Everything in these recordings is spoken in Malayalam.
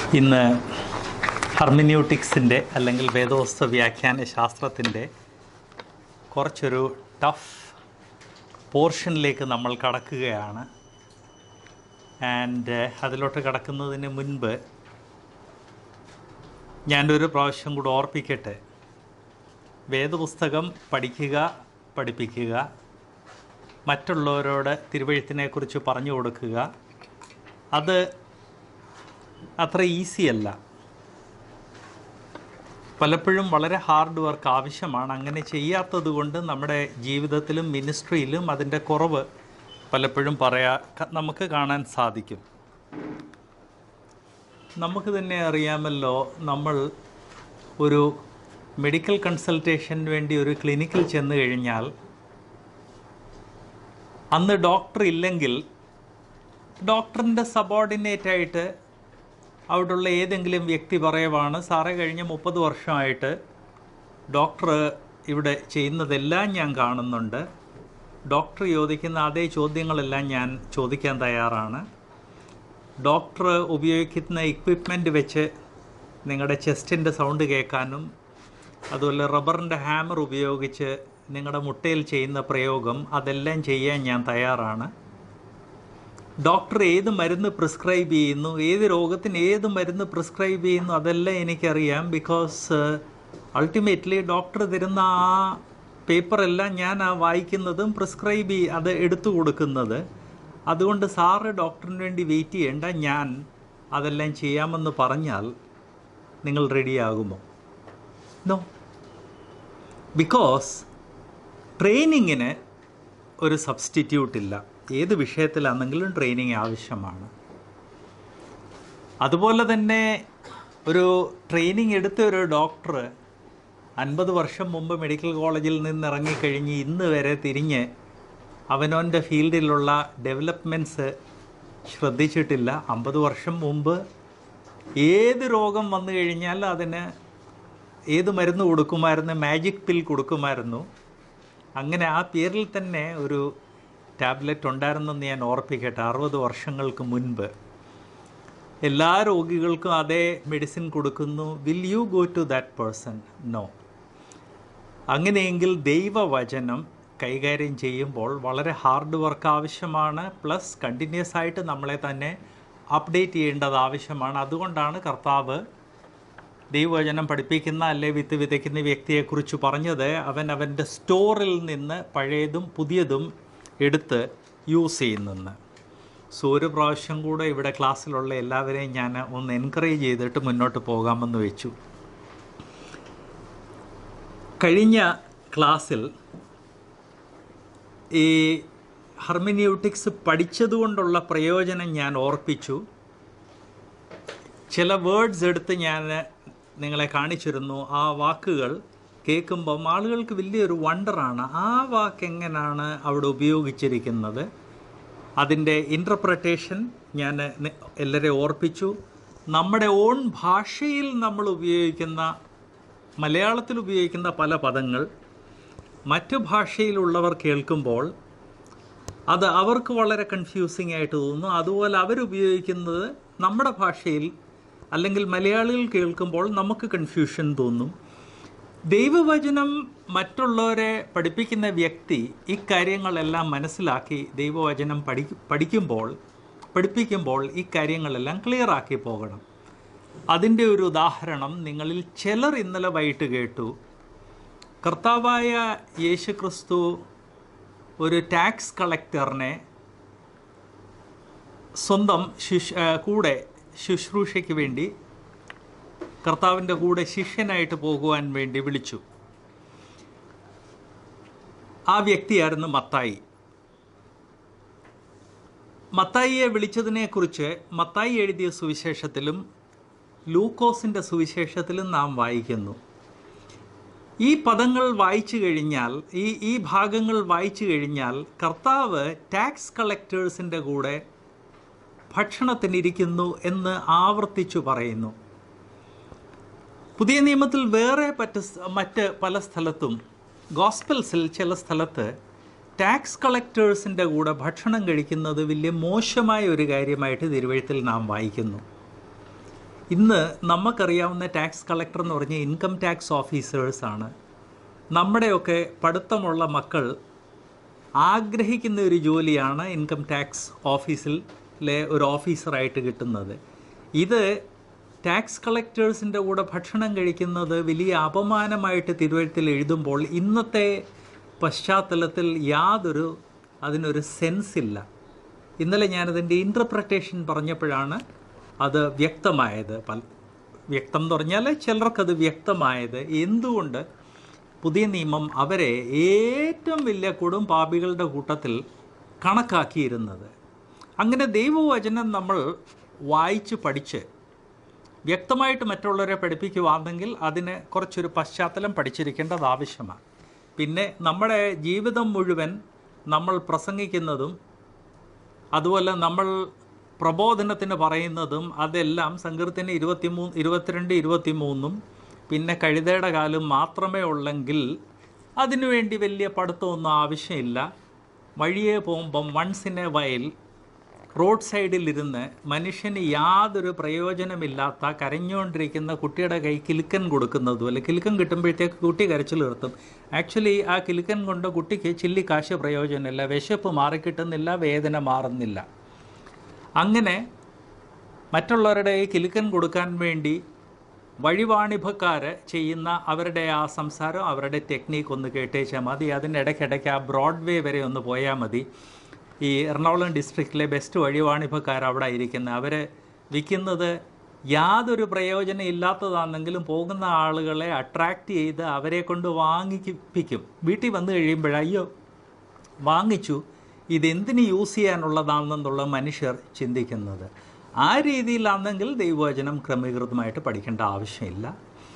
ഇന്ന് ഹർമിന്യൂട്ടിക്സിൻ്റെ അല്ലെങ്കിൽ വേദോസ്ത വ്യാഖ്യാന ശാസ്ത്രത്തിൻ്റെ കുറച്ചൊരു ടഫ് പോർഷനിലേക്ക് നമ്മൾ കടക്കുകയാണ് ആൻഡ് അതിലോട്ട് കടക്കുന്നതിന് മുൻപ് ഞാനൊരു പ്രാവശ്യം കൂടെ ഓർപ്പിക്കട്ടെ വേദപുസ്തകം പഠിക്കുക പഠിപ്പിക്കുക മറ്റുള്ളവരോട് തിരുവഴുത്തിനെക്കുറിച്ച് പറഞ്ഞു കൊടുക്കുക അത് അത്ര ഈസി അല്ല പലപ്പോഴും വളരെ ഹാർഡ് വർക്ക് ആവശ്യമാണ് അങ്ങനെ ചെയ്യാത്തത് കൊണ്ട് നമ്മുടെ ജീവിതത്തിലും മിനിസ്ട്രിയിലും അതിൻ്റെ കുറവ് പലപ്പോഴും പറയാ ക- നമുക്ക് കാണാൻ സാധിക്കും നമുക്ക് തന്നെ അറിയാമല്ലോ നമ്മൾ ഒരു മെഡിക്കൽ കൺസൾട്ടേഷന് വേണ്ടി ഒരു ക്ലിനിക്കിൽ ചെന്ന് കഴിഞ്ഞാൽ അന്ന് ഡോക്ടർ ഇല്ലെങ്കിൽ ഡോക്ടറിൻ്റെ സബോർഡിനേറ്റ് ആയിട്ട് അവിടെയുള്ള ഏതെങ്കിലും വ്യക്തി പറയുവാണ് സാറേ കഴിഞ്ഞ മുപ്പത് വർഷമായിട്ട് ഡോക്ടർ ഇവിടെ ചെയ്യുന്നതെല്ലാം ഞാൻ കാണുന്നുണ്ട് ഡോക്ടർ ചോദിക്കുന്ന അതേ ചോദ്യങ്ങളെല്ലാം ഞാൻ ചോദിക്കാൻ തയ്യാറാണ് ഡോക്ടർ ഉപയോഗിക്കുന്ന എക്വിപ്മെൻറ്റ് വെച്ച് നിങ്ങളുടെ ചെസ്റ്റിൻ്റെ സൗണ്ട് കേൾക്കാനും അതുപോലെ റബ്ബറിൻ്റെ ഹാമർ ഉപയോഗിച്ച് നിങ്ങളുടെ മുട്ടയിൽ ചെയ്യുന്ന പ്രയോഗം അതെല്ലാം ചെയ്യാൻ ഞാൻ തയ്യാറാണ് ഡോക്ടർ ഏത് മരുന്ന് പ്രിസ്ക്രൈബ് ചെയ്യുന്നു ഏത് രോഗത്തിന് ഏത് മരുന്ന് പ്രിസ്ക്രൈബ് ചെയ്യുന്നു അതെല്ലാം എനിക്കറിയാം ബിക്കോസ് അൾട്ടിമേറ്റ്ലി ഡോക്ടർ തരുന്ന ആ പേപ്പറെല്ലാം ഞാൻ ആ വായിക്കുന്നതും പ്രിസ്ക്രൈബ് ചെയ് അത് എടുത്തു കൊടുക്കുന്നത് അതുകൊണ്ട് സാറ് ഡോക്ടറിന് വേണ്ടി വെയിറ്റ് ചെയ്യേണ്ട ഞാൻ അതെല്ലാം ചെയ്യാമെന്ന് പറഞ്ഞാൽ നിങ്ങൾ റെഡിയാകുമോ നോ ബിക്കോസ് ട്രെയിനിങ്ങിന് ഒരു സബ്സ്റ്റിറ്റ്യൂട്ട് ഇല്ല ഏത് വിഷയത്തിലാണെങ്കിലും ട്രെയിനിങ് ആവശ്യമാണ് അതുപോലെ തന്നെ ഒരു ട്രെയിനിങ് എടുത്ത ഒരു ഡോക്ടർ അൻപത് വർഷം മുമ്പ് മെഡിക്കൽ കോളേജിൽ നിന്ന് ഇറങ്ങിക്കഴിഞ്ഞ് ഇന്ന് വരെ തിരിഞ്ഞ് അവനവൻ്റെ ഫീൽഡിലുള്ള ഡെവലപ്മെൻറ്റ്സ് ശ്രദ്ധിച്ചിട്ടില്ല അമ്പത് വർഷം മുമ്പ് ഏത് രോഗം വന്നു കഴിഞ്ഞാൽ അതിന് ഏത് മരുന്ന് കൊടുക്കുമായിരുന്നു മാജിക് പിൽ കൊടുക്കുമായിരുന്നു അങ്ങനെ ആ പേരിൽ തന്നെ ഒരു ടാബ്ലറ്റ് ഉണ്ടായിരുന്നെന്ന് ഞാൻ ഓർപ്പിക്കട്ടെ അറുപത് വർഷങ്ങൾക്ക് മുൻപ് എല്ലാ രോഗികൾക്കും അതേ മെഡിസിൻ കൊടുക്കുന്നു will you go to that person no അങ്ങനെയെങ്കിൽ ദൈവവചനം കൈകാര്യം ചെയ്യുമ്പോൾ വളരെ ഹാർഡ് വർക്ക് ആവശ്യമാണ് പ്ലസ് കണ്ടിന്യൂസ് ആയിട്ട് നമ്മളെ തന്നെ അപ്ഡേറ്റ് ചെയ്യേണ്ടത് ആവശ്യമാണ് അതുകൊണ്ടാണ് കർത്താവ് ദൈവവചനം പഠിപ്പിക്കുന്ന അല്ലെ വിത്ത് വിതയ്ക്കുന്ന വ്യക്തിയെക്കുറിച്ച് പറഞ്ഞത് അവൻ അവൻ്റെ സ്റ്റോറിൽ നിന്ന് പഴയതും പുതിയതും എടുത്ത് യൂസ് ചെയ്യുന്നെന്ന് സോ ഒരു പ്രാവശ്യം കൂടെ ഇവിടെ ക്ലാസ്സിലുള്ള എല്ലാവരെയും ഞാൻ ഒന്ന് എൻകറേജ് ചെയ്തിട്ട് മുന്നോട്ട് പോകാമെന്ന് വെച്ചു കഴിഞ്ഞ ക്ലാസ്സിൽ ഈ ഹർമിന്യൂട്ടിക്സ് പഠിച്ചതുകൊണ്ടുള്ള പ്രയോജനം ഞാൻ ഓർപ്പിച്ചു ചില വേർഡ്സ് എടുത്ത് ഞാൻ നിങ്ങളെ കാണിച്ചിരുന്നു ആ വാക്കുകൾ കേൾക്കുമ്പം ആളുകൾക്ക് വലിയൊരു വണ്ടറാണ് ആ വാക്ക് എങ്ങനെയാണ് അവിടെ ഉപയോഗിച്ചിരിക്കുന്നത് അതിൻ്റെ ഇൻ്റർപ്രട്ടേഷൻ ഞാൻ നി- എല്ലാവരെയും ഓർപ്പിച്ചു നമ്മുടെ ഓൺ ഭാഷയിൽ നമ്മൾ ഉപയോഗിക്കുന്ന മലയാളത്തിൽ ഉപയോഗിക്കുന്ന പല പദങ്ങൾ മറ്റു ഭാഷയിലുള്ളവർ കേൾക്കുമ്പോൾ അത് അവർക്ക് വളരെ കൺഫ്യൂസിങ് ആയിട്ട് തോന്നുന്നു അതുപോലെ അവരുപയോഗിക്കുന്നത് നമ്മുടെ ഭാഷയിൽ അല്ലെങ്കിൽ മലയാളികൾ കേൾക്കുമ്പോൾ നമുക്ക് കൺഫ്യൂഷൻ തോന്നും ദൈവവചനം മറ്റുള്ളവരെ പഠിപ്പിക്കുന്ന വ്യക്തി ഇക്കാര്യങ്ങളെല്ലാം മനസ്സിലാക്കി ദൈവവചനം പഠി പഠിക്കുമ്പോൾ പഠിപ്പിക്കുമ്പോൾ ഇക്കാര്യങ്ങളെല്ലാം ക്ലിയർ ആക്കി പോകണം അതിൻ്റെ ഒരു ഉദാഹരണം നിങ്ങളിൽ ചിലർ ഇന്നലെ വൈകിട്ട് കേട്ടു കർത്താവായ യേശു ക്രിസ്തു ഒരു ടാക്സ് കളക്ടറിനെ സ്വന്തം ശിഷ് ആ, കൂടെ ശുശ്രൂഷയ്ക്ക് വേണ്ടി കർത്താവിൻ്റെ കൂടെ ശിഷ്യനായിട്ട് പോകുവാൻ വേണ്ടി വിളിച്ചു ആ വ്യക്തിയായിരുന്നു മത്തായി മത്തായിയെ വിളിച്ചതിനെക്കുറിച്ച് മത്തായി എഴുതിയ സുവിശേഷത്തിലും ലൂക്കോസിൻ്റെ സുവിശേഷത്തിലും നാം വായിക്കുന്നു ഈ പദങ്ങൾ വായിച്ചു കഴിഞ്ഞാൽ ഈ ഈ ഭാഗങ്ങൾ വായിച്ചു കഴിഞ്ഞാൽ കർത്താവ് ടാക്സ് കളക്ടേഴ്സിൻ്റെ കൂടെ ഭക്ഷണത്തിനിരിക്കുന്നു എന്ന് ആവർത്തിച്ചു പറയുന്നു പുതിയ നിയമത്തിൽ വേറെ പറ്റ മറ്റ് പല സ്ഥലത്തും ഗോസ്പൽസിൽ ചില സ്ഥലത്ത് ടാക്സ് കളക്ടേഴ്സിൻ്റെ കൂടെ ഭക്ഷണം കഴിക്കുന്നത് വലിയ മോശമായ ഒരു കാര്യമായിട്ട് തിരുവഴുത്തിൽ നാം വായിക്കുന്നു ഇന്ന് നമുക്കറിയാവുന്ന ടാക്സ് കളക്ടർ എന്ന് പറഞ്ഞ ഇൻകം ടാക്സ് ഓഫീസേഴ്സാണ് നമ്മുടെയൊക്കെ പഠിത്തമുള്ള മക്കൾ ആഗ്രഹിക്കുന്ന ഒരു ജോലിയാണ് ഇൻകം ടാക്സ് ഓഫീസിലെ ഒരു ഓഫീസറായിട്ട് കിട്ടുന്നത് ഇത് ടാക്സ് കളക്ടേഴ്സിൻ്റെ കൂടെ ഭക്ഷണം കഴിക്കുന്നത് വലിയ അപമാനമായിട്ട് തിരുവഴുത്തിൽ എഴുതുമ്പോൾ ഇന്നത്തെ പശ്ചാത്തലത്തിൽ യാതൊരു അതിനൊരു സെൻസ് ഇല്ല ഇന്നലെ ഞാനതിൻ്റെ ഇൻ്റർപ്രട്ടേഷൻ പറഞ്ഞപ്പോഴാണ് അത് വ്യക്തമായത് പല വ്യക്തം എന്ന് പറഞ്ഞാൽ ചിലർക്കത് വ്യക്തമായത് എന്തുകൊണ്ട് പുതിയ നിയമം അവരെ ഏറ്റവും വലിയ കൊടും പാപികളുടെ കൂട്ടത്തിൽ കണക്കാക്കിയിരുന്നത് അങ്ങനെ ദൈവവചനം നമ്മൾ വായിച്ച് പഠിച്ച് വ്യക്തമായിട്ട് മറ്റുള്ളവരെ പഠിപ്പിക്കുവാണെങ്കിൽ അതിന് കുറച്ചൊരു പശ്ചാത്തലം പഠിച്ചിരിക്കേണ്ടത് ആവശ്യമാണ് പിന്നെ നമ്മുടെ ജീവിതം മുഴുവൻ നമ്മൾ പ്രസംഗിക്കുന്നതും അതുപോലെ നമ്മൾ പ്രബോധനത്തിന് പറയുന്നതും അതെല്ലാം സങ്കീർത്തിന് ഇരുപത്തിമൂന്ന് ഇരുപത്തിരണ്ട് ഇരുപത്തിമൂന്നും പിന്നെ കഴുതയുടെ കാലം മാത്രമേ ഉള്ളെങ്കിൽ അതിനുവേണ്ടി വലിയ പഠിത്തമൊന്നും ആവശ്യമില്ല വഴിയെ പോകുമ്പം once in a while road സൈഡിലിരുന്ന് മനുഷ്യന് യാതൊരു പ്രയോജനമില്ലാത്ത കരഞ്ഞുകൊണ്ടിരിക്കുന്ന കുട്ടിയുടെ കൈ കിലുക്കൻ കൊടുക്കുന്നതും അല്ലെ കിലുക്കൻ കിട്ടുമ്പോഴത്തേക്ക് കുട്ടി കരച്ചിൽ നിർത്തും ആക്ച്വലി ആ കിലുക്കൻ കൊണ്ട് കുട്ടിക്ക് ചില്ലി കാശ് പ്രയോജനമില്ല വിശപ്പ് മാറിക്കിട്ടുന്നില്ല വേദന മാറുന്നില്ല അങ്ങനെ മറ്റുള്ളവരുടെ ഈ കിലുക്കൻ കൊടുക്കാൻ വേണ്ടി വഴിവാണിഭക്കാർ ചെയ്യുന്ന അവരുടെ ആ സംസാരം അവരുടെ ടെക്നീക്ക് ഒന്ന് കേട്ടേച്ചാൽ മതി അതിനിടയ്ക്കിടയ്ക്ക് ആ ബ്രോഡ്വേ വരെ ഒന്ന് പോയാൽ മതി ഈ എറണാകുളം ഡിസ്ട്രിക്റ്റിലെ ബെസ്റ്റ് വഴിവാണിഭക്കാർ അവിടെ ഇരിക്കുന്നത് അവർ വിൽക്കുന്നത് യാതൊരു പ്രയോജനം ഇല്ലാത്തതാണെങ്കിലും പോകുന്ന ആളുകളെ അട്രാക്റ്റ് ചെയ്ത് അവരെ കൊണ്ട് വാങ്ങിപ്പിക്കും വീട്ടിൽ വന്നു കഴിയുമ്പോൾ അയ്യോ വാങ്ങിച്ചു ഇതെന്തിന് യൂസ് ചെയ്യാനുള്ളതാണെന്നുള്ള മനുഷ്യർ ചിന്തിക്കുന്നത് ആ രീതിയിലാണെങ്കിൽ ദൈവവചനം ക്രമീകൃതമായിട്ട് പഠിക്കേണ്ട ആവശ്യമില്ല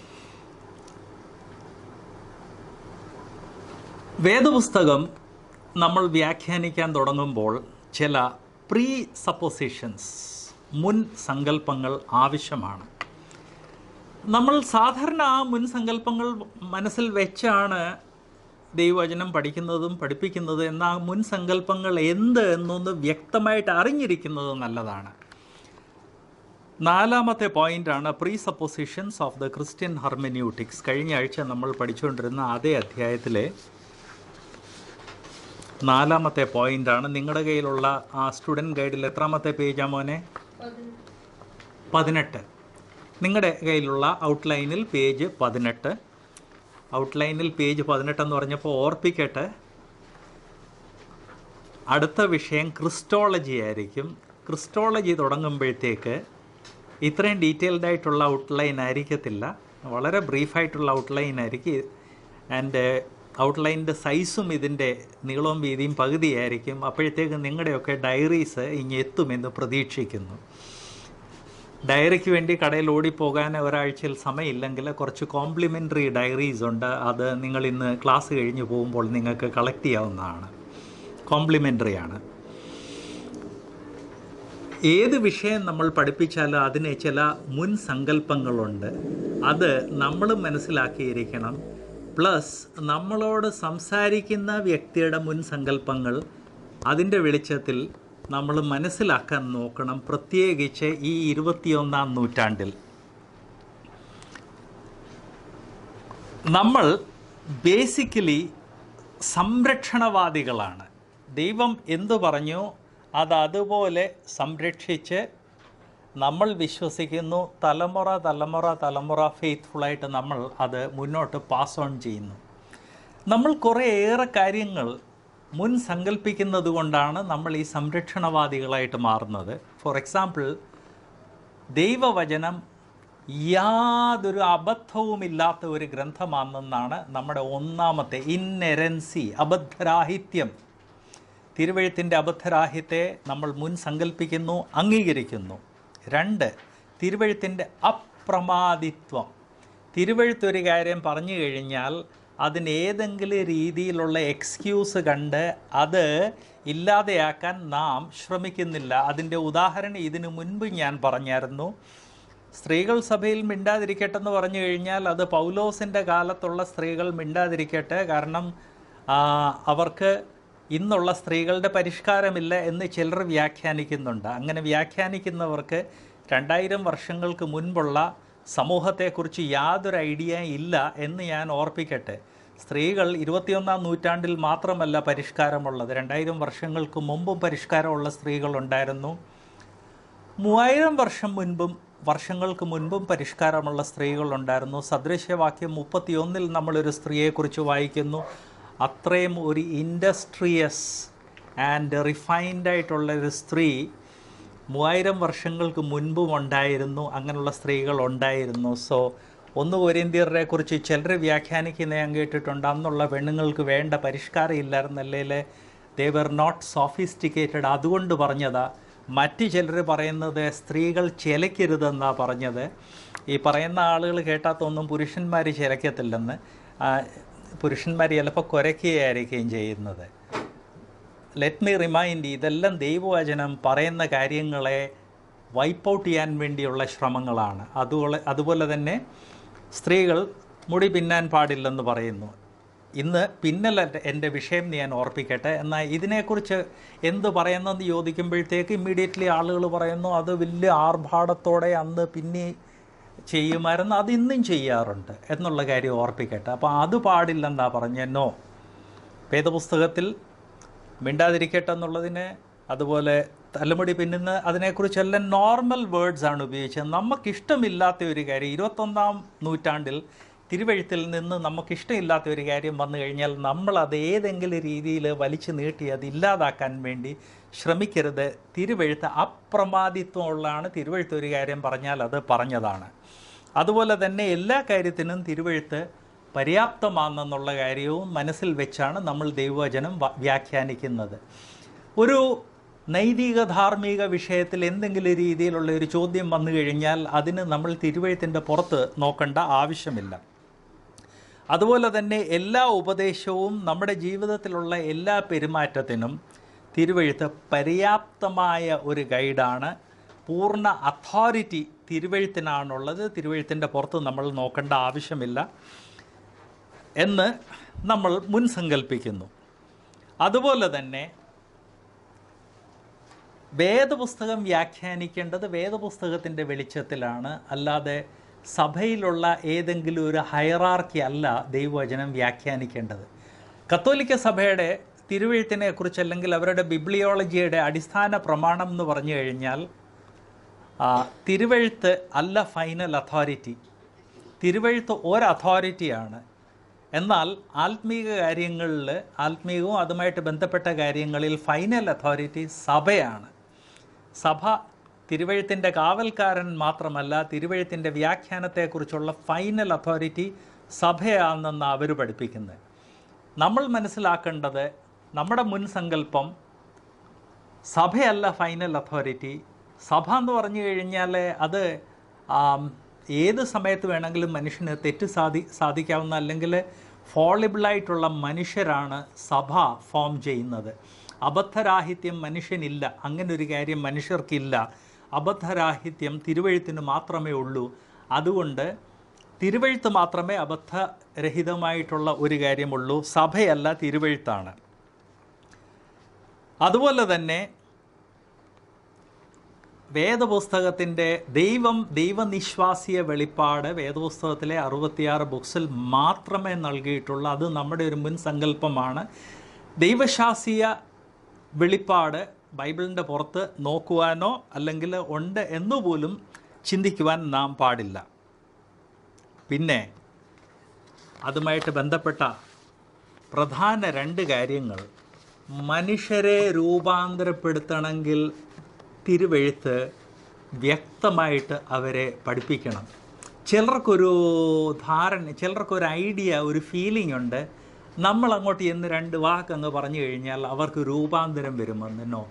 വേദപുസ്തകം നമ്മൾ വ്യാഖ്യാനിക്കാൻ തുടങ്ങുമ്പോൾ ചില പ്രീ സപ്പോസിഷൻസ് മുൻ സങ്കല്പങ്ങൾ ആവശ്യമാണ് നമ്മൾ സാധാരണ ആ മുൻ സങ്കല്പങ്ങൾ മനസ്സിൽ വെച്ചാണ് ദൈവവചനം പഠിക്കുന്നതും പഠിപ്പിക്കുന്നത് എന്ന ആ മുൻ സങ്കല്പങ്ങൾ എന്ത് എന്നൊന്ന് വ്യക്തമായിട്ട് അറിഞ്ഞിരിക്കുന്നത് നല്ലതാണ് നാലാമത്തെ പോയിന്റാണ് presuppositions of the Christian hermeneutics കഴിഞ്ഞ ആഴ്ച നമ്മൾ പഠിച്ചുകൊണ്ടിരുന്ന അതേ അധ്യായത്തിലെ നാലാമത്തെ പോയിന്റാണ് നിങ്ങളുടെ കയ്യിലുള്ള ആ സ്റ്റുഡൻറ് ഗൈഡിൽ എത്രാമത്തെ പേജാ മോനെ പതിനെട്ട് നിങ്ങളുടെ കയ്യിലുള്ള ഔട്ട്ലൈനിൽ പേജ് പതിനെട്ട് ഔട്ട്ലൈനിൽ പേജ് പതിനെട്ടെന്ന് പറഞ്ഞപ്പോൾ ഓർപ്പിക്കട്ടെ അടുത്ത വിഷയം ക്രിസ്റ്റോളജി ആയിരിക്കും ക്രിസ്റ്റോളജി തുടങ്ങുമ്പോഴത്തേക്ക് ഇത്രയും ഡീറ്റെയിൽഡ് ആയിട്ടുള്ള ഔട്ട്ലൈൻ ആയിരിക്കത്തില്ല വളരെ ബ്രീഫായിട്ടുള്ള ഔട്ട്ലൈൻ ആയിരിക്കും ആൻഡ് ഔട്ട്ലൈനിൻ്റെ സൈസും ഇതിൻ്റെ നീളവും വീതിയും പകുതിയായിരിക്കും അപ്പോഴത്തേക്ക് നിങ്ങളുടെയൊക്കെ ഡയറീസ് ഇങ്ങ് എത്തുമെന്ന് പ്രതീക്ഷിക്കുന്നു ഡയറിക്ക് വേണ്ടി കടയിൽ ഓടിപ്പോകാൻ ഒരാഴ്ചയിൽ സമയമില്ലെങ്കിൽ കുറച്ച് കോംപ്ലിമെൻ്ററി ഡയറീസ് ഉണ്ട് അത് നിങ്ങൾ ഇന്ന് ക്ലാസ് കഴിഞ്ഞ് പോകുമ്പോൾ നിങ്ങൾക്ക് കളക്ട് ചെയ്യാവുന്നതാണ് കോംപ്ലിമെൻ്ററി ആണ് ഏത് വിഷയം നമ്മൾ പഠിപ്പിച്ചാലും അതിന് ചില മുൻ സങ്കല്പങ്ങളുണ്ട് അത് നമ്മൾ മനസ്സിലാക്കിയിരിക്കണം പ്ലസ് നമ്മളോട് സംസാരിക്കുന്ന വ്യക്തിയുടെ മുൻ സങ്കല്പങ്ങൾ അതിൻ്റെ വെളിച്ചത്തിൽ നമ്മൾ മനസ്സിലാക്കാൻ നോക്കണം പ്രത്യേകിച്ച് ഈ ഇരുപത്തിയൊന്നാം നൂറ്റാണ്ടിൽ നമ്മൾ ബേസിക്കലി സംരക്ഷണവാദികളാണ് ദൈവം എന്തു പറഞ്ഞു അത് അതുപോലെ സംരക്ഷിച്ച് നമ്മൾ വിശ്വസിക്കുന്നു തലമുറ തലമുറ തലമുറ ഫെയ്ത്ത്ഫുള്ളായിട്ട് നമ്മൾ അത് മുന്നോട്ട് പാസ് ഓൺ ചെയ്യുന്നു നമ്മൾ കുറേയേറെ കാര്യങ്ങൾ മുൻ സങ്കല്പിക്കുന്നത് കൊണ്ടാണ് നമ്മൾ ഈ സംരക്ഷണവാദികളായിട്ട് മാറുന്നത് ഫോർ എക്സാമ്പിൾ ദൈവവചനം യാതൊരു അബദ്ധവുമില്ലാത്ത ഒരു ഗ്രന്ഥമാണെന്നാണ് നമ്മുടെ ഒന്നാമത്തെ ഇന്നെരൻസി അബദ്ധരാഹിത്യം തിരുവഴുത്തിൻ്റെ അബദ്ധരാഹിത്യത്തെ നമ്മൾ മുൻ സങ്കല്പിക്കുന്നു അംഗീകരിക്കുന്നു രണ്ട് തിരുവഴുത്തിൻ്റെ അപ്രമാദിത്വം തിരുവഴുത്ത് ഒരു കാര്യം പറഞ്ഞു കഴിഞ്ഞാൽ അതിന് ഏതെങ്കിലും രീതിയിലുള്ള എക്സ്ക്യൂസ് കണ്ട് അത് ഇല്ലാതെയാക്കാൻ നാം ശ്രമിക്കുന്നില്ല അതിൻ്റെ ഉദാഹരണം ഇതിനു മുൻപ് ഞാൻ പറഞ്ഞായിരുന്നു സ്ത്രീകൾ സഭയിൽ മിണ്ടാതിരിക്കട്ടെ എന്ന് പറഞ്ഞു കഴിഞ്ഞാൽ അത് പൗലോസിൻ്റെ കാലത്തുള്ള സ്ത്രീകൾ മിണ്ടാതിരിക്കട്ടെ കാരണം ആ, അവർക്ക് ഇന്നുള്ള സ്ത്രീകളുടെ പരിഷ്കാരമില്ല എന്ന് ചിലർ വ്യാഖ്യാനിക്കുന്നുണ്ട് അങ്ങനെ വ്യാഖ്യാനിക്കുന്നവർക്ക് രണ്ടായിരം വർഷങ്ങൾക്ക് മുൻപുള്ള സമൂഹത്തെക്കുറിച്ച് യാതൊരു ഐഡിയ ഇല്ല എന്ന് ഞാൻ ഓർപ്പിക്കട്ടെ സ്ത്രീകൾ ഇരുപത്തിയൊന്നാം നൂറ്റാണ്ടിൽ മാത്രമല്ല പരിഷ്കാരമുള്ളത് രണ്ടായിരം വർഷങ്ങൾക്ക് മുമ്പും പരിഷ്കാരമുള്ള സ്ത്രീകളുണ്ടായിരുന്നു മൂവായിരം വർഷം മുൻപും വർഷങ്ങൾക്ക് മുൻപും പരിഷ്കാരമുള്ള സ്ത്രീകളുണ്ടായിരുന്നു സദൃശ്യവാക്യം മുപ്പത്തിയൊന്നിൽ നമ്മളൊരു സ്ത്രീയെക്കുറിച്ച് വായിക്കുന്നു അത്രയും ഒരു ഇൻഡസ്ട്രിയസ് ആൻഡ് റിഫൈൻഡ് ആയിട്ടുള്ള ഒരു സ്ത്രീ മൂവായിരം വർഷങ്ങൾക്ക് മുൻപും ഉണ്ടായിരുന്നു അങ്ങനെയുള്ള സ്ത്രീകൾ ഉണ്ടായിരുന്നു സോ ഒന്ന് കൊരിന്തിയറെ കുറിച്ച് ചിലർ വ്യാഖ്യാനിക്കുന്ന ഞാൻ കേട്ടിട്ടുണ്ട് അന്നുള്ള പെണ്ണുങ്ങൾക്ക് വേണ്ട പരിഷ്കാരം ഇല്ലായിരുന്നല്ലേ ദേ വർ നോട്ട് സോഫിസ്റ്റിക്കേറ്റഡ് അതുകൊണ്ട് പറഞ്ഞതാ മറ്റു ചിലർ പറയുന്നത് സ്ത്രീകൾ ചിലയ്ക്കരുതെന്നാണ് പറഞ്ഞത് ഈ പറയുന്ന ആളുകൾ കേട്ടാത്തൊന്നും പുരുഷന്മാർ ചിലയ്ക്കത്തില്ലെന്ന് ആ, പുരുഷന്മാർ ചിലപ്പോൾ കുരയ്ക്കുകയായിരിക്കുകയും ചെയ്യുന്നത് ലെറ്റ് മീ റിമൈൻഡ് ഇതെല്ലാം ദൈവവചനം പറയുന്ന കാര്യങ്ങളെ വൈപ്പ് ഔട്ട് ചെയ്യാൻ വേണ്ടിയുള്ള ശ്രമങ്ങളാണ് അതുപോലെ അതുപോലെ തന്നെ സ്ത്രീകൾ മുടി പിന്നാൻ പാടില്ലെന്ന് പറയുന്നു ഇന്ന് പിന്നല എൻ്റെ വിഷയം ഞാൻ ഓർപ്പിക്കട്ടെ എന്നാൽ ഇതിനെക്കുറിച്ച് എന്ത് പറയുന്നെന്ന് ചോദിക്കുമ്പോഴത്തേക്ക് ഇമ്മീഡിയറ്റ്ലി ആളുകൾ പറയുന്നു അത് വലിയ ആർഭാടത്തോടെ അന്ന് പിന്നെ ചെയ്യുമായിരുന്നു അത് ഇന്നും ചെയ്യാറുണ്ട് എന്നുള്ള കാര്യം ഓർപ്പിക്കട്ടെ അപ്പോൾ അത് പാടില്ലെന്നാ പറഞ്ഞെന്നോ വേദപുസ്തകത്തിൽ മിണ്ടാതിരിക്കട്ടെ എന്നുള്ളതിന് അതുപോലെ തലമുടി പിന്നുന്ന അതിനെക്കുറിച്ചെല്ലാം നോർമൽ വേർഡ്സ് ആണ് ഉപയോഗിച്ചത് നമുക്കിഷ്ടമില്ലാത്ത ഒരു കാര്യം ഇരുപത്തൊന്നാം നൂറ്റാണ്ടിൽ തിരുവഴുത്തിൽ നിന്ന് നമുക്കിഷ്ടമില്ലാത്ത ഒരു കാര്യം വന്നു കഴിഞ്ഞാൽ നമ്മൾ അത് ഏതെങ്കിലും രീതിയിൽ വലിച്ചു നീട്ടി അത് ഇല്ലാതാക്കാൻ വേണ്ടി ശ്രമിക്കരുത് തിരുവഴുത്ത് അപ്രമാദിത്വമുള്ളതാണ് തിരുവഴുത്ത് ഒരു കാര്യം പറഞ്ഞാൽ അത് പറഞ്ഞതാണ് അതുപോലെ തന്നെ എല്ലാ കാര്യത്തിനും തിരുവഴുത്ത് പര്യാപ്തമാണെന്നുള്ള കാര്യവും മനസ്സിൽ വെച്ചാണ് നമ്മൾ ദൈവവചനം വ- വ്യാഖ്യാനിക്കുന്നത് ഒരു നൈതിക ധാർമ്മിക വിഷയത്തിൽ എന്തെങ്കിലും രീതിയിലുള്ള ഒരു ചോദ്യം വന്നു കഴിഞ്ഞാൽ അതിന് നമ്മൾ തിരുവഴുത്തിൻ്റെ പുറത്ത് നോക്കേണ്ട ആവശ്യമില്ല അതുപോലെ തന്നെ എല്ലാ ഉപദേശവും നമ്മുടെ ജീവിതത്തിലുള്ള എല്ലാ പെരുമാറ്റത്തിനും തിരുവഴുത്ത് പര്യാപ്തമായ ഒരു ഗൈഡാണ് പൂർണ്ണ അതോറിറ്റി തിരുവഴുത്തിനാണുള്ളത് തിരുവഴുത്തിൻ്റെ പുറത്ത് നമ്മൾ നോക്കേണ്ട ആവശ്യമില്ല എന്ന് നമ്മൾ മുൻസങ്കല്പിക്കുന്നു അതുപോലെ തന്നെ വേദപുസ്തകം വ്യാഖ്യാനിക്കേണ്ടത് വേദപുസ്തകത്തിൻ്റെ വെളിച്ചത്തിലാണ് അല്ലാതെ സഭയിലുള്ള ഏതെങ്കിലും ഒരു ഹയറാർക്കി അല്ല ദൈവവചനം വ്യാഖ്യാനിക്കേണ്ടത് കത്തോലിക്ക സഭയുടെ തിരുവഴുത്തിനെ കുറിച്ച് അല്ലെങ്കിൽ അവരുടെ ബിബ്ലിയോളജിയുടെ അടിസ്ഥാന പ്രമാണം എന്ന് പറഞ്ഞു കഴിഞ്ഞാൽ ആ, തിരുവഴുത്ത് അല്ല ഫൈനൽ അതോറിറ്റി തിരുവഴുത്ത് ഒരു അതോറിറ്റിയാണ് എന്നാൽ ആത്മീക കാര്യങ്ങളിൽ ആത്മീയവും അതുമായിട്ട് ബന്ധപ്പെട്ട കാര്യങ്ങളിൽ ഫൈനൽ അതോറിറ്റി സഭയാണ് സഭ തിരുവഴുത്തിൻ്റെ കാവൽക്കാരൻ മാത്രമല്ല തിരുവഴുത്തിൻ്റെ വ്യാഖ്യാനത്തെക്കുറിച്ചുള്ള ഫൈനൽ അതോറിറ്റി സഭയാണെന്നാണ് അവർ പഠിപ്പിക്കുന്നത് നമ്മൾ മനസ്സിലാക്കേണ്ടത് നമ്മുടെ മുൻ സങ്കല്പം സഭയല്ല ഫൈനൽ അതോറിറ്റി സഭ എന്ന് പറഞ്ഞു കഴിഞ്ഞാൽ അത് ആം, ഏത് സമയത്ത് വേണമെങ്കിലും മനുഷ്യന് തെറ്റ് സാധി സാധിക്കാവുന്ന അല്ലെങ്കിൽ ഫോളിബിളായിട്ടുള്ള മനുഷ്യരാണ് സഭ ഫോം ചെയ്യുന്നത് അബദ്ധരാഹിത്യം മനുഷ്യനില്ല അങ്ങനെ ഒരു കാര്യം മനുഷ്യർക്കില്ല അബദ്ധരാഹിത്യം തിരുവഴുത്തിന് മാത്രമേ ഉള്ളൂ അതുകൊണ്ട് തിരുവഴുത്ത് മാത്രമേ അബദ്ധരഹിതമായിട്ടുള്ള ഒരു കാര്യമുള്ളൂ സഭയല്ല തിരുവഴുത്താണ് അതുപോലെ തന്നെ വേദപുസ്തകത്തിൻ്റെ ദൈവം ദൈവനിശ്വാസിയ വെളിപ്പാട് വേദപുസ്തകത്തിലെ അറുപത്തിയാറ് ബുക്സിൽ മാത്രമേ നൽകിയിട്ടുള്ളൂ അത് നമ്മുടെ ഒരു മുൻ സങ്കല്പമാണ് ദൈവശാസ്ത്രീയ വെളിപ്പാട് ബൈബിളിൻ്റെ പുറത്ത് നോക്കുവാനോ അല്ലെങ്കിൽ ഉണ്ട് എന്നുപോലും ചിന്തിക്കുവാൻ നാം പാടില്ല പിന്നെ അതുമായിട്ട് ബന്ധപ്പെട്ട പ്രധാന രണ്ട് കാര്യങ്ങൾ മനുഷ്യരെ രൂപാന്തരപ്പെടുത്തണമെങ്കിൽ തിരുവെഴുത്ത് വ്യക്തമായിട്ട് അവരെ പഠിപ്പിക്കണം ചിലർക്കൊരു ധാരണ ചിലർക്കൊരു ഐഡിയ ഒരു ഫീലിംഗ് ഉണ്ട് നമ്മൾ അങ്ങോട്ട് ചെന്ന് രണ്ട് വാക്കങ്ങ് പറഞ്ഞു കഴിഞ്ഞാൽ അവർക്ക് രൂപാന്തരം വരുമെന്നോ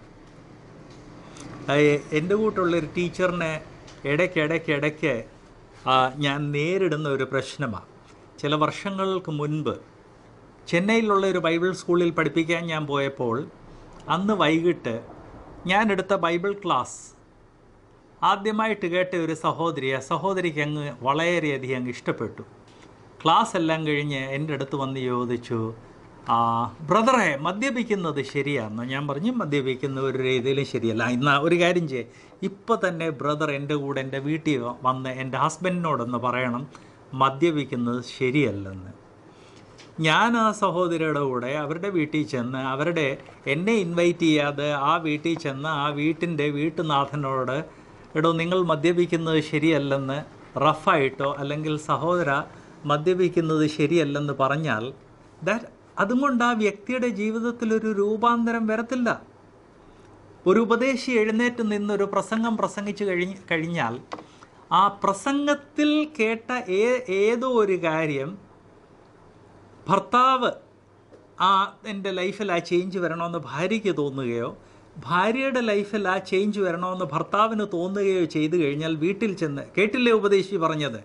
എൻ്റെ കൂട്ടുള്ളൊരു ടീച്ചറിനെ ഇടയ്ക്കിടയ്ക്കിടയ്ക്ക് ആ, ഞാൻ നേരിടുന്ന ഒരു പ്രശ്നമാണ് ചില വർഷങ്ങൾക്ക് മുൻപ് ചെന്നൈയിലുള്ള ഒരു ബൈബിൾ സ്കൂളിൽ പഠിപ്പിക്കാൻ ഞാൻ പോയപ്പോൾ അന്ന് വൈകിട്ട് ഞാൻ എടുത്ത ബൈബിൾ ക്ലാസ് ആദ്യമായിട്ട് കേട്ട ഒരു സഹോദരി ആ സഹോദരിക്ക് അങ്ങ് വളരെയധികം അങ്ങ് ഇഷ്ടപ്പെട്ടു ക്ലാസ് എല്ലാം കഴിഞ്ഞ് എൻ്റെ അടുത്ത് വന്ന് ചോദിച്ചു ആ ബ്രദറെ മദ്യപിക്കുന്നത് ശരിയാണെന്ന് ഞാൻ പറഞ്ഞു മദ്യപിക്കുന്ന ഒരു രീതിയിലും ശരിയല്ല ഇന്ന് ഒരു കാര്യം ചെയ്യേ ഇപ്പോൾ തന്നെ ബ്രദർ എൻ്റെ കൂടെ എൻ്റെ വീട്ടിൽ വന്ന് എൻ്റെ ഹസ്ബൻഡിനോടൊന്ന് പറയണം മദ്യപിക്കുന്നത് ശരിയല്ലെന്ന് ഞാൻ ആ സഹോദരിയുടെ കൂടെ അവരുടെ വീട്ടിൽ ചെന്ന് അവരുടെ എന്നെ ഇൻവൈറ്റ് ചെയ്യാതെ ആ വീട്ടിൽ ചെന്ന് ആ വീട്ടിൻ്റെ വീട്ടുനാഥനോട് എടോ നിങ്ങൾ മദ്യപിക്കുന്നത് ശരിയല്ലെന്ന് റഫായിട്ടോ അല്ലെങ്കിൽ സഹോദര മദ്യപിക്കുന്നത് ശരിയല്ലെന്ന് പറഞ്ഞാൽ ദാറ്റ് അതുകൊണ്ട് ആ വ്യക്തിയുടെ ജീവിതത്തിൽ ഒരു രൂപാന്തരം വരത്തില്ല ഒരു ഉപദേശി എഴുന്നേറ്റ് നിന്നൊരു പ്രസംഗം പ്രസംഗിച്ചു കഴിഞ്ഞ് കഴിഞ്ഞാൽ ആ പ്രസംഗത്തിൽ കേട്ട ഏ ഏതോ ഒരു കാര്യം ഭർത്താവ് ആ എൻ്റെ ലൈഫിൽ ആ ചേഞ്ച് വരണമെന്ന് ഭാര്യയ്ക്ക് തോന്നുകയോ ഭാര്യയുടെ ലൈഫിൽ ആ ചേഞ്ച് വരണമെന്ന് ഭർത്താവിന് തോന്നുകയോ ചെയ്തു കഴിഞ്ഞാൽ വീട്ടിൽ ചെന്ന് കേട്ടില്ലേ ഉപദേശി പറഞ്ഞത്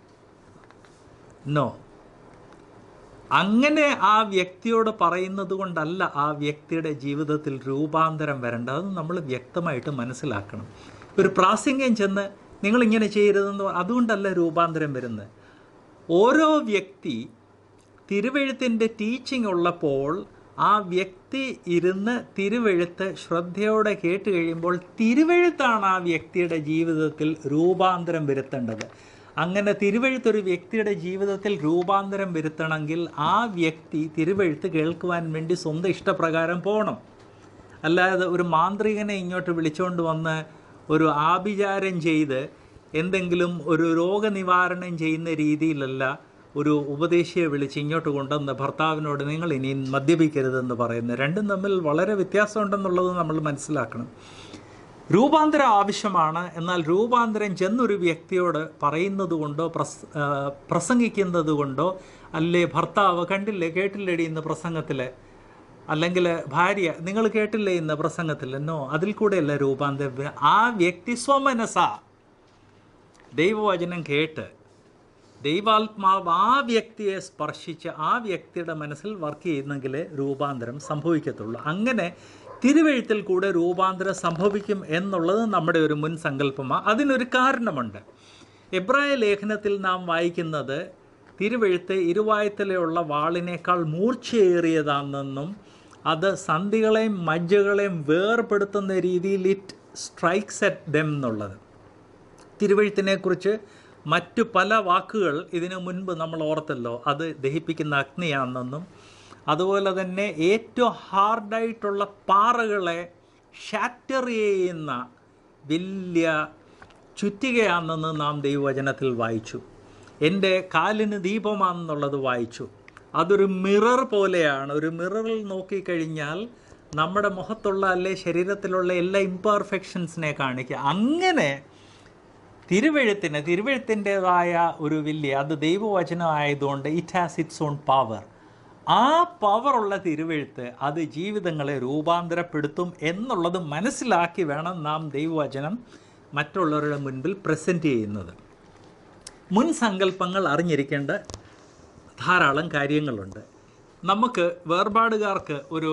നോ അങ്ങനെ ആ വ്യക്തിയോട് പറയുന്നത് കൊണ്ടല്ല ആ വ്യക്തിയുടെ ജീവിതത്തിൽ രൂപാന്തരം വരേണ്ടത് അത് നമ്മൾ വ്യക്തമായിട്ട് മനസ്സിലാക്കണം ഒരു പ്രാസംഗ്യം ചെന്ന് നിങ്ങളിങ്ങനെ ചെയ്യരുതെന്ന് പറ- അതുകൊണ്ടല്ല രൂപാന്തരം വരുന്നത് ഓരോ വ്യക്തി തിരുവഴുത്തിൻ്റെ ടീച്ചിങ് ഉള്ളപ്പോൾ ആ വ്യക്തി ഇരുന്ന് തിരുവഴുത്ത് ശ്രദ്ധയോടെ കേട്ട് കഴിയുമ്പോൾ തിരുവഴുത്താണ് ആ വ്യക്തിയുടെ ജീവിതത്തിൽ രൂപാന്തരം വരുത്തേണ്ടത് അങ്ങനെ തിരുവഴുത്ത് ഒരു വ്യക്തിയുടെ ജീവിതത്തിൽ രൂപാന്തരം വരുത്തണമെങ്കിൽ ആ വ്യക്തി തിരുവഴുത്ത് കേൾക്കുവാൻ വേണ്ടി സ്വന്തം ഇഷ്ടപ്രകാരം പോകണം അല്ലാതെ ഒരു മാന്ത്രികനെ ഇങ്ങോട്ട് വിളിച്ചുകൊണ്ട് വന്ന് ഒരു ആഭിചാരം ചെയ്ത് എന്തെങ്കിലും ഒരു രോഗനിവാരണം ചെയ്യുന്ന രീതിയിലല്ല ഒരു ഉപദേശിയെ വിളിച്ച് ഇങ്ങോട്ട് കൊണ്ടുവന്ന് ഭർത്താവിനോട് നിങ്ങൾ ഇനി മദ്യപിക്കരുതെന്ന് പറയുന്നത് രണ്ടും തമ്മിൽ വളരെ വ്യത്യാസമുണ്ടെന്നുള്ളത് നമ്മൾ മനസ്സിലാക്കണം രൂപാന്തരം ആവശ്യമാണ് എന്നാൽ രൂപാന്തരം ചെന്നൊരു വ്യക്തിയോട് പറയുന്നത് കൊണ്ടോ പ്രസ് ആ, പ്രസംഗിക്കുന്നത് കൊണ്ടോ അല്ലേ ഭർത്താവ് കണ്ടില്ലേ കേട്ടില്ലേടി ഇന്ന് പ്രസംഗത്തിൽ അല്ലെങ്കിൽ ഭാര്യ നിങ്ങൾ കേട്ടില്ലേ ഇന്ന് പ്രസംഗത്തിൽ എന്നോ അതിൽ കൂടെയല്ല രൂപാന്തരം വ- ആ വ്യക്തി സ്വമനസ ദൈവവചനം കേട്ട് ദൈവാത്മാവ് ആ വ്യക്തിയെ സ്പർശിച്ച് ആ വ്യക്തിയുടെ മനസ്സിൽ വർക്ക് ചെയ്യുന്നെങ്കിൽ രൂപാന്തരം സംഭവിക്കത്തുള്ളൂ അങ്ങനെ തിരുവഴുത്തിൽ കൂടെ രൂപാന്തരം സംഭവിക്കും എന്നുള്ളത് നമ്മുടെ ഒരു മുൻ സങ്കല്പമാണ് അതിനൊരു കാരണമുണ്ട് എബ്രായ ലേഖനത്തിൽ നാം വായിക്കുന്നത് തിരുവഴുത്ത് ഇരുവായത്തിലുള്ള വാളിനേക്കാൾ മൂർച്ചയേറിയതാണെന്നും അത് സന്ധികളെയും മജ്ജകളെയും വേർപെടുത്തുന്ന രീതിയിൽ ഇറ്റ് സ്ട്രൈക്സ് അറ്റ് ദം എന്നുള്ളത് തിരുവഴുത്തിനെക്കുറിച്ച് മറ്റു പല വാക്കുകൾ ഇതിനു മുൻപ് നമ്മൾ ഓർത്തല്ലോ അത് ദഹിപ്പിക്കുന്ന അഗ്നിയാണെന്നും അതുപോലെ തന്നെ ഏറ്റവും ഹാർഡായിട്ടുള്ള പാറകളെ ഷാറ്റർ ചെയ്യുന്ന വലിയ ചുറ്റികയാണെന്ന് നാം ദൈവവചനത്തിൽ വായിച്ചു എൻ്റെ കാലിന് ദീപമാണെന്നുള്ളത് വായിച്ചു അതൊരു മിറർ പോലെയാണ് ഒരു മിററിൽ നോക്കിക്കഴിഞ്ഞാൽ നമ്മുടെ മുഖത്തുള്ള അല്ലെ ശരീരത്തിലുള്ള എല്ലാ ഇംപെർഫെക്ഷൻസിനെ കാണിക്കുക അങ്ങനെ തിരുവഴുത്തിന് തിരുവഴുത്തിൻ്റെതായ ഒരു വലിയ അത് ദൈവവചനം ആയതുകൊണ്ട് it has its own power ആ പവറുള്ള തിരുവഴുത്ത് അത് ജീവിതങ്ങളെ രൂപാന്തരപ്പെടുത്തും എന്നുള്ളത് മനസ്സിലാക്കി വേണം നാം ദൈവവചനം മറ്റുള്ളവരുടെ മുൻപിൽ പ്രസൻറ്റ് ചെയ്യുന്നത് മുൻ സങ്കല്പങ്ങൾ അറിഞ്ഞിരിക്കേണ്ട ധാരാളം കാര്യങ്ങളുണ്ട് നമുക്ക് വേർപാടുകാർക്ക് ഒരു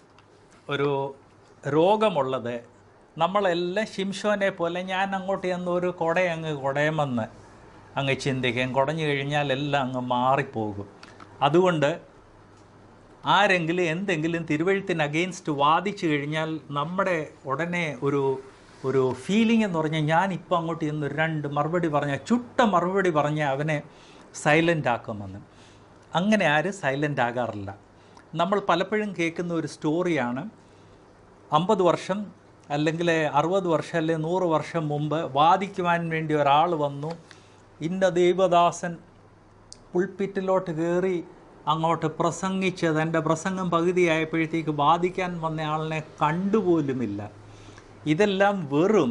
ഒരു രോഗമുള്ളത് നമ്മളെല്ലാം ശിംഷോനെ പോലെ ഞാൻ അങ്ങോട്ട് ചെന്ന് ഒരു കുടയങ്ങ് കുടയമെന്ന് അങ്ങ് ചിന്തിക്കും കുടഞ്ഞു കഴിഞ്ഞാൽ എല്ലാം അങ്ങ് മാറിപ്പോകും അതുകൊണ്ട് ആരെങ്കിലും എന്തെങ്കിലും തിരുവഴുത്തിന് അഗെയിൻസ്റ്റ് വാദിച്ചു കഴിഞ്ഞാൽ നമ്മുടെ ഉടനെ ഒരു ഒരു ഫീലിംഗ് എന്ന് പറഞ്ഞാൽ ഞാൻ ഇപ്പോൾ അങ്ങോട്ട് ചെന്ന് രണ്ട് മറുപടി പറഞ്ഞ ചുട്ട മറുപടി പറഞ്ഞ് അവനെ സൈലൻ്റ് ആക്കുമെന്ന് അങ്ങനെ ആരും സൈലൻ്റ് ആകാറില്ല നമ്മൾ പലപ്പോഴും കേൾക്കുന്ന ഒരു സ്റ്റോറിയാണ് അമ്പത് വർഷം അല്ലെങ്കിൽ അറുപത് വർഷം അല്ലെങ്കിൽ നൂറ് വർഷം മുമ്പ് വാദിക്കുവാൻ വേണ്ടി ഒരാൾ വന്നു ഇന്ന ദൈവദാസൻ പുൾപ്പിറ്റിലോട്ട് കയറി അങ്ങോട്ട് പ്രസംഗിച്ച് തൻ്റെ പ്രസംഗം പകുതിയായപ്പോഴത്തേക്ക് വാദിക്കാൻ വന്ന ആളിനെ കണ്ടുപോലുമില്ല ഇതെല്ലാം വെറും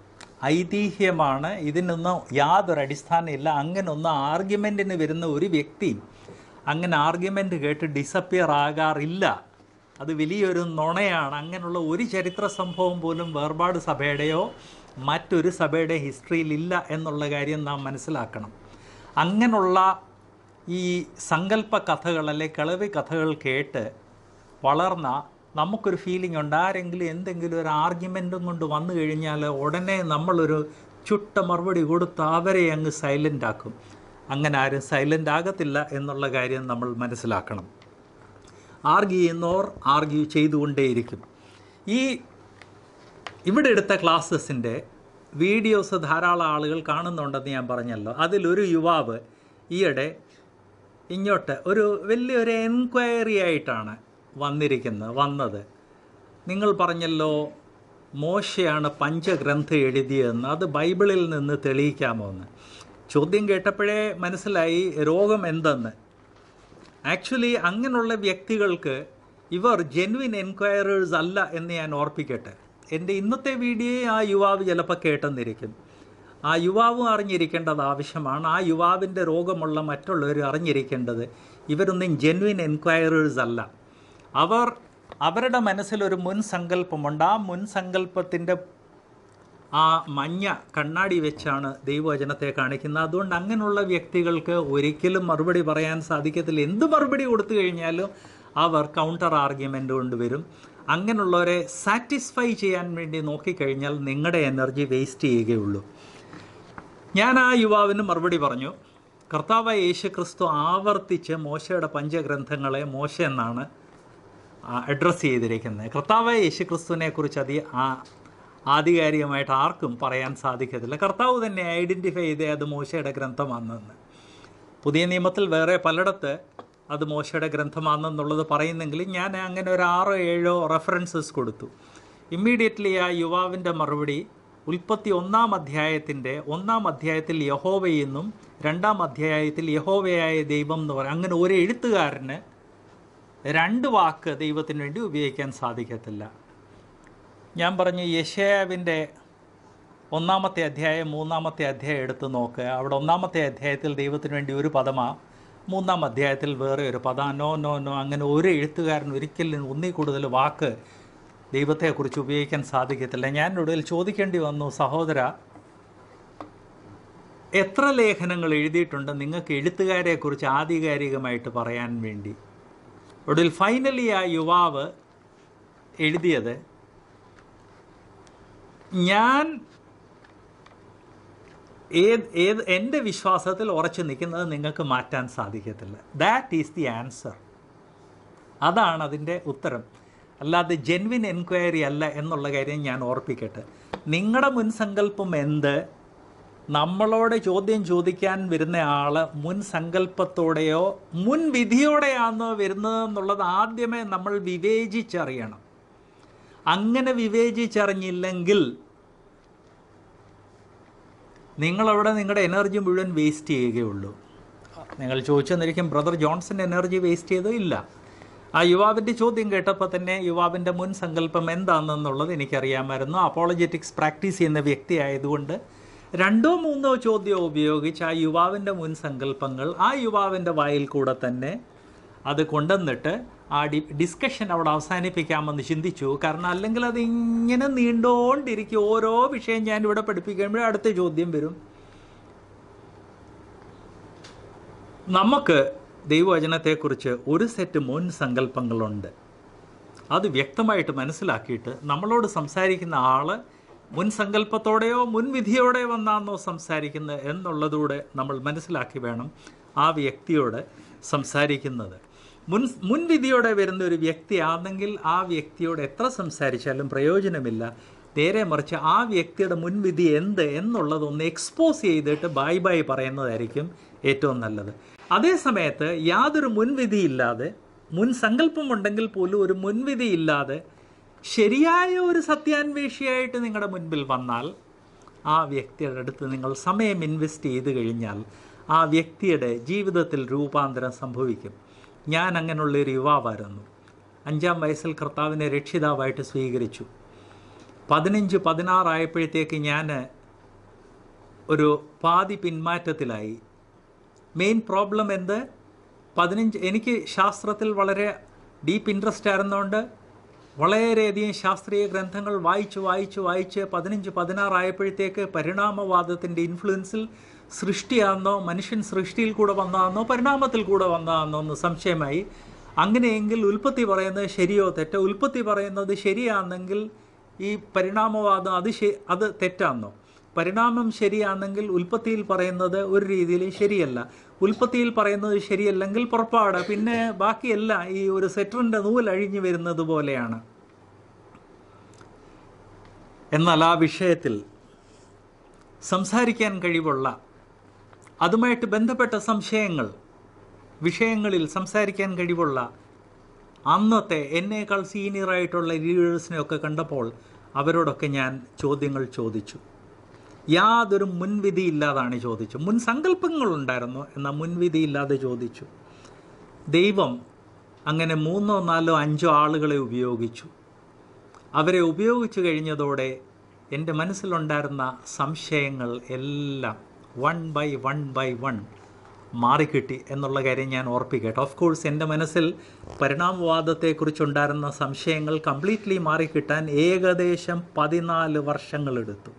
ഐതിഹ്യമാണ് ഇതിനൊന്നും യാതൊരു അടിസ്ഥാനമില്ല അങ്ങനെ ഒന്നും ആർഗ്യുമെൻറ്റിന് വരുന്ന ഒരു വ്യക്തിയും അങ്ങനെ ആർഗ്യുമെൻ്റ് കേട്ട് ഡിസപ്പിയർ ആകാറില്ല അത് വലിയൊരു നുണയാണ് അങ്ങനെയുള്ള ഒരു ചരിത്ര സംഭവം പോലും വേർപാട് സഭയുടെയോ മറ്റൊരു സഭയുടെ ഹിസ്റ്ററിയിലില്ല എന്നുള്ള കാര്യം നാം മനസ്സിലാക്കണം അങ്ങനെയുള്ള ഈ സങ്കല്പ കഥകൾ അല്ലെ കളവി കഥകൾ കേട്ട് വളർന്ന നമുക്കൊരു ഫീലിംഗ് ഉണ്ട് ആരെങ്കിലും എന്തെങ്കിലും ഒരു ആർഗ്യുമെൻറ്റും കൊണ്ട് വന്നു കഴിഞ്ഞാൽ ഉടനെ നമ്മളൊരു ചുട്ട മറുപടി കൊടുത്ത് അവരെ അങ്ങ് സൈലൻ്റ് ആക്കും അങ്ങനെ ആരും സൈലൻ്റ് ആകത്തില്ല എന്നുള്ള കാര്യം നമ്മൾ മനസ്സിലാക്കണം ആർഗ്യൂ ചെയ്യുന്നവർ ആർഗ്യൂ ചെയ്തുകൊണ്ടേയിരിക്കും ഈ ഇവിടെ എടുത്ത ക്ലാസ്സസിൻ്റെ വീഡിയോസ് ധാരാളം ആളുകൾ കാണുന്നുണ്ടെന്ന് ഞാൻ പറഞ്ഞല്ലോ അതിലൊരു യുവാവ് ഈയിടെ ഇങ്ങോട്ട് ഒരു വലിയൊരു എൻക്വയറി ആയിട്ടാണ് വന്നിരിക്കുന്നത് വന്നത് നിങ്ങൾ പറഞ്ഞല്ലോ മോശയാണ് പഞ്ചഗ്രന്ഥം എഴുതിയതെന്ന് അത് ബൈബിളിൽ നിന്ന് തെളിയിക്കാമോ എന്ന് ചോദ്യം കേട്ടപ്പോഴേ മനസ്സിലായി രോഗം എന്തെന്ന് ആക്ച്വലി അങ്ങനെയുള്ള വ്യക്തികൾക്ക് ഇവർ ജെനുവിൻ എൻക്വയറേഴ്സ് അല്ല എന്ന് ഞാൻ ഓർപ്പിക്കട്ടെ എൻ്റെ ഇന്നത്തെ വീഡിയോയെ ആ യുവാവ് ചിലപ്പോൾ കേട്ടെന്നിരിക്കും ആ യുവാവും അറിഞ്ഞിരിക്കേണ്ടത് ആവശ്യമാണ് ആ യുവാവിൻ്റെ രോഗമുള്ള മറ്റുള്ളവർ അറിഞ്ഞിരിക്കേണ്ടത് ഇവരൊന്നും ജെനുവിൻ എൻക്വയറേഴ്സ് അല്ല അവർ അവരുടെ മനസ്സിലൊരു മുൻ സങ്കല്പമുണ്ട് ആ മുൻ സങ്കല്പത്തിൻ്റെ ആ മഞ്ഞ കണ്ണാടി വെച്ചാണ് ദൈവവചനത്തെ കാണിക്കുന്നത് അതുകൊണ്ട് അങ്ങനെയുള്ള വ്യക്തികൾക്ക് ഒരിക്കലും മറുപടി പറയാൻ സാധിക്കത്തില്ല എന്ത് മറുപടി കൊടുത്തു കഴിഞ്ഞാലും അവർ കൗണ്ടർ ആർഗ്യുമെൻ്റ് കൊണ്ടുവരും അങ്ങനെയുള്ളവരെ സാറ്റിസ്ഫൈ ചെയ്യാൻ വേണ്ടി നോക്കിക്കഴിഞ്ഞാൽ നിങ്ങളുടെ എനർജി വേസ്റ്റ് ചെയ്യുകയുള്ളൂ ഞാൻ ആ യുവാവിന് മറുപടി പറഞ്ഞു കർത്താവായ യേശു ക്രിസ്തു ആവർത്തിച്ച് മോശയുടെ പഞ്ചഗ്രന്ഥങ്ങളെ മോശ എന്നാണ് അഡ്രസ്സ് ചെയ്തിരിക്കുന്നത് കർത്താവായ യേശു ക്രിസ്തുവിനെ കുറിച്ച് അതി ആ ആധികാരികമായിട്ട് ആർക്കും പറയാൻ സാധിക്കത്തില്ല കർത്താവ് തന്നെ ഐഡൻറ്റിഫൈ ചെയ്തേ അത് മോശയുടെ ഗ്രന്ഥമാണെന്ന് പുതിയ നിയമത്തിൽ വേറെ പലയിടത്ത് അത് മോശയുടെ ഗ്രന്ഥമാണെന്നുള്ളത് പറയുന്നെങ്കിലും ഞാൻ അങ്ങനെ ഒരു ആറോ ഏഴോ റെഫറൻസസ് കൊടുത്തു ഇമ്മീഡിയറ്റ്ലി ആ യുവാവിൻ്റെ മറുപടി ഉൽപ്പത്തി ഒന്നാം അധ്യായത്തിൻ്റെ ഒന്നാം അധ്യായത്തിൽ യഹോവയെന്നും രണ്ടാം അധ്യായത്തിൽ യഹോവയായ ദൈവം എന്ന് പറയും അങ്ങനെ ഒരു എഴുത്തുകാരന് രണ്ട് വാക്ക് ദൈവത്തിന് വേണ്ടി ഉപയോഗിക്കാൻ സാധിക്കത്തില്ല ഞാൻ പറഞ്ഞു യശയാവിൻ്റെ ഒന്നാമത്തെ അധ്യായം മൂന്നാമത്തെ അധ്യായം എടുത്ത് നോക്കുക അവിടെ ഒന്നാമത്തെ അധ്യായത്തിൽ ദൈവത്തിന് വേണ്ടി ഒരു പദമാ മൂന്നാം അധ്യായത്തിൽ വേറെ ഒരു പദ നോ നോ നോ അങ്ങനെ ഒരു എഴുത്തുകാരൻ ഒരിക്കലും ഒന്നിൽ കൂടുതൽ വാക്ക് ദൈവത്തെക്കുറിച്ച് ഉപയോഗിക്കാൻ സാധിക്കത്തില്ല ഞാൻ ഒടുവിൽ ചോദിക്കേണ്ടി വന്നു സഹോദര എത്ര ലേഖനങ്ങൾ എഴുതിയിട്ടുണ്ട് നിങ്ങൾക്ക് എഴുത്തുകാരെക്കുറിച്ച് ആധികാരികമായിട്ട് പറയാൻ വേണ്ടി ഒടുവിൽ ഫൈനലി ആ യുവാവ് എഴുതിയത് ഞാൻ ഏത് ഏത് എൻ്റെ വിശ്വാസത്തിൽ ഉറച്ചു നിൽക്കുന്നത് നിങ്ങൾക്ക് മാറ്റാൻ സാധിക്കത്തില്ല ദാറ്റ് ഈസ് ദി ആൻസർ അതാണ് അതിൻ്റെ ഉത്തരം അല്ലാതെ ജെൻവിൻ എൻക്വയറി അല്ല എന്നുള്ള കാര്യം ഞാൻ ഓർപ്പിക്കട്ടെ നിങ്ങളുടെ മുൻസങ്കല്പം എന്ത് നമ്മളോട് ചോദ്യം ചോദിക്കാൻ വരുന്ന ആൾ മുൻ സങ്കല്പത്തോടെയോ മുൻ വിധിയോടെയാണോ വരുന്നതെന്നുള്ളത് ആദ്യമേ നമ്മൾ വിവേചിച്ചറിയണം അങ്ങനെ വിവേചിച്ചറിഞ്ഞില്ലെങ്കിൽ നിങ്ങളവിടെ നിങ്ങളുടെ എനർജി മുഴുവൻ വേസ്റ്റ് ചെയ്യുകയുള്ളൂ നിങ്ങൾ ചോദിച്ചെന്നിരിക്കും ബ്രദർ ജോൺസൺ എനർജി വേസ്റ്റ് ചെയ്തോ ഇല്ല ആ യുവാവിൻ്റെ ചോദ്യം കേട്ടപ്പോൾ തന്നെ യുവാവിൻ്റെ മുൻ സങ്കല്പം എന്താണെന്നുള്ളത് എനിക്കറിയാമായിരുന്നു അപ്പോളജറ്റിക്സ് പ്രാക്ടീസ് ചെയ്യുന്ന വ്യക്തി ആയതുകൊണ്ട് രണ്ടോ മൂന്നോ ചോദ്യം ഉപയോഗിച്ച് ആ യുവാവിൻ്റെ മുൻ സങ്കല്പങ്ങൾ ആ യുവാവിൻ്റെ വായിൽ കൂടെ തന്നെ അത് കൊണ്ടുവന്നിട്ട് ആ ഡി ഡിസ്കഷൻ അവിടെ അവസാനിപ്പിക്കാമെന്ന് ചിന്തിച്ചു കാരണം അല്ലെങ്കിൽ അത് ഇങ്ങനെ നീണ്ടോണ്ടിരിക്കും ഓരോ വിഷയം ഞാൻ ഇവിടെ പഠിപ്പിക്കുമ്പോഴേ അടുത്ത ചോദ്യം വരും നമുക്ക് ദൈവവചനത്തെക്കുറിച്ച് ഒരു സെറ്റ് മുൻ സങ്കല്പങ്ങളുണ്ട് അത് വ്യക്തമായിട്ട് മനസ്സിലാക്കിയിട്ട് നമ്മളോട് സംസാരിക്കുന്ന ആൾ മുൻ സങ്കല്പത്തോടെയോ മുൻവിധിയോടെയോ വന്നാന്നോ സംസാരിക്കുന്നത് എന്നുള്ളതൂടെ നമ്മൾ മനസ്സിലാക്കി വേണം ആ വ്യക്തിയോട് സംസാരിക്കുന്നത് മുൻ മുൻവിധിയോടെ വരുന്ന ഒരു വ്യക്തിയാണെങ്കിൽ ആ വ്യക്തിയോട് എത്ര സംസാരിച്ചാലും പ്രയോജനമില്ല നേരെ മറിച്ച് ആ വ്യക്തിയുടെ മുൻവിധി എന്ത് എന്നുള്ളതൊന്ന് എക്സ്പോസ് ചെയ്തിട്ട് ബൈ ബൈ പറയുന്നതായിരിക്കും ഏറ്റവും നല്ലത് അതേ സമയത്ത് യാതൊരു മുൻവിധിയില്ലാതെ മുൻ സങ്കല്പമുണ്ടെങ്കിൽ പോലും ഒരു മുൻവിധിയില്ലാതെ ശരിയായ ഒരു സത്യാന്വേഷിയായിട്ട് നിങ്ങളുടെ മുൻപിൽ വന്നാൽ ആ വ്യക്തിയുടെ അടുത്ത് നിങ്ങൾ സമയം ഇൻവെസ്റ്റ് ചെയ്ത് കഴിഞ്ഞാൽ ആ വ്യക്തിയുടെ ജീവിതത്തിൽ രൂപാന്തരം സംഭവിക്കും ഞാൻ അങ്ങനെയുള്ള ഒരു യുവാവായിരുന്നു അഞ്ചാം വയസ്സിൽ കർത്താവിനെ രക്ഷിതാവായിട്ട് സ്വീകരിച്ചു പതിനഞ്ച് പതിനാറായപ്പോഴത്തേക്ക് ഞാൻ ഒരു പാതി പിന്മാറ്റത്തിലായി മെയിൻ പ്രോബ്ലം എന്ത് പതിനഞ്ച് എനിക്ക് ശാസ്ത്രത്തിൽ വളരെ ഡീപ്പ് ഇൻട്രസ്റ്റ് ആയിരുന്നുകൊണ്ട് വളരെയധികം ശാസ്ത്രീയ ഗ്രന്ഥങ്ങൾ വായിച്ച് വായിച്ച് വായിച്ച് പതിനഞ്ച് പതിനാറായപ്പോഴത്തേക്ക് പരിണാമവാദത്തിൻ്റെ ഇൻഫ്ലുവൻസിൽ സൃഷ്ടിയാണെന്നോ മനുഷ്യൻ സൃഷ്ടിയിൽ കൂടെ വന്നതാണെന്നോ പരിണാമത്തിൽ കൂടെ വന്നതാണെന്നോ എന്ന് സംശയമായി അങ്ങനെയെങ്കിൽ ഉൽപ്പത്തി പറയുന്നത് ശരിയോ തെറ്റോ ഉൽപ്പത്തി പറയുന്നത് ശരിയാണെങ്കിൽ ഈ പരിണാമവാദം അത് ശ അത് തെറ്റാണെന്നോ പരിണാമം ശരിയാണെങ്കിൽ ഉൽപ്പത്തിയിൽ പറയുന്നത് ഒരു രീതിയിൽ ശരിയല്ല ഉൽപ്പത്തിയിൽ പറയുന്നത് ശരിയല്ലെങ്കിൽ പുറപ്പാട് പിന്നെ ബാക്കിയെല്ലാം ഈ ഒരു സെറ്ററിൻ്റെ നൂൽ അഴിഞ്ഞു വരുന്നത് പോലെയാണ് എന്നാൽ ആ വിഷയത്തിൽ സംസാരിക്കാൻ കഴിവുള്ള അതുമായിട്ട് ബന്ധപ്പെട്ട സംശയങ്ങൾ വിഷയങ്ങളിൽ സംസാരിക്കാൻ കഴിവുള്ള അന്നത്തെ എന്നേക്കാൾ സീനിയറായിട്ടുള്ള ലീഡേഴ്സിനെയൊക്കെ കണ്ടപ്പോൾ അവരോടൊക്കെ ഞാൻ ചോദ്യങ്ങൾ ചോദിച്ചു യാതൊരു മുൻവിധി ഇല്ലാതാണ് ചോദിച്ചു മുൻ സങ്കല്പങ്ങളുണ്ടായിരുന്നു എന്നാൽ മുൻവിധി ഇല്ലാതെ ചോദിച്ചു ദൈവം അങ്ങനെ മൂന്നോ നാലോ അഞ്ചോ ആളുകളെ ഉപയോഗിച്ചു അവരെ ഉപയോഗിച്ചു കഴിഞ്ഞതോടെ എൻ്റെ മനസ്സിലുണ്ടായിരുന്ന സംശയങ്ങൾ എല്ലാം one by one by one മാറിക്കിട്ടി എന്നുള്ള കാര്യം ഞാൻ ഓർപ്പിക്കട്ടെ ഓഫ് കോഴ്സ് എൻ്റെ മനസ്സിൽ പരിണാമവാദത്തെക്കുറിച്ചുണ്ടായിരുന്ന സംശയങ്ങൾ കംപ്ലീറ്റ്ലി മാറിക്കിട്ടാൻ ഏകദേശം പതിനാല് വർഷങ്ങളെടുത്തു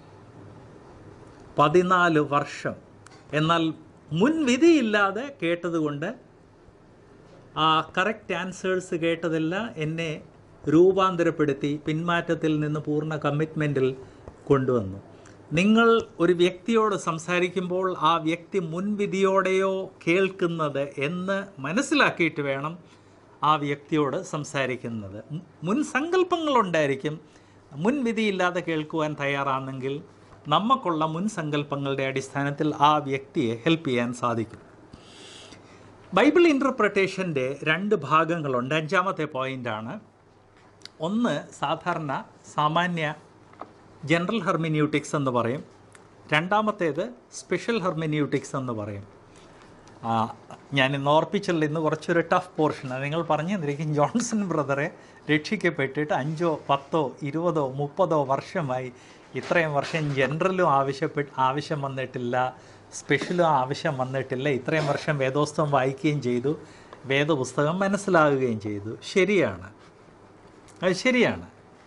പതിനാല് വർഷം എന്നാൽ മുൻവിധിയില്ലാതെ കേട്ടതുകൊണ്ട് ആ കറക്റ്റ് ആൻസേഴ്സ് കേട്ടതെല്ലാം എന്നെ രൂപാന്തരപ്പെടുത്തി പിന്മാറ്റത്തിൽ നിന്ന് പൂർണ്ണ കമ്മിറ്റ്മെൻറ്റിൽ കൊണ്ടുവന്നു നിങ്ങൾ ഒരു വ്യക്തിയോട് സംസാരിക്കുമ്പോൾ ആ വ്യക്തി മുൻവിധിയോടെയോ കേൾക്കുന്നത് എന്ന് മനസ്സിലാക്കിയിട്ട് വേണം ആ വ്യക്തിയോട് സംസാരിക്കുന്നത് മു- മുൻ സങ്കല്പങ്ങളുണ്ടായിരിക്കും മുൻവിധിയില്ലാതെ കേൾക്കുവാൻ തയ്യാറാണെങ്കിൽ നമുക്കുള്ള മുൻ സങ്കല്പങ്ങളുടെ അടിസ്ഥാനത്തിൽ ആ വ്യക്തിയെ ഹെൽപ്പ് ചെയ്യാൻ സാധിക്കും ബൈബിൾ ഇൻ്റർപ്രിട്ടേഷൻ്റെ രണ്ട് ഭാഗങ്ങളുണ്ട് അഞ്ചാമത്തെ പോയിൻ്റാണ് ഒന്ന് സാധാരണ സാമാന്യ ജനറൽ ഹെർമിന്യൂട്ടിക്സ് എന്ന് പറയും രണ്ടാമത്തേത് സ്പെഷ്യൽ ഹെർമിന്യൂട്ടിക്സ് എന്ന് പറയും ആ, ഞാൻ ഇന്ന് ഓർപ്പിച്ചുള്ള ഇന്ന് കുറച്ചൊരു ടഫ് പോർഷനാണ് നിങ്ങൾ പറഞ്ഞു തന്നിരിക്കും ജോൺസൺ ബ്രദറെ രക്ഷിക്കപ്പെട്ടിട്ട് അഞ്ചോ പത്തോ ഇരുപതോ മുപ്പതോ വർഷമായി ഇത്രയും വർഷം ജനറലും ആവശ്യപ്പെട്ട് ആവശ്യം വന്നിട്ടില്ല സ്പെഷ്യലും ആവശ്യം വന്നിട്ടില്ല ഇത്രയും വർഷം വേദോസ്തവം വായിക്കുകയും ചെയ്തു വേദപുസ്തകം മനസ്സിലാകുകയും ചെയ്തു ശരിയാണ് അത് ശരിയാണ്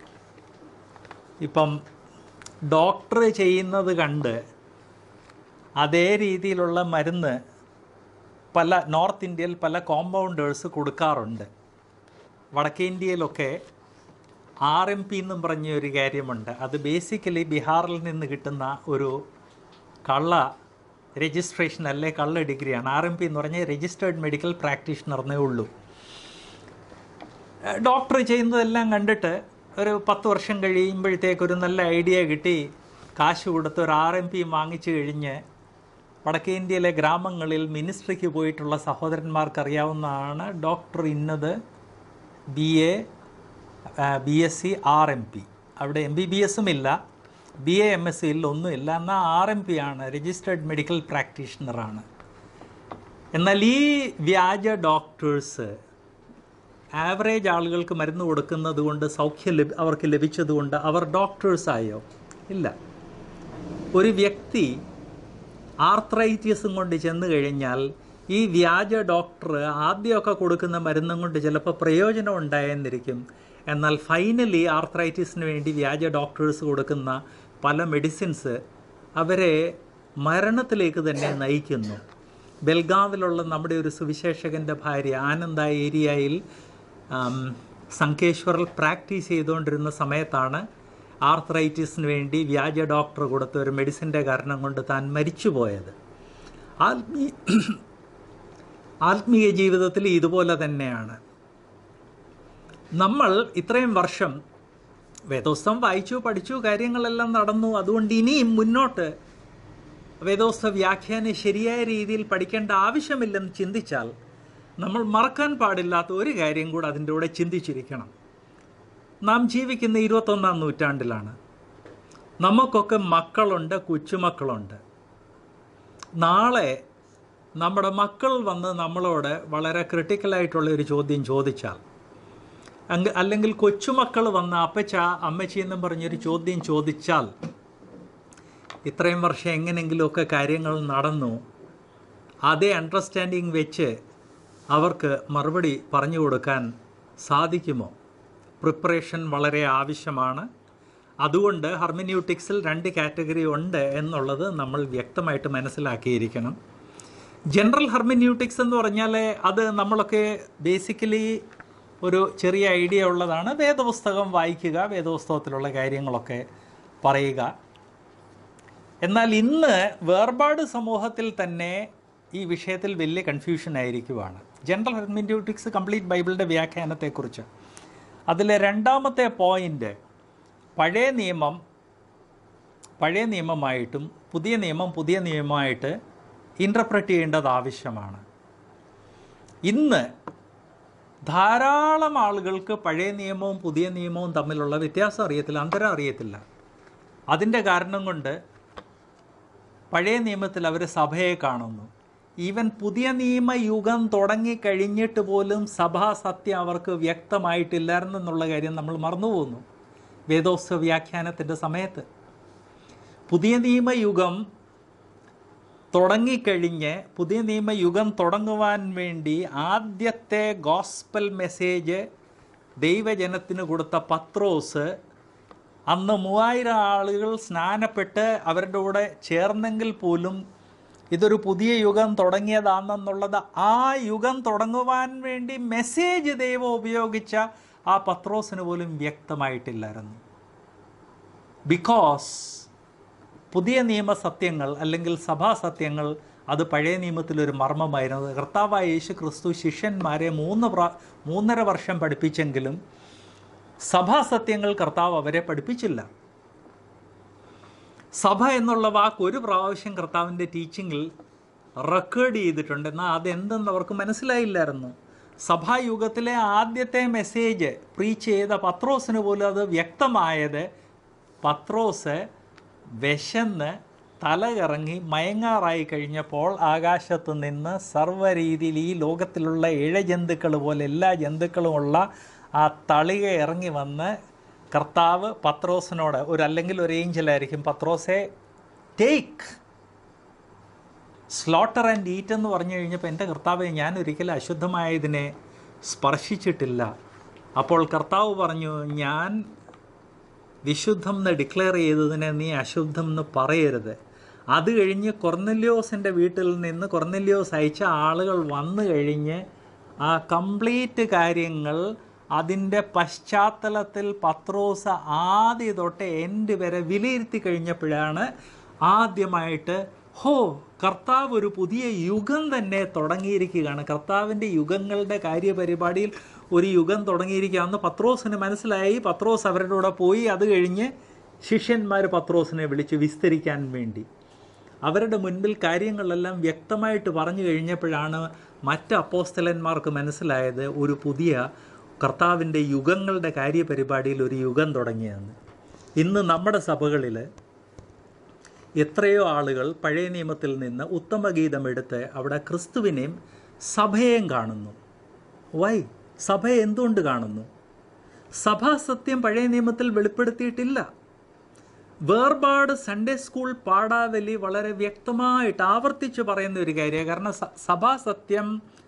ഇപ്പം ഡോക്ടർ ചെയ്യുന്നത് കണ്ട് അതേ രീതിയിലുള്ള മരുന്ന് പല നോർത്ത് ഇന്ത്യയിൽ പല കോമ്പൗണ്ടേഴ്സ് കൊടുക്കാറുണ്ട് വടക്കേ ഇന്ത്യയിലൊക്കെ ആർ എം പി എന്നും പറഞ്ഞ ഒരു കാര്യമുണ്ട് അത് ബേസിക്കലി ബീഹാറിൽ നിന്ന് കിട്ടുന്ന ഒരു കള്ള രജിസ്ട്രേഷൻ അല്ലെ കള്ള ഡിഗ്രിയാണ് ആർ എം പി എന്ന് പറഞ്ഞാൽ രജിസ്റ്റേർഡ് മെഡിക്കൽ പ്രാക്ടീഷണർന്നേ ഉള്ളൂ ഡോക്ടർ ചെയ്യുന്നതെല്ലാം കണ്ടിട്ട് ഒരു പത്ത് വർഷം കഴിയുമ്പോഴത്തേക്ക് ഒരു നല്ല ഐഡിയ കിട്ടി കാശ് കൊടുത്ത് ഒരു ആർ എം പി വാങ്ങിച്ചു കഴിഞ്ഞ് വടക്കേ ഇന്ത്യയിലെ ഗ്രാമങ്ങളിൽ മിനിസ്ട്രിക്ക് പോയിട്ടുള്ള സഹോദരന്മാർക്ക് അറിയാവുന്നതാണ് ഡോക്ടർ ഇന്നത് B A B S C R M P അവിടെ എം ബി ബി എസും ഇല്ല ബി എ എം എസ് ഇല്ല ഒന്നുമില്ല എന്നാൽ ആർ എം പി ആണ് രജിസ്റ്റേർഡ് മെഡിക്കൽ പ്രാക്ടീഷണറാണ് എന്നാൽ ഈ വ്യാജ ഡോക്ടേഴ്സ് ആവറേജ് ആളുകൾക്ക് മരുന്ന് കൊടുക്കുന്നത് കൊണ്ട് സൗഖ്യം ലഭി അവർക്ക് ലഭിച്ചതുകൊണ്ട് അവർ ഡോക്ടേഴ്സായോ ഇല്ല ഒരു വ്യക്തി ആർത്രൈറ്റിസും കൊണ്ട് ചെന്ന് കഴിഞ്ഞാൽ ഈ വ്യാജ ഡോക്ടർ ആദ്യമൊക്കെ കൊടുക്കുന്ന മരുന്നും കൊണ്ട് ചിലപ്പോൾ പ്രയോജനം ഉണ്ടായെന്നിരിക്കും എന്നാൽ ഫൈനലി ആർത്രൈറ്റിസിന് വേണ്ടി വ്യാജ ഡോക്ടേഴ്സ് കൊടുക്കുന്ന പല മെഡിസിൻസ് അവരെ മരണത്തിലേക്ക് തന്നെ നയിക്കുന്നു ബെൽഗാവിലുള്ള നമ്മുടെ ഒരു സുവിശേഷകൻ്റെ ഭാര്യ ആനന്ദ ഏരിയയിൽ ആം, സംഖേശ്വറിൽ പ്രാക്ടീസ് ചെയ്തുകൊണ്ടിരുന്ന സമയത്താണ് ആർത്രൈറ്റിസിന് വേണ്ടി വ്യാജ ഡോക്ടർ കൊടുത്ത ഒരു മെഡിസിൻ്റെ കാരണം കൊണ്ട് താൻ മരിച്ചുപോയത് ആത്മീയ ആത്മീയ ജീവിതത്തിൽ ഇതുപോലെ തന്നെയാണ് നമ്മൾ ഇത്രയും വർഷം വേദോസ്തം വായിച്ചു പഠിച്ചു കാര്യങ്ങളെല്ലാം നടന്നു അതുകൊണ്ട് ഇനിയും മുന്നോട്ട് വേദോസ്ത വ്യാഖ്യാനം ശരിയായ രീതിയിൽ പഠിക്കേണ്ട ആവശ്യമില്ലെന്ന് ചിന്തിച്ചാൽ നമ്മൾ മറക്കാൻ പാടില്ലാത്ത ഒരു കാര്യം കൂടെ അതിൻ്റെ കൂടെ ചിന്തിച്ചിരിക്കണം നാം ജീവിക്കുന്ന ഇരുപത്തൊന്നാം നൂറ്റാണ്ടിലാണ് നമുക്കൊക്കെ മക്കളുണ്ട് കൊച്ചുമക്കളുണ്ട് നാളെ നമ്മുടെ മക്കൾ വന്ന് നമ്മളോട് വളരെ ക്രിട്ടിക്കലായിട്ടുള്ള ഒരു ചോദ്യം ചോദിച്ചാൽ അങ്ക- അല്ലെങ്കിൽ കൊച്ചുമക്കൾ വന്ന് അപ്പച്ച അമ്മച്ചി എന്നും പറഞ്ഞൊരു ചോദ്യം ചോദിച്ചാൽ ഇത്രയും വർഷം എങ്ങനെയെങ്കിലുമൊക്കെ കാര്യങ്ങൾ നടന്നു അതേ അണ്ടർസ്റ്റാൻഡിങ് വെച്ച് അവർക്ക് മറുപടി പറഞ്ഞു കൊടുക്കാൻ സാധിക്കുമോ പ്രിപ്പറേഷൻ വളരെ ആവശ്യമാണ് അതുകൊണ്ട് ഹർമിന്യൂട്ടിക്സിൽ രണ്ട് കാറ്റഗറി ഉണ്ട് എന്നുള്ളത് നമ്മൾ വ്യക്തമായിട്ട് മനസ്സിലാക്കിയിരിക്കണം ജനറൽ ഹർമിന്യൂട്ടിക്സ് എന്ന് പറഞ്ഞാൽ അത് നമ്മളൊക്കെ ബേസിക്കലി ഒരു ചെറിയ ഐഡിയ ഉള്ളതാണ് വേദപുസ്തകം വായിക്കുക വേദപുസ്തകത്തിലുള്ള കാര്യങ്ങളൊക്കെ പറയുക എന്നാൽ ഇന്ന് വേർപാട് സമൂഹത്തിൽ തന്നെ ഈ വിഷയത്തിൽ വലിയ കൺഫ്യൂഷൻ ആയിരിക്കുവാണ് ജനറൽ ഹെർമിൻറ്റ്യൂട്ടിക്സ് കംപ്ലീറ്റ് ബൈബിളിൻ്റെ വ്യാഖ്യാനത്തെക്കുറിച്ച് അതിലെ രണ്ടാമത്തെ പോയിൻ്റ് പഴയ നിയമം പഴയ നിയമമായിട്ടും പുതിയ നിയമം പുതിയ നിയമമായിട്ട് ഇൻ്റർപ്രറ്റ് ചെയ്യേണ്ടത് ആവശ്യമാണ് ഇന്ന് ധാരാളം ആളുകൾക്ക് പഴയ നിയമവും പുതിയ നിയമവും തമ്മിലുള്ള വ്യത്യാസം അറിയത്തില്ല അന്തരം അറിയത്തില്ല അതിൻ്റെ കാരണം കൊണ്ട് പഴയ നിയമത്തിൽ അവർ സഭയെ കാണുന്നു ഈവൻ പുതിയ നിയമയുഗം തുടങ്ങിക്കഴിഞ്ഞിട്ട് പോലും സഭാ സത്യം അവർക്ക് വ്യക്തമായിട്ടില്ലായിരുന്നെന്നുള്ള കാര്യം നമ്മൾ മറന്നുപോകുന്നു വേദോത്സവ വ്യാഖ്യാനത്തിൻ്റെ സമയത്ത് പുതിയ നിയമയുഗം തുടങ്ങിക്കഴിഞ്ഞ് പുതിയ നിയമയുഗം തുടങ്ങുവാൻ വേണ്ടി ആദ്യത്തെ ഗോസ്പൽ മെസ്സേജ് ദൈവജനത്തിന് കൊടുത്ത പത്രോസ് അന്ന് മൂവായിരം ആളുകൾ സ്നാനപ്പെട്ട് അവരുടെ കൂടെ ചേർന്നെങ്കിൽ പോലും ഇതൊരു പുതിയ യുഗം തുടങ്ങിയതാണെന്നുള്ളത് ആ യുഗം തുടങ്ങുവാൻ വേണ്ടി മെസ്സേജ് ദൈവം ഉപയോഗിച്ച ആ പത്രോസിന് പോലും വ്യക്തമായിട്ടില്ലായിരുന്നു ബിക്കോസ് പുതിയ നിയമസത്യങ്ങൾ അല്ലെങ്കിൽ സഭാസത്യങ്ങൾ അത് പഴയ നിയമത്തിലൊരു മർമ്മമായിരുന്നു കർത്താവായ യേശു ക്രിസ്തു ശിഷ്യന്മാരെ മൂന്ന് പ്രാ മൂന്നര വർഷം പഠിപ്പിച്ചെങ്കിലും സഭാസത്യങ്ങൾ കർത്താവ് അവരെ പഠിപ്പിച്ചില്ല സഭ എന്നുള്ള വാക്ക് ഒരു പ്രാവശ്യം കർത്താവിൻ്റെ ടീച്ചിങ്ങിൽ റെക്കോർഡ് ചെയ്തിട്ടുണ്ട് എന്നാൽ അതെന്തെന്ന് അവർക്ക് മനസ്സിലായില്ലായിരുന്നു സഭായുഗത്തിലെ ആദ്യത്തെ മെസ്സേജ് പ്രീച്ച് ചെയ്ത പത്രോസിന് പോലും അത് വ്യക്തമായത് പത്രോസ് വിശന്ന് തലകറങ്ങി മയങ്ങാറായി കഴിഞ്ഞപ്പോൾ ആകാശത്ത് നിന്ന് സർവ്വരീതിയിൽ ഈ ലോകത്തിലുള്ള ഇഴജന്തുക്കൾ പോലെ എല്ലാ ജന്തുക്കളുമുള്ള ആ തളിക ഇറങ്ങി വന്ന് കർത്താവ് പത്രോസിനോട് ഒരു അല്ലെങ്കിൽ ഒരു ഏഞ്ചലായിരിക്കും പത്രോസെ ടേക്ക് സ്ലോട്ടർ ആൻഡ് ഈറ്റ് എന്ന് പറഞ്ഞു കഴിഞ്ഞപ്പോൾ എൻ്റെ കർത്താവ് ഞാൻ ഒരിക്കലും അശുദ്ധമായതിനെ സ്പർശിച്ചിട്ടില്ല അപ്പോൾ കർത്താവ് പറഞ്ഞു ഞാൻ വിശുദ്ധം എന്ന് ഡിക്ലെയർ ചെയ്തതിനെ നീ അശുദ്ധം എന്ന് പറയരുത് അത് കഴിഞ്ഞ് കൊർനെല്യോസിൻ്റെ വീട്ടിൽ നിന്ന് കൊർനെല്യോസ് അയച്ച ആളുകൾ വന്നു കഴിഞ്ഞ് ആ കംപ്ലീറ്റ് കാര്യങ്ങൾ അതിൻ്റെ പശ്ചാത്തലത്തിൽ പത്രോസ് ആദ്യ തൊട്ട് എൻഡ് വരെ വിലയിരുത്തി കഴിഞ്ഞപ്പോഴാണ് ആദ്യമായിട്ട് ഹോ കർത്താവ് ഒരു പുതിയ യുഗം തന്നെ തുടങ്ങിയിരിക്കുകയാണ് കർത്താവിൻ്റെ യുഗങ്ങളുടെ കാര്യപരിപാടിയിൽ ഒരു യുഗം തുടങ്ങിയിരിക്കുകയാണെന്ന് പത്രോസിന് മനസ്സിലായി പത്രോസ് അവരുടെ കൂടെ പോയി അത് കഴിഞ്ഞ് ശിഷ്യന്മാർ പത്രോസിനെ വിളിച്ച് വിസ്തരിക്കാൻ വേണ്ടി അവരുടെ മുൻപിൽ കാര്യങ്ങളെല്ലാം വ്യക്തമായിട്ട് പറഞ്ഞു കഴിഞ്ഞപ്പോഴാണ് മറ്റ് അപ്പോസ്തലന്മാർക്ക് മനസ്സിലായത് ഒരു പുതിയ കർത്താവിൻ്റെ യുഗങ്ങളുടെ കാര്യപരിപാടിയിൽ ഒരു യുഗം തുടങ്ങിയെന്ന് ഇന്ന് നമ്മുടെ സഭകളിൽ എത്രയോ ആളുകൾ പഴയ നിയമത്തിൽ നിന്ന് ഉത്തമഗീതം എടുത്ത് അവിടെ ക്രിസ്തുവിനെയും സഭയെയും കാണുന്നു വൈ സഭയെ എന്തുകൊണ്ട് കാണുന്നു സഭാസത്യം പഴയ നിയമത്തിൽ വെളിപ്പെടുത്തിയിട്ടില്ല വേർപാട് സൺഡേ സ്കൂൾ പാഠാവലി വളരെ വ്യക്തമായിട്ട് ആവർത്തിച്ച് പറയുന്ന ഒരു കാര്യമാണ് കാരണം സ- സഭാസത്യം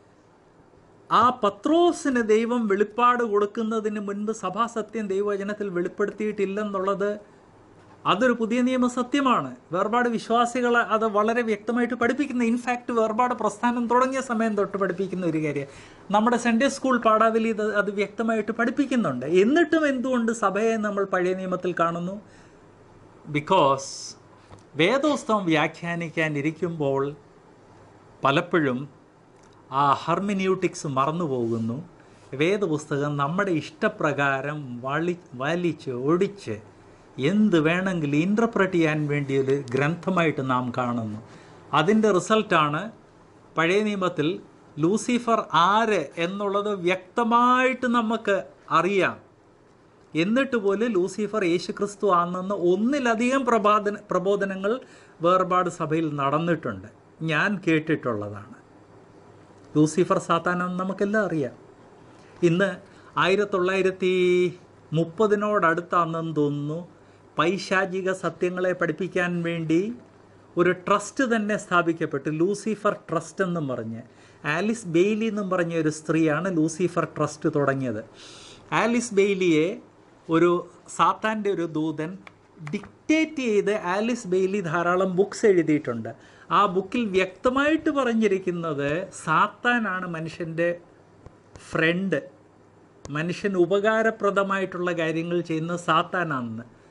ആ പത്രോസിന് ദൈവം വെളിപ്പാട് കൊടുക്കുന്നതിന് മുൻപ് സഭാസത്യം ദൈവവചനത്തിൽ വെളിപ്പെടുത്തിയിട്ടില്ലെന്നുള്ളത് അതൊരു പുതിയ നിയമ സത്യമാണ് വേർപാട് വിശ്വാസികൾ അത് വളരെ വ്യക്തമായിട്ട് പഠിപ്പിക്കുന്ന ഇൻഫാക്റ്റ് വേർപാട് പ്രസ്ഥാനം തുടങ്ങിയ സമയം തൊട്ട് പഠിപ്പിക്കുന്ന ഒരു കാര്യം നമ്മുടെ സൺഡേ സ്കൂൾ പാഠാവലി ഇത് അത് വ്യക്തമായിട്ട് പഠിപ്പിക്കുന്നുണ്ട് എന്നിട്ടും എന്തുകൊണ്ട് സഭയെ നമ്മൾ പഴയ നിയമത്തിൽ കാണുന്നു ബിക്കോസ് വേദോസ്തവം വ്യാഖ്യാനിക്കാനിരിക്കുമ്പോൾ പലപ്പോഴും ആ ഹർമിന്യൂട്ടിക്സ് മറന്നു പോകുന്നു വേദപുസ്തകം നമ്മുടെ ഇഷ്ടപ്രകാരം വളി വലിച്ച് ഒടിച്ച് എന്ത് വേണമെങ്കിലും ഇൻ്റർപ്രറ്റ് ചെയ്യാൻ വേണ്ടി ഒരു ഗ്രന്ഥമായിട്ട് നാം കാണുന്നു അതിൻ്റെ റിസൾട്ടാണ് പഴയ നിയമത്തിൽ ലൂസിഫർ ആര് എന്നുള്ളത് വ്യക്തമായിട്ട് നമുക്ക് അറിയാം എന്നിട്ട് പോലും ലൂസിഫർ യേശുക്രിസ്തു ആണെന്ന് ഒന്നിലധികം പ്രബോധന പ്രബോധനങ്ങൾ വേർപാട് സഭയിൽ നടന്നിട്ടുണ്ട് ഞാൻ കേട്ടിട്ടുള്ളതാണ് ലൂസിഫർ സാത്താനെന്ന് നമുക്കെല്ലാം അറിയാം ഇന്ന് ആയിരത്തി തൊള്ളായിരത്തി മുപ്പതിനോടടുത്താണെന്ന് തോന്നുന്നു പൈശാചിക സത്യങ്ങളെ പഠിപ്പിക്കാൻ വേണ്ടി ഒരു ട്രസ്റ്റ് തന്നെ സ്ഥാപിക്കപ്പെട്ടു ലൂസിഫർ ട്രസ്റ്റ് എന്നും പറഞ്ഞ് ആലിസ് ബെയ്ലി എന്നും പറഞ്ഞ ഒരു സ്ത്രീയാണ് ലൂസിഫർ ട്രസ്റ്റ് തുടങ്ങിയത് ആലിസ് ബെയ്ലിയെ ഒരു സാത്താൻ്റെ ഒരു ദൂതൻ ഡിക്റ്റേറ്റ് ചെയ്ത് ആലിസ് ബെയ്ലി ധാരാളം ബുക്സ് എഴുതിയിട്ടുണ്ട് ആ ബുക്കിൽ വ്യക്തമായിട്ട് പറഞ്ഞിരിക്കുന്നത് സാത്താനാണ് മനുഷ്യൻ്റെ ഫ്രണ്ട് മനുഷ്യന് ഉപകാരപ്രദമായിട്ടുള്ള കാര്യങ്ങൾ ചെയ്യുന്ന സാത്താനാണെന്ന്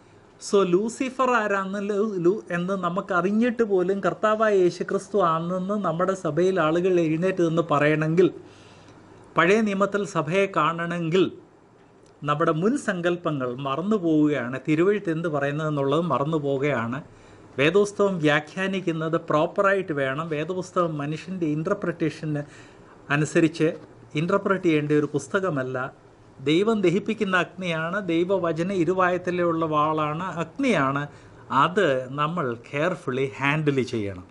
സോ ലൂസിഫർ ആരാന്ന് ലൂ- ലൂ- എന്ന് നമുക്ക് അറിഞ്ഞിട്ട് പോലും കർത്താവായ യേശുക്രിസ്തു ആണെന്ന് നമ്മുടെ സഭയിൽ ആളുകൾ എഴുന്നേറ്റ് നിന്ന് പറയണമെങ്കിൽ പഴയ നിയമത്തിൽ സഭയെ കാണണമെങ്കിൽ നമ്മുടെ മുൻ സങ്കല്പങ്ങൾ മറന്നു പോവുകയാണ് തിരുവഴുത്ത് എന്ത് പറയുന്നത് എന്നുള്ളത് മറന്നു പോവുകയാണ് വേദപുസ്തകം വ്യാഖ്യാനിക്കുന്നത് പ്രോപ്പറായിട്ട് വേണം വേദപുസ്തകം മനുഷ്യൻ്റെ ഇൻ്റർപ്രിട്ടേഷന് അനുസരിച്ച് ഇൻ്റർപ്രറ്റ് ചെയ്യേണ്ട ഒരു പുസ്തകമല്ല ദൈവം ദഹിപ്പിക്കുന്ന അഗ്നിയാണ് ദൈവവചന ഇരുവായത്തിലുള്ള വാളാണ് അഗ്നിയാണ് അത് നമ്മൾ കെയർഫുള്ളി ഹാൻഡിൽ ചെയ്യണം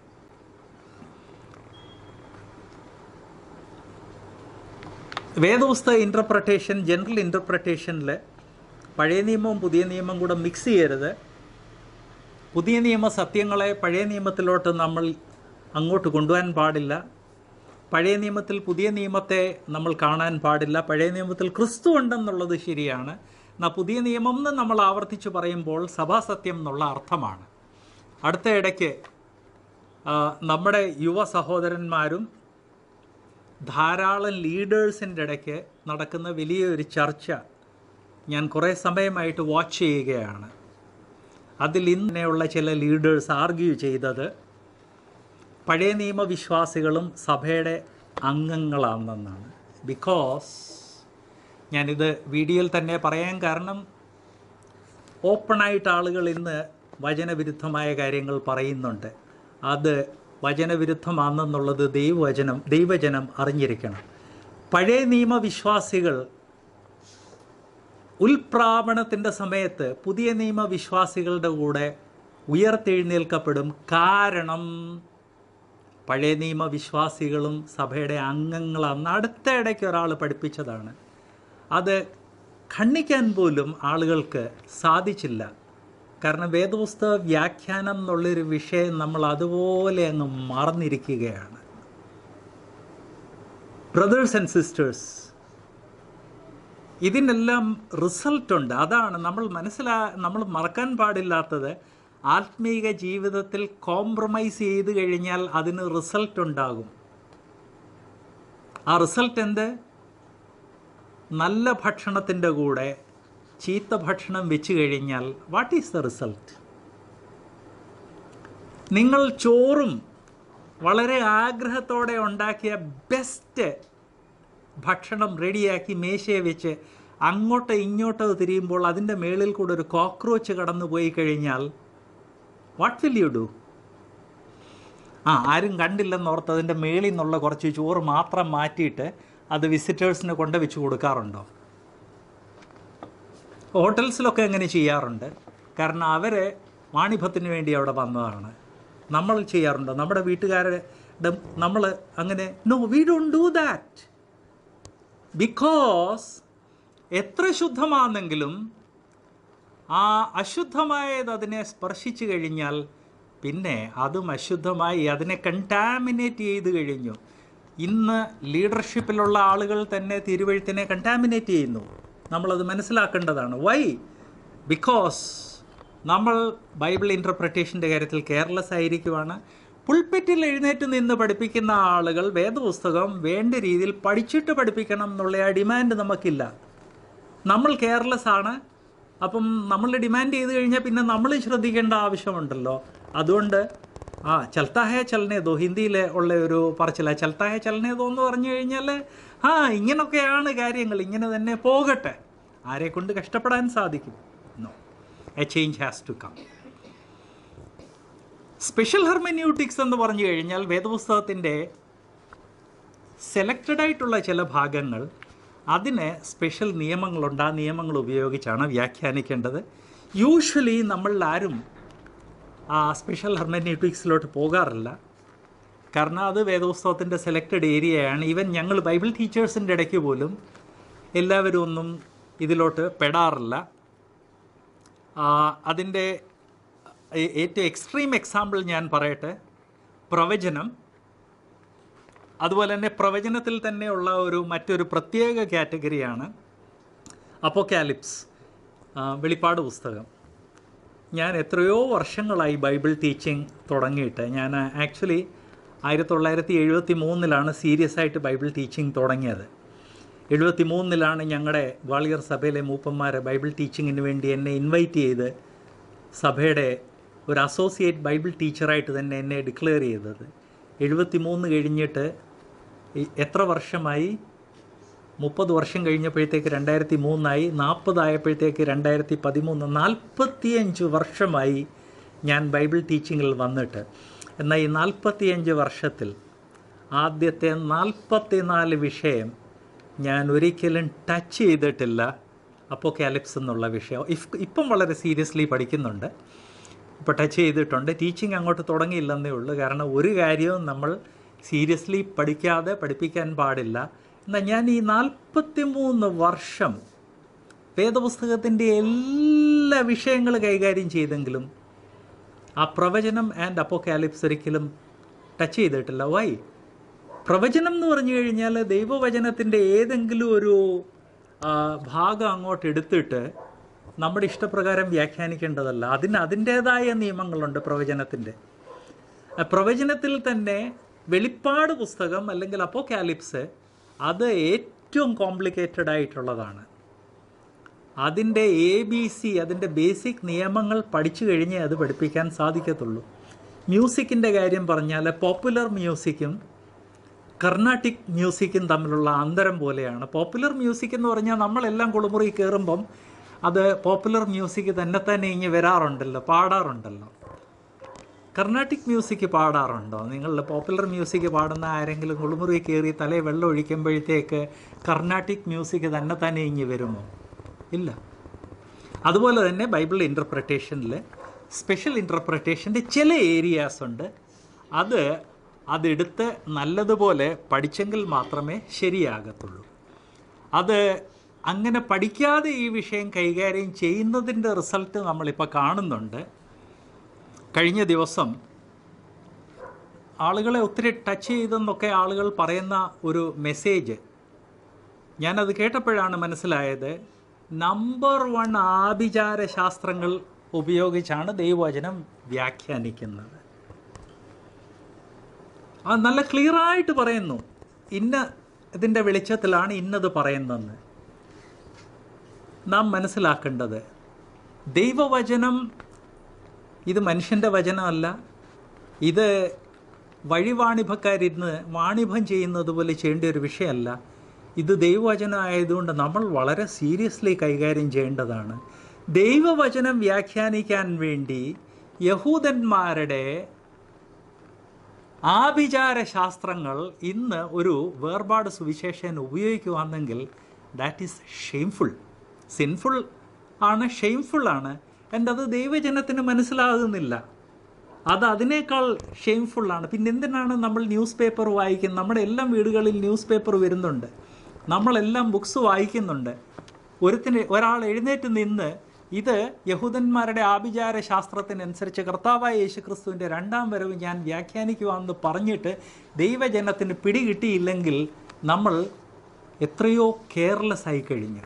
വേദപുസ്തക ഇൻ്റർപ്രട്ടേഷൻ ജനറൽ ഇൻ്റർപ്രട്ടേഷനിൽ പഴയ നിയമവും പുതിയ നിയമം കൂടെ മിക്സ് ചെയ്യരുത് പുതിയ നിയമ സത്യങ്ങളെ പഴയ നിയമത്തിലോട്ട് നമ്മൾ അങ്ങോട്ട് കൊണ്ടുപോകാൻ പാടില്ല പഴയ നിയമത്തിൽ പുതിയ നിയമത്തെ നമ്മൾ കാണാൻ പാടില്ല പഴയ നിയമത്തിൽ ക്രിസ്തു ഉണ്ടെന്നുള്ളത് ശരിയാണ് എന്നാൽ പുതിയ നിയമം എന്ന് നമ്മൾ ആവർത്തിച്ച് പറയുമ്പോൾ സഭാസത്യം എന്നുള്ള അർത്ഥമാണ് അടുത്ത ഇടയ്ക്ക് ആ, നമ്മുടെ യുവ സഹോദരന്മാരും ധാരാളം ലീഡേഴ്സിൻ്റെ ഇടയ്ക്ക് നടക്കുന്ന വലിയൊരു ചർച്ച ഞാൻ കുറേ സമയമായിട്ട് വാച്ച് ചെയ്യുകയാണ് അതിൽ ഇന്നലെയുള്ള ചില ലീഡേഴ്സ് ആർഗ്യൂ ചെയ്തത് പഴയ നിയമവിശ്വാസികളും സഭയുടെ അംഗങ്ങളാണെന്നാണ് ബിക്കോസ് ഞാനിത് വീഡിയോയിൽ തന്നെ പറയാൻ കാരണം ഓപ്പണായിട്ട് ആളുകൾ ഇന്ന് വചനവിരുദ്ധമായ കാര്യങ്ങൾ പറയുന്നുണ്ട് അത് വചനവിരുദ്ധമാണെന്നുള്ളത് ദൈവവചനം ദൈവജനം അറിഞ്ഞിരിക്കണം പഴയ നിയമവിശ്വാസികൾ ഉൽപ്രാവണത്തിൻ്റെ സമയത്ത് പുതിയ നിയമവിശ്വാസികളുടെ കൂടെ ഉയർത്തെഴുന്നേൽക്കപ്പെടും കാരണം പഴയ നിയമവിശ്വാസികളും സഭയുടെ അംഗങ്ങളാണ് അടുത്ത ഇടയ്ക്ക് ഒരാൾ പഠിപ്പിച്ചതാണ് അത് ഖണ്ഡിക്കാൻ പോലും ആളുകൾക്ക് സാധിച്ചില്ല കാരണം വേദപുസ്തക വ്യാഖ്യാനം എന്നുള്ളൊരു വിഷയം നമ്മൾ അതുപോലെ അങ്ങ് മറന്നിരിക്കുകയാണ് ബ്രദേഴ്സ് ആൻഡ് സിസ്റ്റേഴ്സ് ഇതിനെല്ലാം റിസൾട്ട് ഉണ്ട് അതാണ് നമ്മൾ മനസ്സിലാ നമ്മൾ മറക്കാൻ പാടില്ലാത്തത് ആത്മീക ജീവിതത്തിൽ കോംപ്രമൈസ് ചെയ്ത് കഴിഞ്ഞാൽ അതിന് റിസൾട്ട് ഉണ്ടാകും ആ റിസൾട്ട് എന്ത് നല്ല ഭക്ഷണത്തിൻ്റെ കൂടെ ചീത്ത ഭക്ഷണം വെച്ച് കഴിഞ്ഞാൽ വാട്ട് ഈസ് ദ റിസൾട്ട് നിങ്ങൾ ചോറും വളരെ ആഗ്രഹത്തോടെ ഉണ്ടാക്കിയ ബെസ്റ്റ് ഭക്ഷണം റെഡിയാക്കി മേശയെ വെച്ച് അങ്ങോട്ടോ ഇങ്ങോട്ടോ തിരിയുമ്പോൾ അതിൻ്റെ മേളിൽ കൂടെ ഒരു കോക്രോച്ച് കടന്നു പോയി കഴിഞ്ഞാൽ വാട്ട് വിൽ യു ഡു ആ ആരും കണ്ടില്ലെന്നോർത്ത് അതിൻ്റെ മേളിൽ നിന്നുള്ള കുറച്ച് ചോറ് മാത്രം മാറ്റിയിട്ട് അത് വിസിറ്റേഴ്സിന് കൊണ്ട് വെച്ച് കൊടുക്കാറുണ്ടോ ഹോട്ടൽസിലൊക്കെ അങ്ങനെ ചെയ്യാറുണ്ട് കാരണം അവർ വാണിഭത്തിന് വേണ്ടി അവിടെ വന്നതാണ് നമ്മൾ ചെയ്യാറുണ്ടോ നമ്മുടെ വീട്ടുകാരുടെ നമ്മൾ അങ്ങനെ no we don't do that because എത്ര ശുദ്ധമാണെങ്കിലും ആ അശുദ്ധമായത് അതിനെ സ്പർശിച്ചു കഴിഞ്ഞാൽ പിന്നെ അതും അശുദ്ധമായി അതിനെ കണ്ടാമിനേറ്റ് ചെയ്ത് കഴിഞ്ഞു ഇന്ന് ലീഡർഷിപ്പിലുള്ള ആളുകൾ തന്നെ തിരുവഴുത്തിനെ കണ്ടാമിനേറ്റ് ചെയ്യുന്നു നമ്മളത് മനസ്സിലാക്കേണ്ടതാണ് വൈ ബിക്കോസ് നമ്മൾ ബൈബിൾ ഇൻ്റർപ്രിട്ടേഷൻ്റെ കാര്യത്തിൽ കെയർലെസ് ആയിരിക്കുവാണ് പുൾപ്പെറ്റിൽ എഴുന്നേറ്റ് നിന്ന് പഠിപ്പിക്കുന്ന ആളുകൾ വേദപുസ്തകം വേണ്ട രീതിയിൽ പഠിച്ചിട്ട് പഠിപ്പിക്കണം എന്നുള്ള ആ ഡിമാൻഡ് നമുക്കില്ല നമ്മൾ കെയർലെസ് ആണ് അപ്പം നമ്മൾ ഡിമാൻഡ് ചെയ്ത് കഴിഞ്ഞാൽ പിന്നെ നമ്മൾ ശ്രദ്ധിക്കേണ്ട ആവശ്യമുണ്ടല്ലോ അതുകൊണ്ട് ആ ചൽത്താഹേ ചലനേതോ ഹിന്ദിയിൽ ഉള്ള ഒരു പറച്ചില്ല ചൽത്താഹേ ചലനേതോ എന്ന് പറഞ്ഞു കഴിഞ്ഞാൽ ആ ഇങ്ങനൊക്കെയാണ് കാര്യങ്ങൾ ഇങ്ങനെ തന്നെ പോകട്ടെ ആരെ കൊണ്ട് കഷ്ടപ്പെടാൻ സാധിക്കും no a change has to come special hermeneutics എന്ന് പറഞ്ഞു കഴിഞ്ഞാൽ വേദപുസ്തകത്തിൻ്റെ സെലക്റ്റഡ് ആയിട്ടുള്ള ചില ഭാഗങ്ങൾ അതിന് സ്പെഷ്യൽ നിയമങ്ങളുണ്ട് ആ നിയമങ്ങൾ ഉപയോഗിച്ചാണ് വ്യാഖ്യാനിക്കേണ്ടത് യൂഷ്വലി നമ്മളിൽ ആരും ആ സ്പെഷ്യൽ ഹെർമന്യൂട്ടിക്സിലോട്ട് പോകാറില്ല കാരണം അത് വേദപുസ്തകത്തിൻ്റെ സെലക്റ്റഡ് ഏരിയയാണ് ഈവൻ ഞങ്ങൾ ബൈബിൾ ടീച്ചേഴ്സിൻ്റെ ഇടയ്ക്ക് പോലും എല്ലാവരും ഒന്നും ഇതിലോട്ട് പെടാറില്ല ആ, അതിൻ്റെ ഏ- ഏറ്റവും എക്സ്ട്രീം എക്സാമ്പിൾ ഞാൻ പറയട്ടെ പ്രവചനം അതുപോലെ തന്നെ പ്രവചനത്തിൽ തന്നെയുള്ള ഒരു മറ്റൊരു പ്രത്യേക കാറ്റഗറിയാണ് അപ്പോക്കാലിപ്സ് ആ, വെളിപ്പാട് പുസ്തകം ഞാൻ എത്രയോ വർഷങ്ങളായി ബൈബിൾ ടീച്ചിങ് തുടങ്ങിയിട്ട് ഞാൻ ആക്ച്വലി ആയിരത്തി തൊള്ളായിരത്തി എഴുപത്തി മൂന്നിലാണ് സീരിയസ് ആയിട്ട് ബൈബിൾ ടീച്ചിങ് തുടങ്ങിയത് എഴുപത്തി മൂന്നിലാണ് ഞങ്ങളുടെ ഗ്വാളിയർ സഭയിലെ മൂപ്പന്മാരെ ബൈബിൾ ടീച്ചിങ്ങിന് വേണ്ടി എന്നെ ഇൻവൈറ്റ് ചെയ്ത് സഭയുടെ ഒരു അസോസിയേറ്റ് ബൈബിൾ ടീച്ചറായിട്ട് തന്നെ എന്നെ ഡിക്ലെയർ ചെയ്തത് എഴുപത്തി മൂന്ന് കഴിഞ്ഞിട്ട് ഈ എത്ര വർഷമായി മുപ്പത് വർഷം കഴിഞ്ഞപ്പോഴത്തേക്ക് രണ്ടായിരത്തി മൂന്നായി നാൽപ്പതായപ്പോഴത്തേക്ക് രണ്ടായിരത്തി പതിമൂന്ന് നാൽപ്പത്തിയഞ്ച് വർഷമായി ഞാൻ ബൈബിൾ ടീച്ചിങ്ങിൽ വന്നിട്ട് എന്നാൽ ഈ നാൽപ്പത്തിയഞ്ച് വർഷത്തിൽ ആദ്യത്തെ നാൽപ്പത്തിനാല് വിഷയം ഞാൻ ഒരിക്കലും ടച്ച് ചെയ്തിട്ടില്ല അപ്പോൾ കാലിപ്സ് എന്നുള്ള വിഷയം ഇഫ് ഇപ്പം വളരെ സീരിയസ്ലി പഠിക്കുന്നുണ്ട് ഇപ്പോൾ ടച്ച് ചെയ്തിട്ടുണ്ട് ടീച്ചിങ് അങ്ങോട്ട് തുടങ്ങിയില്ലെന്നേ ഉള്ളൂ കാരണം ഒരു കാര്യവും നമ്മൾ സീരിയസ്ലി പഠിക്കാതെ പഠിപ്പിക്കാൻ പാടില്ല എന്നാൽ ഞാൻ ഈ നാൽപ്പത്തി മൂന്ന് വർഷം വേദപുസ്തകത്തിൻ്റെ എല്ലാ വിഷയങ്ങൾ കൈകാര്യം ചെയ്തെങ്കിലും ആ പ്രവചനം ആൻഡ് അപ്പോകാലിപ്സ് ഒരിക്കലും ടച്ച് ചെയ്തിട്ടില്ല വൈ പ്രവചനം എന്ന് പറഞ്ഞു കഴിഞ്ഞാൽ ദൈവവചനത്തിൻ്റെ ഏതെങ്കിലും ഒരു ആ, ഭാഗം അങ്ങോട്ട് എടുത്തിട്ട് നമ്മുടെ ഇഷ്ടപ്രകാരം വ്യാഖ്യാനിക്കേണ്ടതല്ല അതിന് അതിൻ്റേതായ നിയമങ്ങളുണ്ട് പ്രവചനത്തിൻ്റെ ആ പ്രവചനത്തിൽ തന്നെ വെളിപ്പാട് പുസ്തകം അല്ലെങ്കിൽ അപ്പോകാലിപ്സ് അത് ഏറ്റവും കോംപ്ലിക്കേറ്റഡ് ആയിട്ടുള്ളതാണ് അതിൻ്റെ എ ബി സി അതിൻ്റെ ബേസിക് നിയമങ്ങൾ പഠിച്ചു കഴിഞ്ഞേ അത് പഠിപ്പിക്കാൻ സാധിക്കത്തുള്ളൂ മ്യൂസിക്കിൻ്റെ കാര്യം പറഞ്ഞാൽ പോപ്പുലർ മ്യൂസിക്കും കർണാട്ടിക് മ്യൂസിക്കും തമ്മിലുള്ള അന്തരം പോലെയാണ് പോപ്പുലർ മ്യൂസിക് എന്ന് പറഞ്ഞാൽ നമ്മളെല്ലാം കുളിമുറി കയറുമ്പം അത് പോപ്പുലർ മ്യൂസിക് തന്നെ തന്നെ ഇങ്ങ് വരാറുണ്ടല്ലോ പാടാറുണ്ടല്ലോ കർണാട്ടിക് മ്യൂസിക് പാടാറുണ്ടോ നിങ്ങൾ പോപ്പുലർ മ്യൂസിക് പാടുന്ന ആരെങ്കിലും കുളിമുറി കയറി തലേ വെള്ളം ഒഴിക്കുമ്പോഴത്തേക്ക് കർണാട്ടിക് മ്യൂസിക് തന്നെ തന്നെ ഇങ്ങ് വരുമോ ഇല്ല അതുപോലെ തന്നെ ബൈബിൾ ഇൻ്റർപ്രിട്ടേഷനിൽ സ്പെഷ്യൽ ഇൻ്റർപ്രിട്ടേഷൻ്റെ ചില ഏരിയാസ് ഉണ്ട് അത് അതെടുത്ത് നല്ലതുപോലെ പഠിച്ചെങ്കിൽ മാത്രമേ ശരിയാകത്തുള്ളൂ അത് അങ്ങനെ പഠിക്കാതെ ഈ വിഷയം കൈകാര്യം ചെയ്യുന്നതിൻ്റെ റിസൾട്ട് നമ്മളിപ്പോൾ കാണുന്നുണ്ട് കഴിഞ്ഞ ദിവസം ആളുകളെ ഒത്തിരി ടച്ച് ചെയ്തെന്നൊക്കെ ആളുകൾ പറയുന്ന ഒരു മെസ്സേജ് ഞാനത് കേട്ടപ്പോഴാണ് മനസ്സിലായത് നമ്പർ വൺ ആഭിചാര ശാസ്ത്രങ്ങൾ ഉപയോഗിച്ചാണ് ദൈവവചനം വ്യാഖ്യാനിക്കുന്നത് ആ നല്ല ക്ലിയറായിട്ട് പറയുന്നു ഇന്ന ഇതിൻ്റെ വെളിച്ചത്തിലാണ് ഇന്നത് പറയുന്നതെന്ന് നാം മനസ്സിലാക്കേണ്ടത് ദൈവവചനം ഇത് മനുഷ്യൻ്റെ വചനമല്ല ഇത് വഴിവാണിഭക്കാരിരുന്ന് വാണിഭം ചെയ്യുന്നത് പോലെ ചെയ്യേണ്ട ഒരു വിഷയമല്ല ഇത് ദൈവവചനം ആയതുകൊണ്ട് നമ്മൾ വളരെ സീരിയസ്ലി കൈകാര്യം ചെയ്യേണ്ടതാണ് ദൈവവചനം വ്യാഖ്യാനിക്കാൻ വേണ്ടി യഹൂദന്മാരുടെ ആഭിചാര ശാസ്ത്രങ്ങൾ ഇന്ന് ഒരു വേർപാട് സുവിശേഷൻ ഉപയോഗിക്കുവാണെങ്കിൽ ദാറ്റ് ഈസ് ഷെയിംഫുൾ സിൻഫുൾ ആണ് ഷെയിംഫുൾ ആണ് എൻ്റെ അത് ദൈവജനത്തിന് മനസ്സിലാകുന്നില്ല അത് അതിനേക്കാൾ ഷെയിംഫുള്ളാണ് പിന്നെ എന്തിനാണ് നമ്മൾ ന്യൂസ് പേപ്പർ വായിക്കുന്നത് നമ്മുടെ എല്ലാം വീടുകളിൽ ന്യൂസ് പേപ്പർ വരുന്നുണ്ട് നമ്മളെല്ലാം ബുക്സ് വായിക്കുന്നുണ്ട് ഒരുത്തിന് ഒരാൾ എഴുന്നേറ്റ് നിന്ന് ഇത് യഹൂദന്മാരുടെ ആഭിചാര ശാസ്ത്രത്തിനനുസരിച്ച് കർത്താവായ യേശുക്രിസ്തുവിൻ്റെ രണ്ടാം വരവ് ഞാൻ വ്യാഖ്യാനിക്കുവാന്ന് പറഞ്ഞിട്ട് ദൈവജനത്തിന് പിടികിട്ടിയില്ലെങ്കിൽ നമ്മൾ എത്രയോ കെയർലെസ് ആയി കഴിഞ്ഞു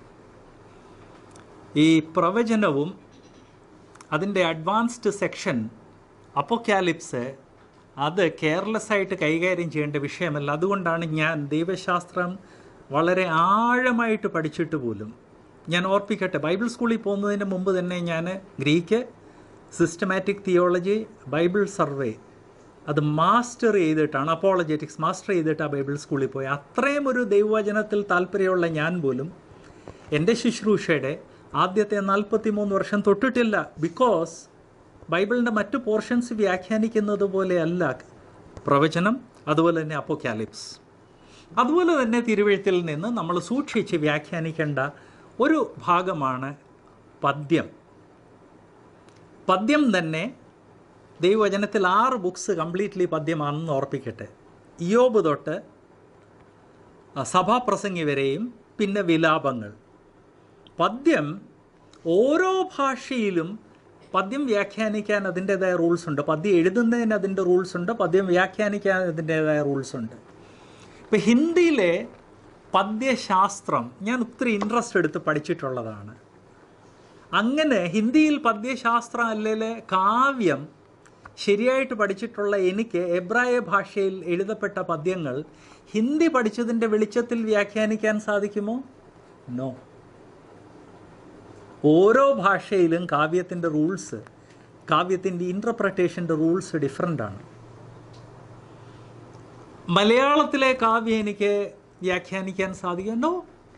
ഈ പ്രവചനവും അതിൻ്റെ അഡ്വാൻസ്ഡ് സെക്ഷൻ അപ്പോക്യാലിപ്സ് അത് കെയർലെസ് ആയിട്ട് കൈകാര്യം ചെയ്യേണ്ട വിഷയമല്ല അതുകൊണ്ടാണ് ഞാൻ ദൈവശാസ്ത്രം വളരെ ആഴമായിട്ട് പഠിച്ചിട്ട് പോലും ഞാൻ ഓർപ്പിക്കട്ടെ ബൈബിൾ സ്കൂളിൽ പോകുന്നതിന് മുമ്പ് തന്നെ ഞാൻ Greek systematic theology Bible survey അത് മാസ്റ്റർ ചെയ്തിട്ടാണ് അപ്പോളജറ്റിക്സ് മാസ്റ്റർ ചെയ്തിട്ടാണ് ബൈബിൾ സ്കൂളിൽ പോയി അത്രയും ഒരു ദൈവവചനത്തിൽ താല്പര്യമുള്ള ഞാൻ പോലും എൻ്റെ ശുശ്രൂഷയുടെ ആദ്യത്തെ നാൽപ്പത്തി മൂന്ന് വർഷം തൊട്ടിട്ടില്ല ബിക്കോസ് ബൈബിളിൻ്റെ മറ്റു പോർഷൻസ് വ്യാഖ്യാനിക്കുന്നത് പോലെയല്ല പ്രവചനം അതുപോലെ തന്നെ അപ്പോക്യാലിപ്സ് അതുപോലെ തന്നെ തിരുവഴുത്തിൽ നിന്ന് നമ്മൾ സൂക്ഷിച്ച് വ്യാഖ്യാനിക്കേണ്ട ഒരു ഭാഗമാണ് പദ്യം പദ്യം തന്നെ ദൈവവചനത്തിൽ ആറ് ബുക്സ് കംപ്ലീറ്റ്ലി പദ്യമാണെന്ന് ഓർപ്പിക്കട്ടെ ഇയോബ് തൊട്ട് ആ, സഭാപ്രസംഗി വരെയും പിന്നെ വിലാപങ്ങൾ പദ്യം ഓരോ ഭാഷയിലും പദ്യം വ്യാഖ്യാനിക്കാൻ അതിൻ്റെതായ റൂൾസ് ഉണ്ട് പദ്യം എഴുതുന്നതിന് അതിൻ്റെ റൂൾസ് ഉണ്ട് പദ്യം വ്യാഖ്യാനിക്കാൻ അതിൻ്റെതായ റൂൾസ് ഉണ്ട് ഇപ്പം ഹിന്ദിയിലെ പദ്യശാസ്ത്രം ഞാൻ ഒത്തിരി ഇൻട്രസ്റ്റ് എടുത്ത് പഠിച്ചിട്ടുള്ളതാണ് അങ്ങനെ ഹിന്ദിയിൽ പദ്യശാസ്ത്രം അല്ലെങ്കിൽ കാവ്യം ശരിയായിട്ട് പഠിച്ചിട്ടുള്ള എനിക്ക് എബ്രായ ഭാഷയിൽ എഴുതപ്പെട്ട പദ്യങ്ങൾ ഹിന്ദി പഠിച്ചതിൻ്റെ വെളിച്ചത്തിൽ വ്യാഖ്യാനിക്കാൻ സാധിക്കുമോ നോ ഓരോ ഭാഷയിലും കാവ്യത്തിൻ്റെ റൂൾസ് കാവ്യത്തിൻ്റെ ഇൻ്റർപ്രട്ടേഷൻ്റെ റൂൾസ് ഡിഫറെൻ്റാണ് മലയാളത്തിലെ കാവ്യം എനിക്ക് വ്യാഖ്യാനിക്കാൻ സാധിക്കുന്നുണ്ടോ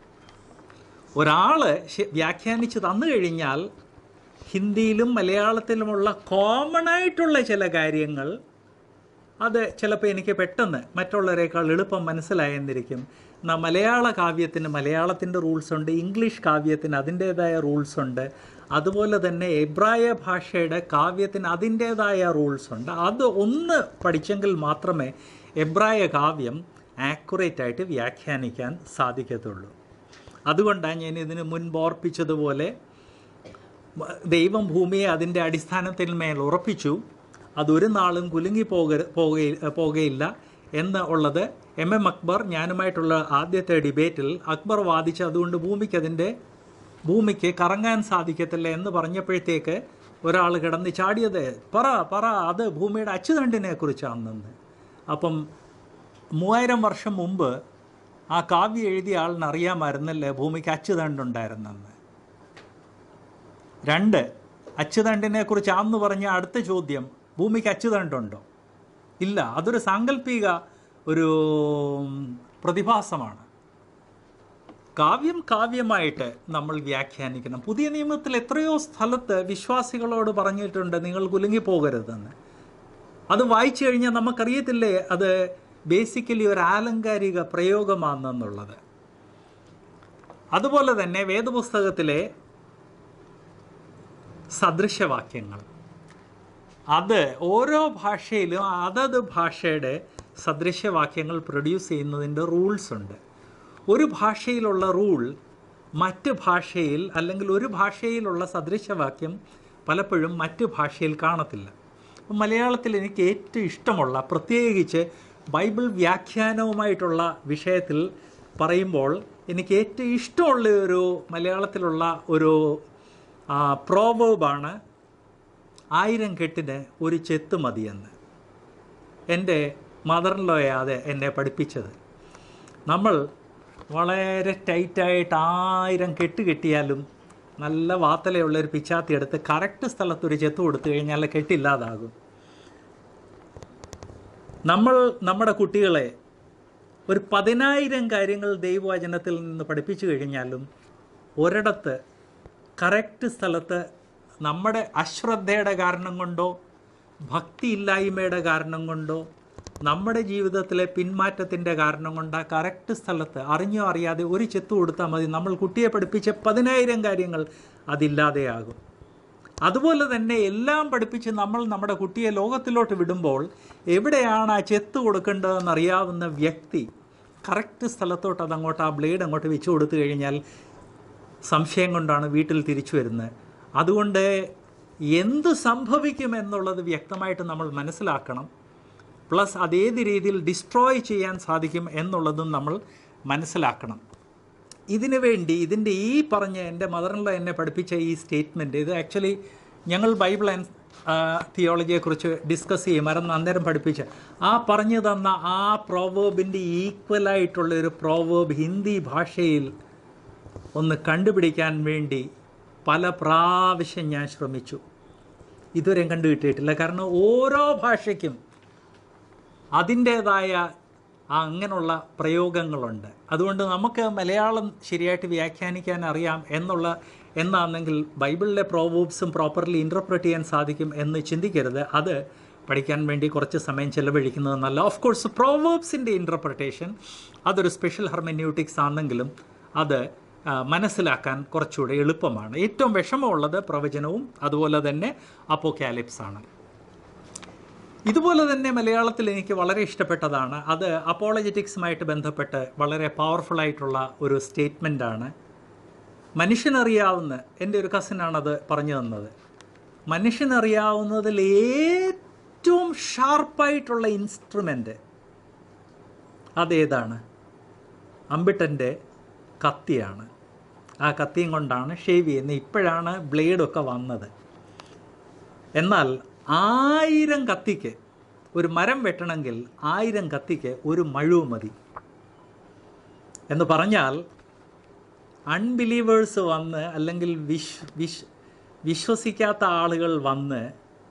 ഒരാൾ വ്യാഖ്യാനിച്ച് തന്നു കഴിഞ്ഞാൽ ഹിന്ദിയിലും മലയാളത്തിലുമുള്ള കോമൺ ആയിട്ടുള്ള ചില കാര്യങ്ങൾ അത് ചിലപ്പോൾ എനിക്ക് പെട്ടെന്ന് മറ്റുള്ളവരെക്കാൾ എളുപ്പം മനസ്സിലായെന്നിരിക്കും എന്നാൽ മലയാള കാവ്യത്തിന് മലയാളത്തിൻ്റെ റൂൾസ് ഉണ്ട് ഇംഗ്ലീഷ് കാവ്യത്തിന് അതിൻ്റേതായ റൂൾസ് ഉണ്ട് അതുപോലെ തന്നെ എബ്രായ ഭാഷയുടെ കാവ്യത്തിന് അതിൻ്റേതായ റൂൾസ് ഉണ്ട് അത് ഒന്ന് പഠിച്ചെങ്കിൽ മാത്രമേ എബ്രായ കാവ്യം ആക്യുറേറ്റ് ആയിട്ട് വ്യാഖ്യാനിക്കാൻ സാധിക്കത്തുള്ളൂ അതുകൊണ്ടാണ് ഞാൻ ഇതിന് മുൻപ് ഓർപ്പിച്ചതുപോലെ ദൈവം ഭൂമിയെ അതിൻ്റെ അടിസ്ഥാനത്തിൽ മേൽ ഉറപ്പിച്ചു അതൊരു നാളും കുലുങ്ങി പോക പോകയി- പോകയില്ല എന്ന് ഉള്ളത് എം എം അക്ബർ ഞാനുമായിട്ടുള്ള ആദ്യത്തെ ഡിബേറ്റിൽ അക്ബർ വാദിച്ച് അതുകൊണ്ട് ഭൂമിക്ക് അതിൻ്റെ ഭൂമിക്ക് കറങ്ങാൻ സാധിക്കത്തില്ല എന്ന് പറഞ്ഞപ്പോഴത്തേക്ക് ഒരാൾ കിടന്ന് ചാടിയത് പറ പറ അത് ഭൂമിയുടെ അച്ചുതണ്ടിനെ കുറിച്ചാണെന്ന് അപ്പം മൂവായിരം വർഷം മുമ്പ് ആ കാവ്യം എഴുതിയ ആളിന് അറിയാമായിരുന്നല്ലേ ഭൂമിക്ക് അച്ചുതണ്ടുണ്ടായിരുന്നെന്ന് രണ്ട് അച്ചുതണ്ടിനെ കുറിച്ച് ആന്ന് പറഞ്ഞ അടുത്ത ചോദ്യം ഭൂമിക്ക് അച്ചുതണ്ടുണ്ടോ ഇല്ല അതൊരു സാങ്കല്പിക ഒരു പ്രതിഭാസമാണ് കാവ്യം കാവ്യമായിട്ട് നമ്മൾ വ്യാഖ്യാനിക്കണം പുതിയ നിയമത്തിൽ എത്രയോ സ്ഥലത്ത് വിശ്വാസികളോട് പറഞ്ഞിട്ടുണ്ട് നിങ്ങൾ കുലുങ്ങിപ്പോകരുതെന്ന് അത് വായിച്ചു കഴിഞ്ഞാൽ നമുക്കറിയത്തില്ലേ അത് ബേസിക്കലി ഒരു ആലങ്കാരിക പ്രയോഗമാണെന്നുള്ളത് അതുപോലെ തന്നെ വേദപുസ്തകത്തിലെ സദൃശവാക്യങ്ങൾ അത് ഓരോ ഭാഷയിലും അതത് ഭാഷയുടെ സദൃശവാക്യങ്ങൾ പ്രൊഡ്യൂസ് ചെയ്യുന്നതിൻ്റെ റൂൾസ് ഉണ്ട് ഒരു ഭാഷയിലുള്ള റൂൾ മറ്റ് ഭാഷയിൽ അല്ലെങ്കിൽ ഒരു ഭാഷയിലുള്ള സദൃശവാക്യം പലപ്പോഴും മറ്റ് ഭാഷയിൽ കാണത്തില്ല അപ്പം മലയാളത്തിൽ എനിക്ക് ഏറ്റവും ഇഷ്ടമുള്ള പ്രത്യേകിച്ച് ബൈബിൾ വ്യാഖ്യാനവുമായിട്ടുള്ള വിഷയത്തിൽ പറയുമ്പോൾ എനിക്ക് ഏറ്റവും ഇഷ്ടമുള്ള ഒരു മലയാളത്തിലുള്ള ഒരു പ്രോവേബാണ് ആയിരം കെട്ടിന് ഒരു ചെത്ത് മതിയെന്ന് എൻ്റെ മദറിലോയാതെ എന്നെ പഠിപ്പിച്ചത് നമ്മൾ വളരെ ടൈറ്റായിട്ട് ആയിരം കെട്ട് കെട്ടിയാലും നല്ല വാത്തലയുള്ള ഒരു പിച്ചാത്തി എടുത്ത് കറക്റ്റ് സ്ഥലത്ത് ഒരു ചെത്ത് കൊടുത്തു കഴിഞ്ഞാൽ കെട്ടില്ലാതാകും നമ്മൾ നമ്മുടെ കുട്ടികളെ ഒരു പതിനായിരം കാര്യങ്ങൾ ദൈവവചനത്തിൽ നിന്ന് പഠിപ്പിച്ചു കഴിഞ്ഞാലും ഒരിടത്ത് കറക്റ്റ് സ്ഥലത്ത് നമ്മുടെ അശ്രദ്ധയുടെ കാരണം കൊണ്ടോ ഭക്തിയില്ലായ്മയുടെ കാരണം കൊണ്ടോ നമ്മുടെ ജീവിതത്തിലെ പിന്മാറ്റത്തിൻ്റെ കാരണം കൊണ്ട് ആ കറക്റ്റ് സ്ഥലത്ത് അറിഞ്ഞോ അറിയാതെ ഒരു ചെത്ത് കൊടുത്താൽ മതി നമ്മൾ കുട്ടിയെ പഠിപ്പിച്ച പതിനായിരം കാര്യങ്ങൾ അതില്ലാതെയാകും അതുപോലെ തന്നെ എല്ലാം പഠിപ്പിച്ച് നമ്മൾ നമ്മുടെ കുട്ടിയെ ലോകത്തിലോട്ട് വിടുമ്പോൾ എവിടെയാണ് ആ ചെത്ത് കൊടുക്കേണ്ടതെന്ന് അറിയാവുന്ന വ്യക്തി കറക്റ്റ് സ്ഥലത്തോട്ട് അതങ്ങോട്ട് ആ ബ്ലേഡ് അങ്ങോട്ട് വെച്ച് കൊടുത്തു കഴിഞ്ഞാൽ സംശയം കൊണ്ടാണ് വീട്ടിൽ തിരിച്ചു വരുന്നത് അതുകൊണ്ട് എന്ത് സംഭവിക്കും എന്നുള്ളത് വ്യക്തമായിട്ട് നമ്മൾ മനസ്സിലാക്കണം പ്ലസ് അതേത് രീതിയിൽ ഡിസ്ട്രോയ് ചെയ്യാൻ സാധിക്കും എന്നുള്ളതും നമ്മൾ മനസ്സിലാക്കണം ഇതിനു വേണ്ടി ഇതിൻ്റെ ഈ പറഞ്ഞ എൻ്റെ മദറിനുള്ള എന്നെ പഠിപ്പിച്ച ഈ സ്റ്റേറ്റ്മെൻറ്റ് ഇത് ആക്ച്വലി ഞങ്ങൾ ബൈബിൾ ആൻഡ് തിയോളജിയെക്കുറിച്ച് ഡിസ്കസ് ചെയ്യുമായിരുന്നു അന്നേരം പഠിപ്പിച്ച ആ പറഞ്ഞു തന്ന ആ പ്രോവേബിൻ്റെ ഈക്വലായിട്ടുള്ള ഒരു പ്രോവേബ് ഹിന്ദി ഭാഷയിൽ ഒന്ന് കണ്ടുപിടിക്കാൻ വേണ്ടി പല പ്രാവശ്യം ഞാൻ ശ്രമിച്ചു ഇതുവരെയും കണ്ടുകിട്ടിയിട്ടില്ല കാരണം ഓരോ ഭാഷയ്ക്കും അതിൻ്റേതായ ആ അങ്ങനെയുള്ള പ്രയോഗങ്ങളുണ്ട് അതുകൊണ്ട് നമുക്ക് മലയാളം ശരിയായിട്ട് വ്യാഖ്യാനിക്കാൻ അറിയാം എന്നുള്ള എന്നാണെങ്കിൽ ബൈബിളിലെ പ്രോവേബ്സും പ്രോപ്പർലി ഇൻ്റർപ്രറ്റ് ചെയ്യാൻ സാധിക്കും എന്ന് ചിന്തിക്കരുത് അത് പഠിക്കാൻ വേണ്ടി കുറച്ച് സമയം ചിലവഴിക്കുന്നത് നല്ല ഓഫ് കോഴ്സ് പ്രോവേബ്സിൻ്റെ ഇൻ്റർപ്രിട്ടേഷൻ അതൊരു സ്പെഷ്യൽ ഹെർമന്യൂട്ടിക്സ് ആണെങ്കിലും അത് ആ, മനസ്സിലാക്കാൻ കുറച്ചുകൂടെ എളുപ്പമാണ് ഏറ്റവും വിഷമമുള്ളത് പ്രവചനവും അതുപോലെ തന്നെ അപ്പോക്കാലിപ്സ് ആണ് ഇതുപോലെ തന്നെ മലയാളത്തിൽ എനിക്ക് വളരെ ഇഷ്ടപ്പെട്ടതാണ് അത് അപ്പോളജറ്റിക്സുമായിട്ട് ബന്ധപ്പെട്ട് വളരെ പവർഫുൾ ആയിട്ടുള്ള ഒരു സ്റ്റേറ്റ്മെൻ്റാണ് മനുഷ്യനറിയാവുന്ന എൻ്റെ ഒരു കസിനാണത് പറഞ്ഞു തന്നത് മനുഷ്യനറിയാവുന്നതിൽ ഏറ്റവും ഷാർപ്പായിട്ടുള്ള ഇൻസ്ട്രുമെൻ്റ് അതേതാണ് അമ്പിട്ടൻ്റെ കത്തിയാണ് ആ കത്തിയും കൊണ്ടാണ് ഷേവ് ചെയ്യുന്നത് ഇപ്പോഴാണ് ബ്ലേഡൊക്കെ വന്നത് എന്നാൽ ആയിരം കത്തിക്ക് ഒരു മരം വെട്ടണമെങ്കിൽ ആയിരം കത്തിക്ക് ഒരു മഴു മതി എന്ന് പറഞ്ഞാൽ അൺബിലീവേഴ്സ് വന്ന് അല്ലെങ്കിൽ വിശ് വിശ് വിശ്വസിക്കാത്ത ആളുകൾ വന്ന്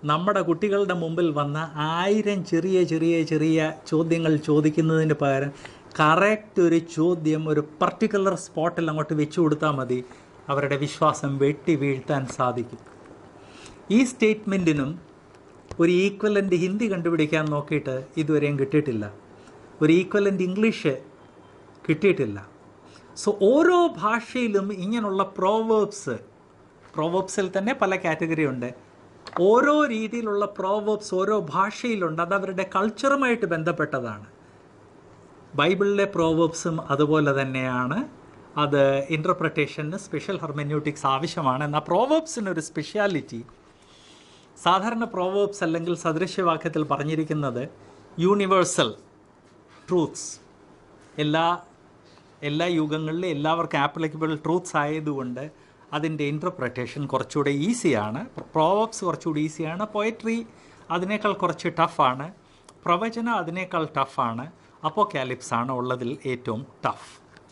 നമ്മുടെ കുട്ടികളുടെ മുമ്പിൽ വന്ന ആയിരം ചെറിയ ചെറിയ ചെറിയ ചോദ്യങ്ങൾ ചോദിക്കുന്നതിന് പകരം കറക്റ്റ് ഒരു ചോദ്യം ഒരു പർട്ടിക്കുലർ സ്പോട്ടിൽ അങ്ങോട്ട് വെച്ചു കൊടുത്താൽ മതി അവരുടെ വിശ്വാസം വെട്ടി വീഴ്ത്താൻ സാധിക്കും ഈ സ്റ്റേറ്റ്മെൻറ്റിനും ഒരു ഈക്വലൻ്റ് ഹിന്ദി കണ്ടുപിടിക്കാൻ നോക്കിയിട്ട് ഇതുവരെയും കിട്ടിയിട്ടില്ല ഒരു ഈക്വലൻ്റ് ഇംഗ്ലീഷ് കിട്ടിയിട്ടില്ല സോ ഓരോ ഭാഷയിലും ഇങ്ങനെയുള്ള പ്രോവേബ്സ് പ്രോവേബ്സിൽ തന്നെ പല കാറ്റഗറി ഉണ്ട് ഓരോ രീതിയിലുള്ള പ്രോവേബ്സ് ഓരോ ഭാഷയിലുണ്ട് അത് അവരുടെ കൾച്ചറുമായിട്ട് ബന്ധപ്പെട്ടതാണ് ബൈബിളിലെ പ്രോവേബ്സും അതുപോലെ തന്നെയാണ് അത് ഇൻ്റർപ്രിട്ടേഷന് സ്പെഷ്യൽ ഹെർമെന്യൂട്ടിക്സ് ആവശ്യമാണ് എന്നാൽ പ്രോവേബ്സിന് ഒരു സ്പെഷ്യാലിറ്റി സാധാരണ പ്രോവേബ്സ് അല്ലെങ്കിൽ സദൃശ്യവാക്യത്തിൽ പറഞ്ഞിരിക്കുന്നത് യൂണിവേഴ്സൽ ട്രൂത്ത്സ് എല്ലാ എല്ലാ യുഗങ്ങളിലും എല്ലാവർക്കും ആപ്ലിക്കബിൾ ട്രൂത്ത്സ് ആയതുകൊണ്ട് അതിൻ്റെ ഇൻ്റർപ്രിട്ടേഷൻ കുറച്ചുകൂടെ ഈസിയാണ് പ്രോവബ്സ് കുറച്ചുകൂടി ഈസിയാണ് പോയട്രി അതിനേക്കാൾ കുറച്ച് ടഫാണ് പ്രവചനം അതിനേക്കാൾ ടഫാണ് അപ്പോക്കാലിപ്സ് ആണ് ഉള്ളതിൽ ഏറ്റവും ടഫ്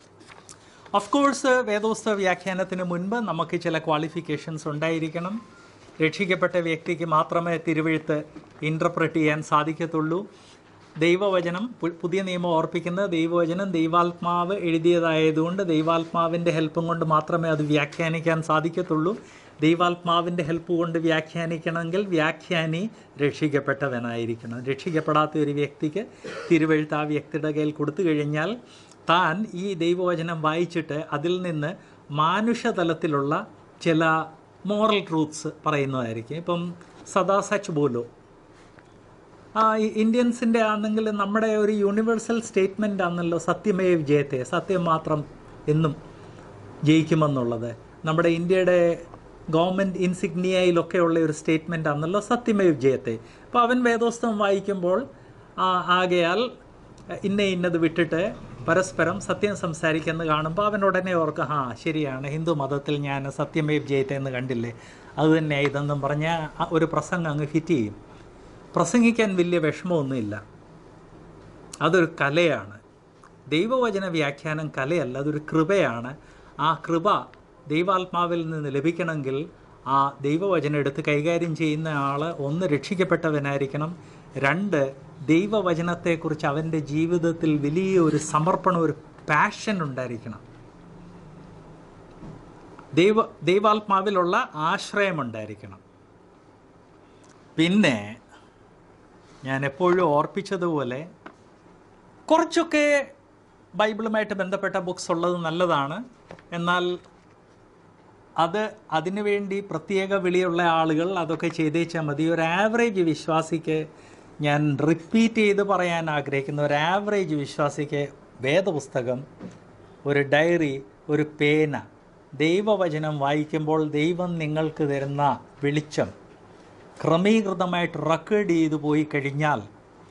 ഓഫ് കോഴ്സ് വേദോസ്ത വ്യാഖ്യാനത്തിന് മുൻപ് നമുക്ക് ചില ക്വാളിഫിക്കേഷൻസ് ഉണ്ടായിരിക്കണം രക്ഷിക്കപ്പെട്ട വ്യക്തിക്ക് മാത്രമേ തിരുവഴുത്ത് ഇൻ്റർപ്രറ്റ് ചെയ്യാൻ സാധിക്കത്തുള്ളൂ ദൈവവചനം പു- പുതിയ നിയമം ഓർപ്പിക്കുന്നത് ദൈവവചനം ദൈവാത്മാവ് എഴുതിയതായതുകൊണ്ട് ദൈവാത്മാവിൻ്റെ ഹെൽപ്പും കൊണ്ട് മാത്രമേ അത് വ്യാഖ്യാനിക്കാൻ സാധിക്കത്തുള്ളൂ ദൈവാത്മാവിൻ്റെ ഹെൽപ്പ് കൊണ്ട് വ്യാഖ്യാനിക്കണമെങ്കിൽ വ്യാഖ്യാനി രക്ഷിക്കപ്പെട്ടവനായിരിക്കണം രക്ഷിക്കപ്പെടാത്ത ഒരു വ്യക്തിക്ക് തിരുവഴുത്ത് ആ വ്യക്തിയുടെ കയ്യിൽ കൊടുത്തു കഴിഞ്ഞാൽ താൻ ഈ ദൈവവചനം വായിച്ചിട്ട് അതിൽ നിന്ന് മാനുഷതലത്തിലുള്ള ചില മോറൽ ട്രൂത്ത്സ് പറയുന്നതായിരിക്കും ഇപ്പം സദാ സച്ച് ബോലോ ആ ഈ- ഇന്ത്യൻസിൻ്റെ ആണെങ്കിൽ നമ്മുടെ ഒരു യൂണിവേഴ്സൽ സ്റ്റേറ്റ്മെൻ്റ് ആണല്ലോ സത്യമേവ് ജയത്തെ സത്യം മാത്രം എന്നും ജയിക്കുമെന്നുള്ളത് നമ്മുടെ ഇന്ത്യയുടെ ഗവൺമെൻറ് ഇൻസിഗ്നിയയിലൊക്കെ ഉള്ള ഒരു സ്റ്റേറ്റ്മെൻ്റ് ആണല്ലോ സത്യമേവ് ജയത്തെ അപ്പോൾ അവൻ വേദോസ്തം വായിക്കുമ്പോൾ ആ, ആകയാൽ ഇന്ന ഇന്നത് വിട്ടിട്ട് പരസ്പരം സത്യം സംസാരിക്കുന്നത് കാണുമ്പോൾ അവൻ ഉടനെ ഓർക്കും ആ ശരിയാണ് ഹിന്ദു മതത്തിൽ ഞാൻ സത്യമേവ് ജയത്തെ എന്ന് കണ്ടില്ലേ അത് തന്നെ ഇതെന്നും പറഞ്ഞ ഒരു പ്രസംഗം അങ്ങ് ഹിറ്റ് ചെയ്യും പ്രസംഗിക്കാൻ വലിയ വിഷമമൊന്നുമില്ല അതൊരു കലയാണ് ദൈവവചന വ്യാഖ്യാനം കലയല്ല അതൊരു കൃപയാണ് ആ കൃപ ദൈവാത്മാവിൽ നിന്ന് ലഭിക്കണമെങ്കിൽ ആ ദൈവവചനം എടുത്ത് കൈകാര്യം ചെയ്യുന്ന ആൾ ഒന്ന് രക്ഷിക്കപ്പെട്ടവനായിരിക്കണം രണ്ട് ദൈവവചനത്തെക്കുറിച്ച് അവൻ്റെ ജീവിതത്തിൽ വലിയ ഒരു സമർപ്പണം ഒരു പാഷൻ ഉണ്ടായിരിക്കണം ദൈവ ദൈവാത്മാവിലുള്ള ആശ്രയമുണ്ടായിരിക്കണം പിന്നെ ഞാൻ എപ്പോഴും ഓർപ്പിച്ചതുപോലെ കുറച്ചൊക്കെ ബൈബിളുമായിട്ട് ബന്ധപ്പെട്ട ബുക്സ് ഉള്ളത് നല്ലതാണ് എന്നാൽ അത് അതിനുവേണ്ടി പ്രത്യേക വിളിയുള്ള ആളുകൾ അതൊക്കെ ചെയ്തേച്ചാൽ മതി ഒരു ആവറേജ് വിശ്വാസിക്ക് ഞാൻ റിപ്പീറ്റ് ചെയ്ത് പറയാൻ ആഗ്രഹിക്കുന്ന ഒരു ആവറേജ് വിശ്വാസിക്ക് വേദപുസ്തകം ഒരു ഡയറി ഒരു പേന ദൈവവചനം വായിക്കുമ്പോൾ ദൈവം നിങ്ങൾക്ക് തരുന്ന വെളിച്ചം ക്രമീകൃതമായിട്ട് റെക്കോർഡ് ചെയ്തു പോയി കഴിഞ്ഞാൽ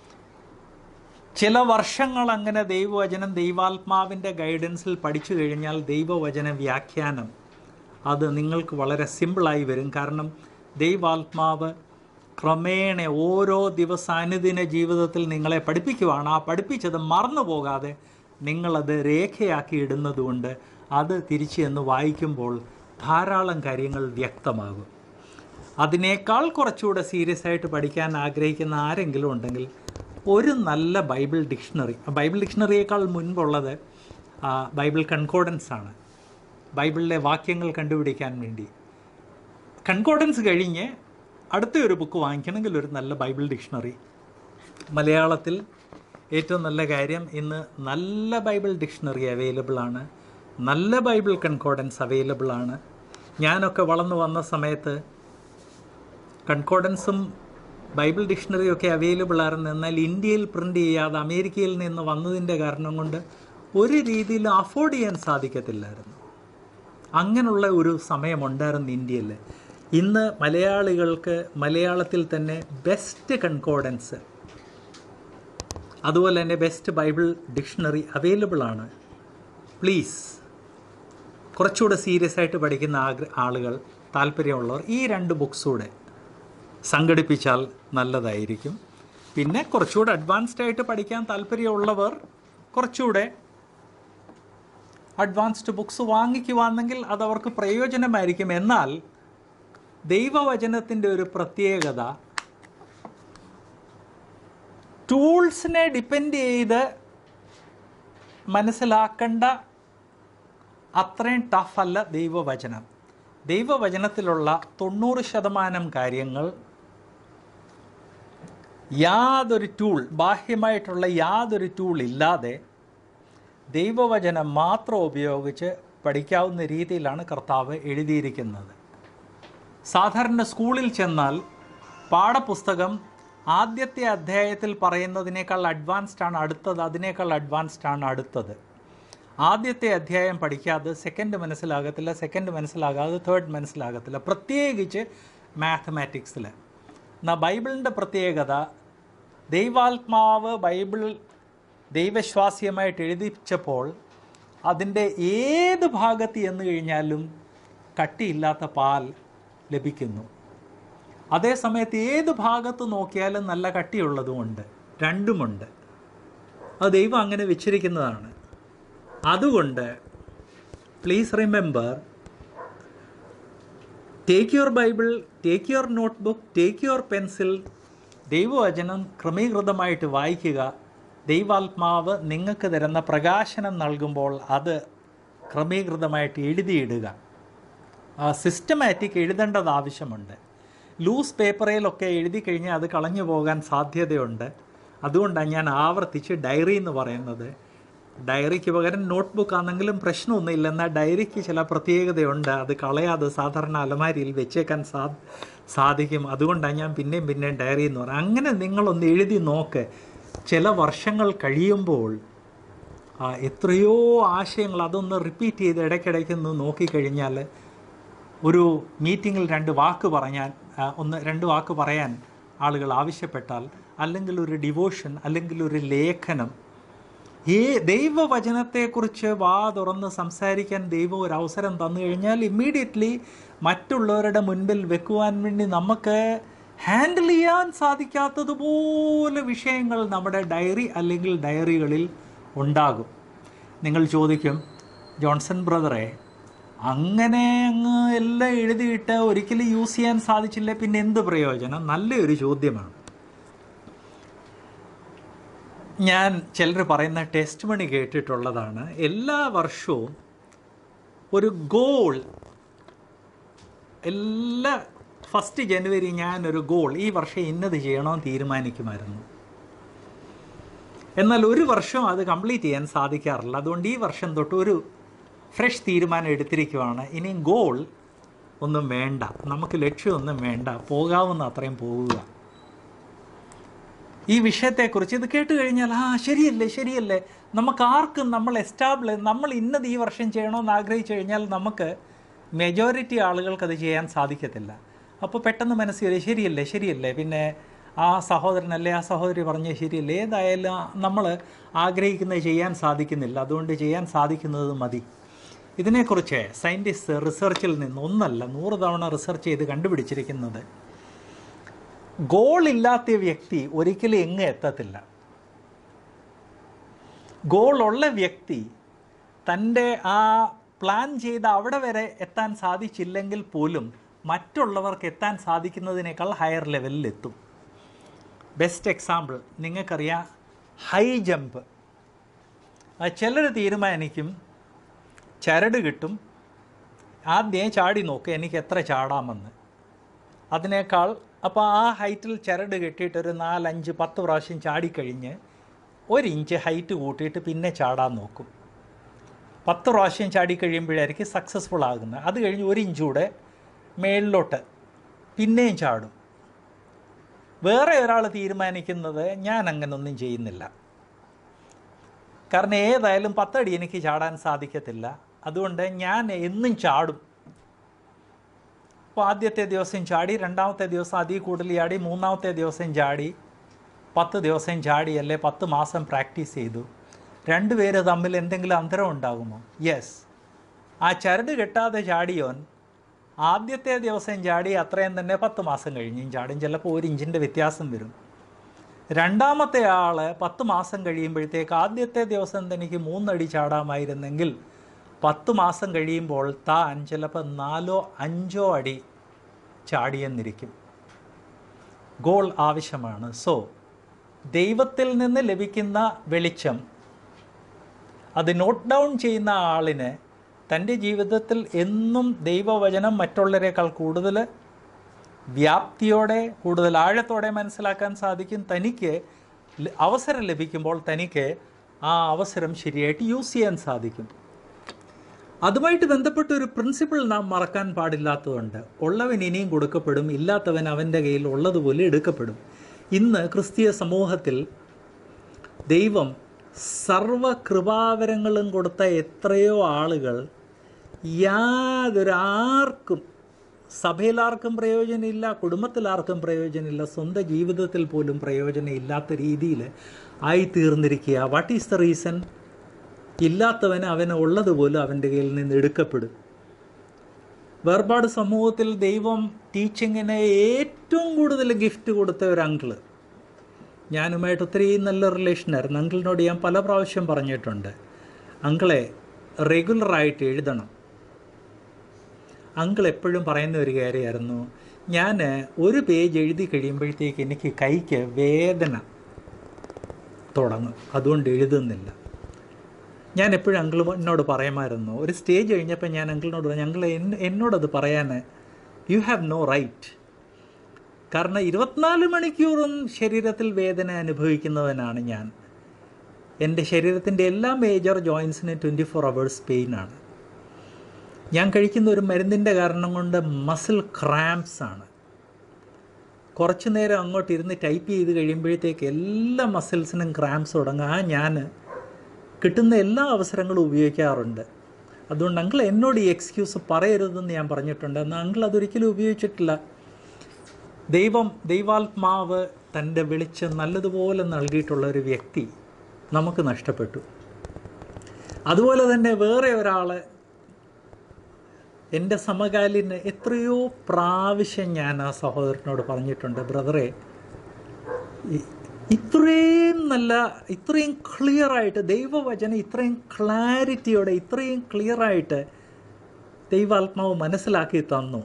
ചില വർഷങ്ങൾ അങ്ങനെ ദൈവവചനം ദൈവാത്മാവിൻ്റെ ഗൈഡൻസിൽ പഠിച്ചു കഴിഞ്ഞാൽ ദൈവവചന വ്യാഖ്യാനം അത് നിങ്ങൾക്ക് വളരെ സിമ്പിളായി വരും കാരണം ദൈവാത്മാവ് ക്രമേണ ഓരോ ദിവസ അനുദിന ജീവിതത്തിൽ നിങ്ങളെ പഠിപ്പിക്കുവാണ് ആ പഠിപ്പിച്ചത് മറന്നു പോകാതെ നിങ്ങളത് രേഖയാക്കി ഇടുന്നതുകൊണ്ട് അത് തിരിച്ച് എന്ന് വായിക്കുമ്പോൾ ധാരാളം കാര്യങ്ങൾ വ്യക്തമാകും അതിനേക്കാൾ കുറച്ചുകൂടെ സീരിയസ് ആയിട്ട് പഠിക്കാൻ ആഗ്രഹിക്കുന്ന ആരെങ്കിലും ഉണ്ടെങ്കിൽ ഒരു നല്ല ബൈബിൾ ഡിക്ഷണറി ബൈബിൾ ഡിക്ഷണറിയേക്കാൾ മുൻപുള്ളത് ആ, ബൈബിൾ കൺകോഡൻസ് ആണ് ബൈബിളിലെ വാക്യങ്ങൾ കണ്ടുപിടിക്കാൻ വേണ്ടി കൺകോഡൻസ് കഴിഞ്ഞ് അടുത്ത ഒരു ബുക്ക് വാങ്ങിക്കണമെങ്കിൽ ഒരു നല്ല ബൈബിൾ ഡിക്ഷണറി മലയാളത്തിൽ ഏറ്റവും നല്ല കാര്യം ഇന്ന് നല്ല ബൈബിൾ ഡിക്ഷണറി അവൈലബിൾ ആണ് നല്ല ബൈബിൾ കൺകോഡൻസ് അവൈലബിൾ ആണ് ഞാനൊക്കെ വളർന്നു വന്ന സമയത്ത് കൺകോഡൻസും ബൈബിൾ ഡിക്ഷണറിയും ഒക്കെ അവൈലബിൾ ആയിരുന്നു എന്നാൽ ഇന്ത്യയിൽ പ്രിൻ്റ് ചെയ്യാതെ അമേരിക്കയിൽ നിന്ന് വന്നതിൻ്റെ കാരണം കൊണ്ട് ഒരു രീതിയിൽ അഫോർഡ് ചെയ്യാൻ സാധിക്കത്തില്ലായിരുന്നു അങ്ങനെയുള്ള ഒരു സമയമുണ്ടായിരുന്നു ഇന്ത്യയിൽ ഇന്ന് മലയാളികൾക്ക് മലയാളത്തിൽ തന്നെ ബെസ്റ്റ് കൺകോഡൻസ് അതുപോലെ തന്നെ ബെസ്റ്റ് ബൈബിൾ ഡിക്ഷണറി അവൈലബിൾ ആണ് പ്ലീസ് കുറച്ചുകൂടെ സീരിയസ് ആയിട്ട് പഠിക്കുന്ന ആഗ്ര ആളുകൾ താല്പര്യമുള്ളവർ ഈ രണ്ട് ബുക്സൂടെ സംഘടിപ്പിച്ചാൽ നല്ലതായിരിക്കും പിന്നെ കുറച്ചുകൂടെ അഡ്വാൻസ്ഡ് ആയിട്ട് പഠിക്കാൻ താല്പര്യമുള്ളവർ കുറച്ചുകൂടെ അഡ്വാൻസ്ഡ് ബുക്സ് വാങ്ങിക്കുവാണെങ്കിൽ അത് അവർക്ക് പ്രയോജനമായിരിക്കും എന്നാൽ ദൈവവചനത്തിൻ്റെ ഒരു പ്രത്യേകത ടൂൾസിനെ ഡിപ്പെൻഡ് ചെയ്ത് മനസ്സിലാക്കേണ്ട അത്രയും ടഫ് അല്ല ദൈവവചനം ദൈവവചനത്തിലുള്ള തൊണ്ണൂറ് ശതമാനം കാര്യങ്ങൾ യാതൊരു ടൂൾ ബാഹ്യമായിട്ടുള്ള യാതൊരു ടൂൾ ഇല്ലാതെ ദൈവവചനം മാത്രം ഉപയോഗിച്ച് പഠിക്കാവുന്ന രീതിയിലാണ് കർത്താവ് എഴുതിയിരിക്കുന്നത് സാധാരണ സ്കൂളിൽ ചെന്നാൽ പാഠപുസ്തകം ആദ്യത്തെ അധ്യായത്തിൽ പറയുന്നതിനേക്കാൾ അഡ്വാൻസ്ഡ് ആണ് അടുത്തത് അതിനേക്കാൾ അഡ്വാൻസ്ഡ് ആണ് അടുത്തത് ആദ്യത്തെ അധ്യായം പഠിക്കാതെ സെക്കൻഡ് മനസ്സിലാകത്തില്ല സെക്കൻഡ് മനസ്സിലാകാതെ തേർഡ് മനസ്സിലാകത്തില്ല പ്രത്യേകിച്ച് മാത്തമാറ്റിക്സിൽ എന്നാൽ ബൈബിളിൻ്റെ പ്രത്യേകത ദൈവാത്മാവ് ബൈബിൾ ദൈവശ്വാസ്യമായിട്ട് എഴുതിച്ചപ്പോൾ അതിൻ്റെ ഏത് ഭാഗത്ത് എന്ന് കഴിഞ്ഞാലും കട്ടിയില്ലാത്ത പാൽ ലഭിക്കുന്നു അതേ സമയത്ത് ഏത് ഭാഗത്ത് നോക്കിയാലും നല്ല കട്ടിയുള്ളതുമുണ്ട് രണ്ടുമുണ്ട് അത് ദൈവം അങ്ങനെ വെച്ചിരിക്കുന്നതാണ് അതുകൊണ്ട് please remember take your Bible take your notebook take your pencil ദൈവവചനം ക്രമീകൃതമായിട്ട് വായിക്കുക ദൈവാത്മാവ് നിങ്ങൾക്ക് തരുന്ന പ്രകാശനം നൽകുമ്പോൾ അത് ക്രമീകൃതമായിട്ട് എഴുതിയിടുക സിസ്റ്റമാറ്റിക് എഴുതേണ്ടത് ആവശ്യമുണ്ട് ലൂസ് പേപ്പറിലൊക്കെ എഴുതി കഴിഞ്ഞാൽ അത് കളഞ്ഞു പോകാൻ സാധ്യതയുണ്ട് അതുകൊണ്ടാണ് ഞാൻ ആവർത്തിച്ച് ഡയറി എന്ന് പറയുന്നത് ഡയറിക്ക് പകരം നോട്ട്ബുക്ക് ആണെങ്കിലും പ്രശ്നമൊന്നുമില്ല എന്നാൽ ഡയറിക്ക് ചില പ്രത്യേകതയുണ്ട് അത് കളയാതെ സാധാരണ അലമാരിയിൽ വെച്ചേക്കാൻ സാ സാധിക്കും അതുകൊണ്ടാണ് ഞാൻ പിന്നെയും പിന്നെയും ഡയറി എന്ന് പറയുന്നത് അങ്ങനെ നിങ്ങളൊന്ന് എഴുതി നോക്ക് ചില വർഷങ്ങൾ കഴിയുമ്പോൾ ആ, എത്രയോ ആശയങ്ങൾ അതൊന്ന് റിപ്പീറ്റ് ചെയ്ത് ഇടയ്ക്കിടയ്ക്ക് ഒന്ന് നോക്കിക്കഴിഞ്ഞാൽ ഒരു മീറ്റിങ്ങിൽ രണ്ട് വാക്ക് പറഞ്ഞാൽ ആ, ഒന്ന് രണ്ട് വാക്ക് പറയാൻ ആളുകൾ ആവശ്യപ്പെട്ടാൽ അല്ലെങ്കിൽ ഒരു ഡിവോഷൻ അല്ലെങ്കിൽ ഒരു ലേഖനം ഈ ദൈവവചനത്തെക്കുറിച്ച് വാ തുറന്ന് സംസാരിക്കാൻ ദൈവം ഒരു അവസരം തന്നു കഴിഞ്ഞാൽ ഇമ്മീഡിയറ്റ്ലി മറ്റുള്ളവരുടെ മുൻപിൽ വെക്കുവാൻ വേണ്ടി നമുക്ക് ഹാൻഡിൽ ചെയ്യാൻ സാധിക്കാത്തതുപോലെ വിഷയങ്ങൾ നമ്മുടെ ഡയറി അല്ലെങ്കിൽ ഡയറികളിൽ ഉണ്ടാകും നിങ്ങൾ ചോദിക്കും ജോൺസൺ ബ്രദറെ അങ്ങനെ അങ്ങ് എല്ലാം എഴുതിയിട്ട് ഒരിക്കലും യൂസ് ചെയ്യാൻ സാധിച്ചില്ല പിന്നെ എന്ത് പ്രയോജനം നല്ലൊരു ചോദ്യമാണ് ഞാൻ ചിലർ പറയുന്ന ടെസ്റ്റ് മണി കേട്ടിട്ടുള്ളതാണ് എല്ലാ വർഷവും ഒരു ഗോൾ എല്ലാ ഫസ്റ്റ് ജനുവരി ഞാനൊരു ഗോൾ ഈ വർഷം ഇന്നത് ചെയ്യണമെന്ന് തീരുമാനിക്കുമായിരുന്നു എന്നാൽ ഒരു വർഷം അത് കംപ്ലീറ്റ് ചെയ്യാൻ സാധിക്കാറില്ല അതുകൊണ്ട് ഈ വർഷം തൊട്ട് ഒരു ഫ്രഷ് തീരുമാനം എടുത്തിരിക്കുവാണ് ഇനി ഗോൾ ഒന്നും വേണ്ട നമുക്ക് ലക്ഷ്യമൊന്നും വേണ്ട പോകാവുന്ന അത്രയും പോവുക ഈ വിഷയത്തെക്കുറിച്ച് ഇത് കേട്ട് കഴിഞ്ഞാൽ ആ ശരിയല്ലേ ശരിയല്ലേ നമുക്ക് ആർക്കും നമ്മൾ എസ്റ്റാബ്ലി നമ്മൾ ഇന്നത് ഈ വർഷം ചെയ്യണമെന്ന് ആഗ്രഹിച്ചു കഴിഞ്ഞാൽ നമുക്ക് മെജോറിറ്റി ആളുകൾക്ക് അത് ചെയ്യാൻ സാധിക്കത്തില്ല അപ്പോൾ പെട്ടെന്ന് മനസ്സിൽ വരും ശരിയല്ലേ ശരിയല്ലേ പിന്നെ ആ സഹോദരനല്ലേ ആ സഹോദരി പറഞ്ഞ ശരിയല്ലേ ഏതായാലും നമ്മൾ ആഗ്രഹിക്കുന്നത് ചെയ്യാൻ സാധിക്കുന്നില്ല അതുകൊണ്ട് ചെയ്യാൻ സാധിക്കുന്നത് മതി ഇതിനെക്കുറിച്ച് സയൻറ്റിസ്റ്റ് റിസർച്ചിൽ നിന്ന് ഒന്നല്ല നൂറ് തവണ റിസർച്ച് ചെയ്ത് കണ്ടുപിടിച്ചിരിക്കുന്നത് ഗോൾ ഇല്ലാത്ത വ്യക്തി ഒരിക്കലും എങ്ങ് എത്തത്തില്ല ഗോൾ ഉള്ള വ്യക്തി തൻ്റെ ആ പ്ലാൻ ചെയ്ത അവിടെ വരെ എത്താൻ സാധിച്ചില്ലെങ്കിൽ പോലും മറ്റുള്ളവർക്ക് എത്താൻ സാധിക്കുന്നതിനേക്കാൾ ഹയർ ലെവലിൽ എത്തും ബെസ്റ്റ് എക്സാമ്പിൾ നിങ്ങൾക്കറിയാം ഹൈ ജമ്പ് ചിലർ തീരുമാനിക്കും ചരട് കിട്ടും ആദ്യം ചാടി നോക്കുക എനിക്ക് എത്ര ചാടാമെന്ന് അതിനേക്കാൾ അപ്പോൾ ആ ഹൈറ്റിൽ ചരട് കെട്ടിയിട്ട് ഒരു നാലഞ്ച് പത്ത് പ്രാവശ്യം ചാടിക്കഴിഞ്ഞ് ഒരു ഇഞ്ച് ഹൈറ്റ് കൂട്ടിയിട്ട് പിന്നെ ചാടാൻ നോക്കും പത്ത് പ്രാവശ്യം ചാടി കഴിയുമ്പോഴായിരിക്കും സക്സസ്ഫുൾ ആകുന്നത് അത് കഴിഞ്ഞ് ഒരു ഇഞ്ച് കൂടെ മേളിലോട്ട് പിന്നെയും ചാടും വേറെ ഒരാൾ തീരുമാനിക്കുന്നത് ഞാൻ അങ്ങനെ ഒന്നും ചെയ്യുന്നില്ല കാരണം ഏതായാലും പത്തടി എനിക്ക് ചാടാൻ സാധിക്കത്തില്ല അതുകൊണ്ട് ഞാൻ എന്നും ചാടും അപ്പോൾ ആദ്യത്തെ ദിവസം ചാടി രണ്ടാമത്തെ ദിവസം അതിൽ കൂടുതൽ ചാടി മൂന്നാമത്തെ ദിവസം ചാടി പത്ത് ദിവസം ചാടി അല്ലെ പത്ത് മാസം പ്രാക്ടീസ് ചെയ്തു രണ്ടുപേര് തമ്മിൽ എന്തെങ്കിലും അന്തരം ഉണ്ടാകുമോ യെസ് ആ ചരട് കെട്ടാതെ ചാടിയോൻ ആദ്യത്തെ ദിവസം ചാടി അത്രയും തന്നെ പത്ത് മാസം കഴിഞ്ഞും ചാടും ചിലപ്പോൾ ഒരു ഇഞ്ചിൻ്റെ വ്യത്യാസം വരും രണ്ടാമത്തെ ആൾ പത്ത് മാസം കഴിയുമ്പോഴത്തേക്ക് ആദ്യത്തെ ദിവസം തനിക്ക് മൂന്നടി ചാടാമായിരുന്നെങ്കിൽ പത്ത് മാസം കഴിയുമ്പോൾ താൻ ചിലപ്പോൾ നാലോ അഞ്ചോ അടി ചാടിയെന്നിരിക്കും ഗോൾ ആവശ്യമാണ് സോ ദൈവത്തിൽ നിന്ന് ലഭിക്കുന്ന വെളിച്ചം അത് നോട്ട് ഡൗൺ ചെയ്യുന്ന ആളിന് തൻ്റെ ജീവിതത്തിൽ എന്നും ദൈവവചനം മറ്റുള്ളവരെക്കാൾ കൂടുതൽ വ്യാപ്തിയോടെ കൂടുതൽ ആഴത്തോടെ മനസ്സിലാക്കാൻ സാധിക്കും തനിക്ക് ല- അവസരം ലഭിക്കുമ്പോൾ തനിക്ക് ആ അവസരം ശരിയായിട്ട് യൂസ് ചെയ്യാൻ സാധിക്കും അതുമായിട്ട് ബന്ധപ്പെട്ട ഒരു പ്രിൻസിപ്പിൾ നാം മറക്കാൻ പാടില്ലാത്തതുണ്ട് ഉള്ളവൻ ഇനിയും കൊടുക്കപ്പെടും ഇല്ലാത്തവൻ അവൻ്റെ കയ്യിൽ ഉള്ളതുപോലെ എടുക്കപ്പെടും ഇന്ന് ക്രിസ്തീയ സമൂഹത്തിൽ ദൈവം സർവ കൃപാവരങ്ങളും കൊടുത്ത എത്രയോ ആളുകൾ യാതൊരു ആർക്കും സഭയിലാർക്കും പ്രയോജനമില്ല കുടുംബത്തിലാർക്കും പ്രയോജനമില്ല സ്വന്തം ജീവിതത്തിൽ പോലും പ്രയോജനം ഇല്ലാത്ത രീതിയിൽ ആയിത്തീർന്നിരിക്കുക വാട്ട് ഈസ് ദ റീസൺ ഇല്ലാത്തവന് അവന് ഉള്ളതുപോലും അവൻ്റെ കയ്യിൽ നിന്ന് എടുക്കപ്പെടും വേർപാട് സമൂഹത്തിൽ ദൈവം ടീച്ചിങ്ങിന് ഏറ്റവും കൂടുതൽ ഗിഫ്റ്റ് കൊടുത്ത ഒരു അങ്കിള് ഞാനുമായിട്ട് ഒത്തിരി നല്ല റിലേഷനായിരുന്നു അങ്കിളിനോട് ഞാൻ പല പ്രാവശ്യം പറഞ്ഞിട്ടുണ്ട് അങ്കിളെ റെഗുലറായിട്ട് എഴുതണം അങ്കിൾ എപ്പോഴും പറയുന്ന ഒരു കാര്യമായിരുന്നു ഞാൻ ഒരു പേജ് എഴുതി കഴിയുമ്പോഴത്തേക്ക് എനിക്ക് കൈക്ക് വേദന തുടങ്ങും അതുകൊണ്ട് എഴുതുന്നില്ല ഞാൻ എപ്പോഴും അങ്കിൾ എന്നോട് പറയുമായിരുന്നു ഒരു സ്റ്റേജ് കഴിഞ്ഞപ്പോൾ ഞാൻ അങ്കിളിനോട് പറഞ്ഞു അങ്കിൾ എന്നോടത് പറയാൻ യു ഹാവ് നോ റൈറ്റ് കാരണം ഇരുപത്തിനാല് മണിക്കൂറും ശരീരത്തിൽ വേദന അനുഭവിക്കുന്നവനാണ് ഞാൻ എൻ്റെ ശരീരത്തിൻ്റെ എല്ലാ മേജർ ജോയിൻസിനും ട്വൻറ്റി ഫോർ അവേഴ്സ് പെയിനാണ് ഞാൻ കഴിക്കുന്ന ഒരു മരുന്നിൻ്റെ കാരണം കൊണ്ട് മസിൽ ക്രാംപ്സ് ആണ് കുറച്ച് നേരം അങ്ങോട്ട് ഇരുന്ന് ടൈപ്പ് ചെയ്ത് കഴിയുമ്പോഴത്തേക്ക് എല്ലാ മസിൽസിനും ക്രാംസ് തുടങ്ങും ആ ഞാൻ കിട്ടുന്ന എല്ലാ അവസരങ്ങളും ഉപയോഗിക്കാറുണ്ട് അതുകൊണ്ട് അങ്കിൾ എന്നോട് ഈ എക്സ്ക്യൂസ് പറയരുതെന്ന് ഞാൻ പറഞ്ഞിട്ടുണ്ട് എന്നാൽ അങ്കിൾ അതൊരിക്കലും ഉപയോഗിച്ചിട്ടില്ല ദൈവം ദൈവാത്മാവ് തൻ്റെ വെളിച്ചം നല്ലതുപോലെ നൽകിയിട്ടുള്ള ഒരു വ്യക്തി നമുക്ക് നഷ്ടപ്പെട്ടു അതുപോലെ തന്നെ വേറെ ഒരാൾ എൻ്റെ സമകാലീന് എത്രയോ പ്രാവശ്യം ഞാൻ ആ സഹോദരനോട് പറഞ്ഞിട്ടുണ്ട് ബ്രദറെ ഇ- ഇത്രയും നല്ല ഇത്രയും ക്ലിയറായിട്ട് ദൈവവചനം ഇത്രയും ക്ലാരിറ്റിയോടെ ഇത്രയും ക്ലിയറായിട്ട് ദൈവാത്മാവ് മനസ്സിലാക്കി തന്നു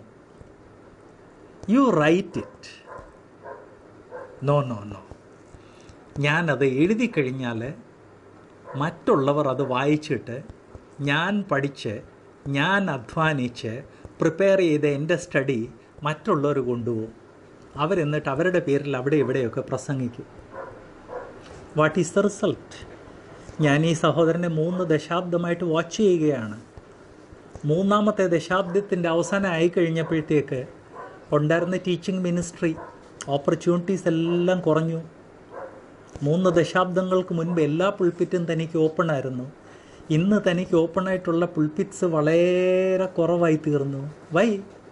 you write it no no no ഞാനത് എഴുതി കഴിഞ്ഞാൽ മറ്റുള്ളവർ അത് വായിച്ചിട്ട് ഞാൻ പഠിച്ച് ഞാൻ അധ്വാനിച്ച് പ്രിപ്പയർ ചെയ്ത എൻ്റെ സ്റ്റഡി മറ്റുള്ളവർ കൊണ്ടുപോകും അവരെന്നിട്ട് അവരുടെ പേരിൽ അവിടെ ഇവിടെയൊക്കെ പ്രസംഗിക്കും വാട്ട് ഈസ് ദ റിസൾട്ട് ഞാൻ ഈ സഹോദരനെ മൂന്ന് ദശാബ്ദമായിട്ട് വാച്ച് ചെയ്യുകയാണ് മൂന്നാമത്തെ ദശാബ്ദത്തിൻ്റെ അവസാനം ആയി കഴിഞ്ഞപ്പോഴത്തേക്ക് ഉണ്ടായിരുന്ന ടീച്ചിങ് മിനിസ്ട്രി ഓപ്പർച്യൂണിറ്റീസ് എല്ലാം കുറഞ്ഞു മൂന്ന് ദശാബ്ദങ്ങൾക്ക് മുൻപ് എല്ലാ പുൾപ്പിറ്റും തനിക്ക് ഓപ്പൺ ആയിരുന്നു ഇന്ന് തനിക്ക് ഓപ്പൺ ആയിട്ടുള്ള പുൾപ്പിറ്റ്സ് വളരെ കുറവായി തീർന്നു വൈ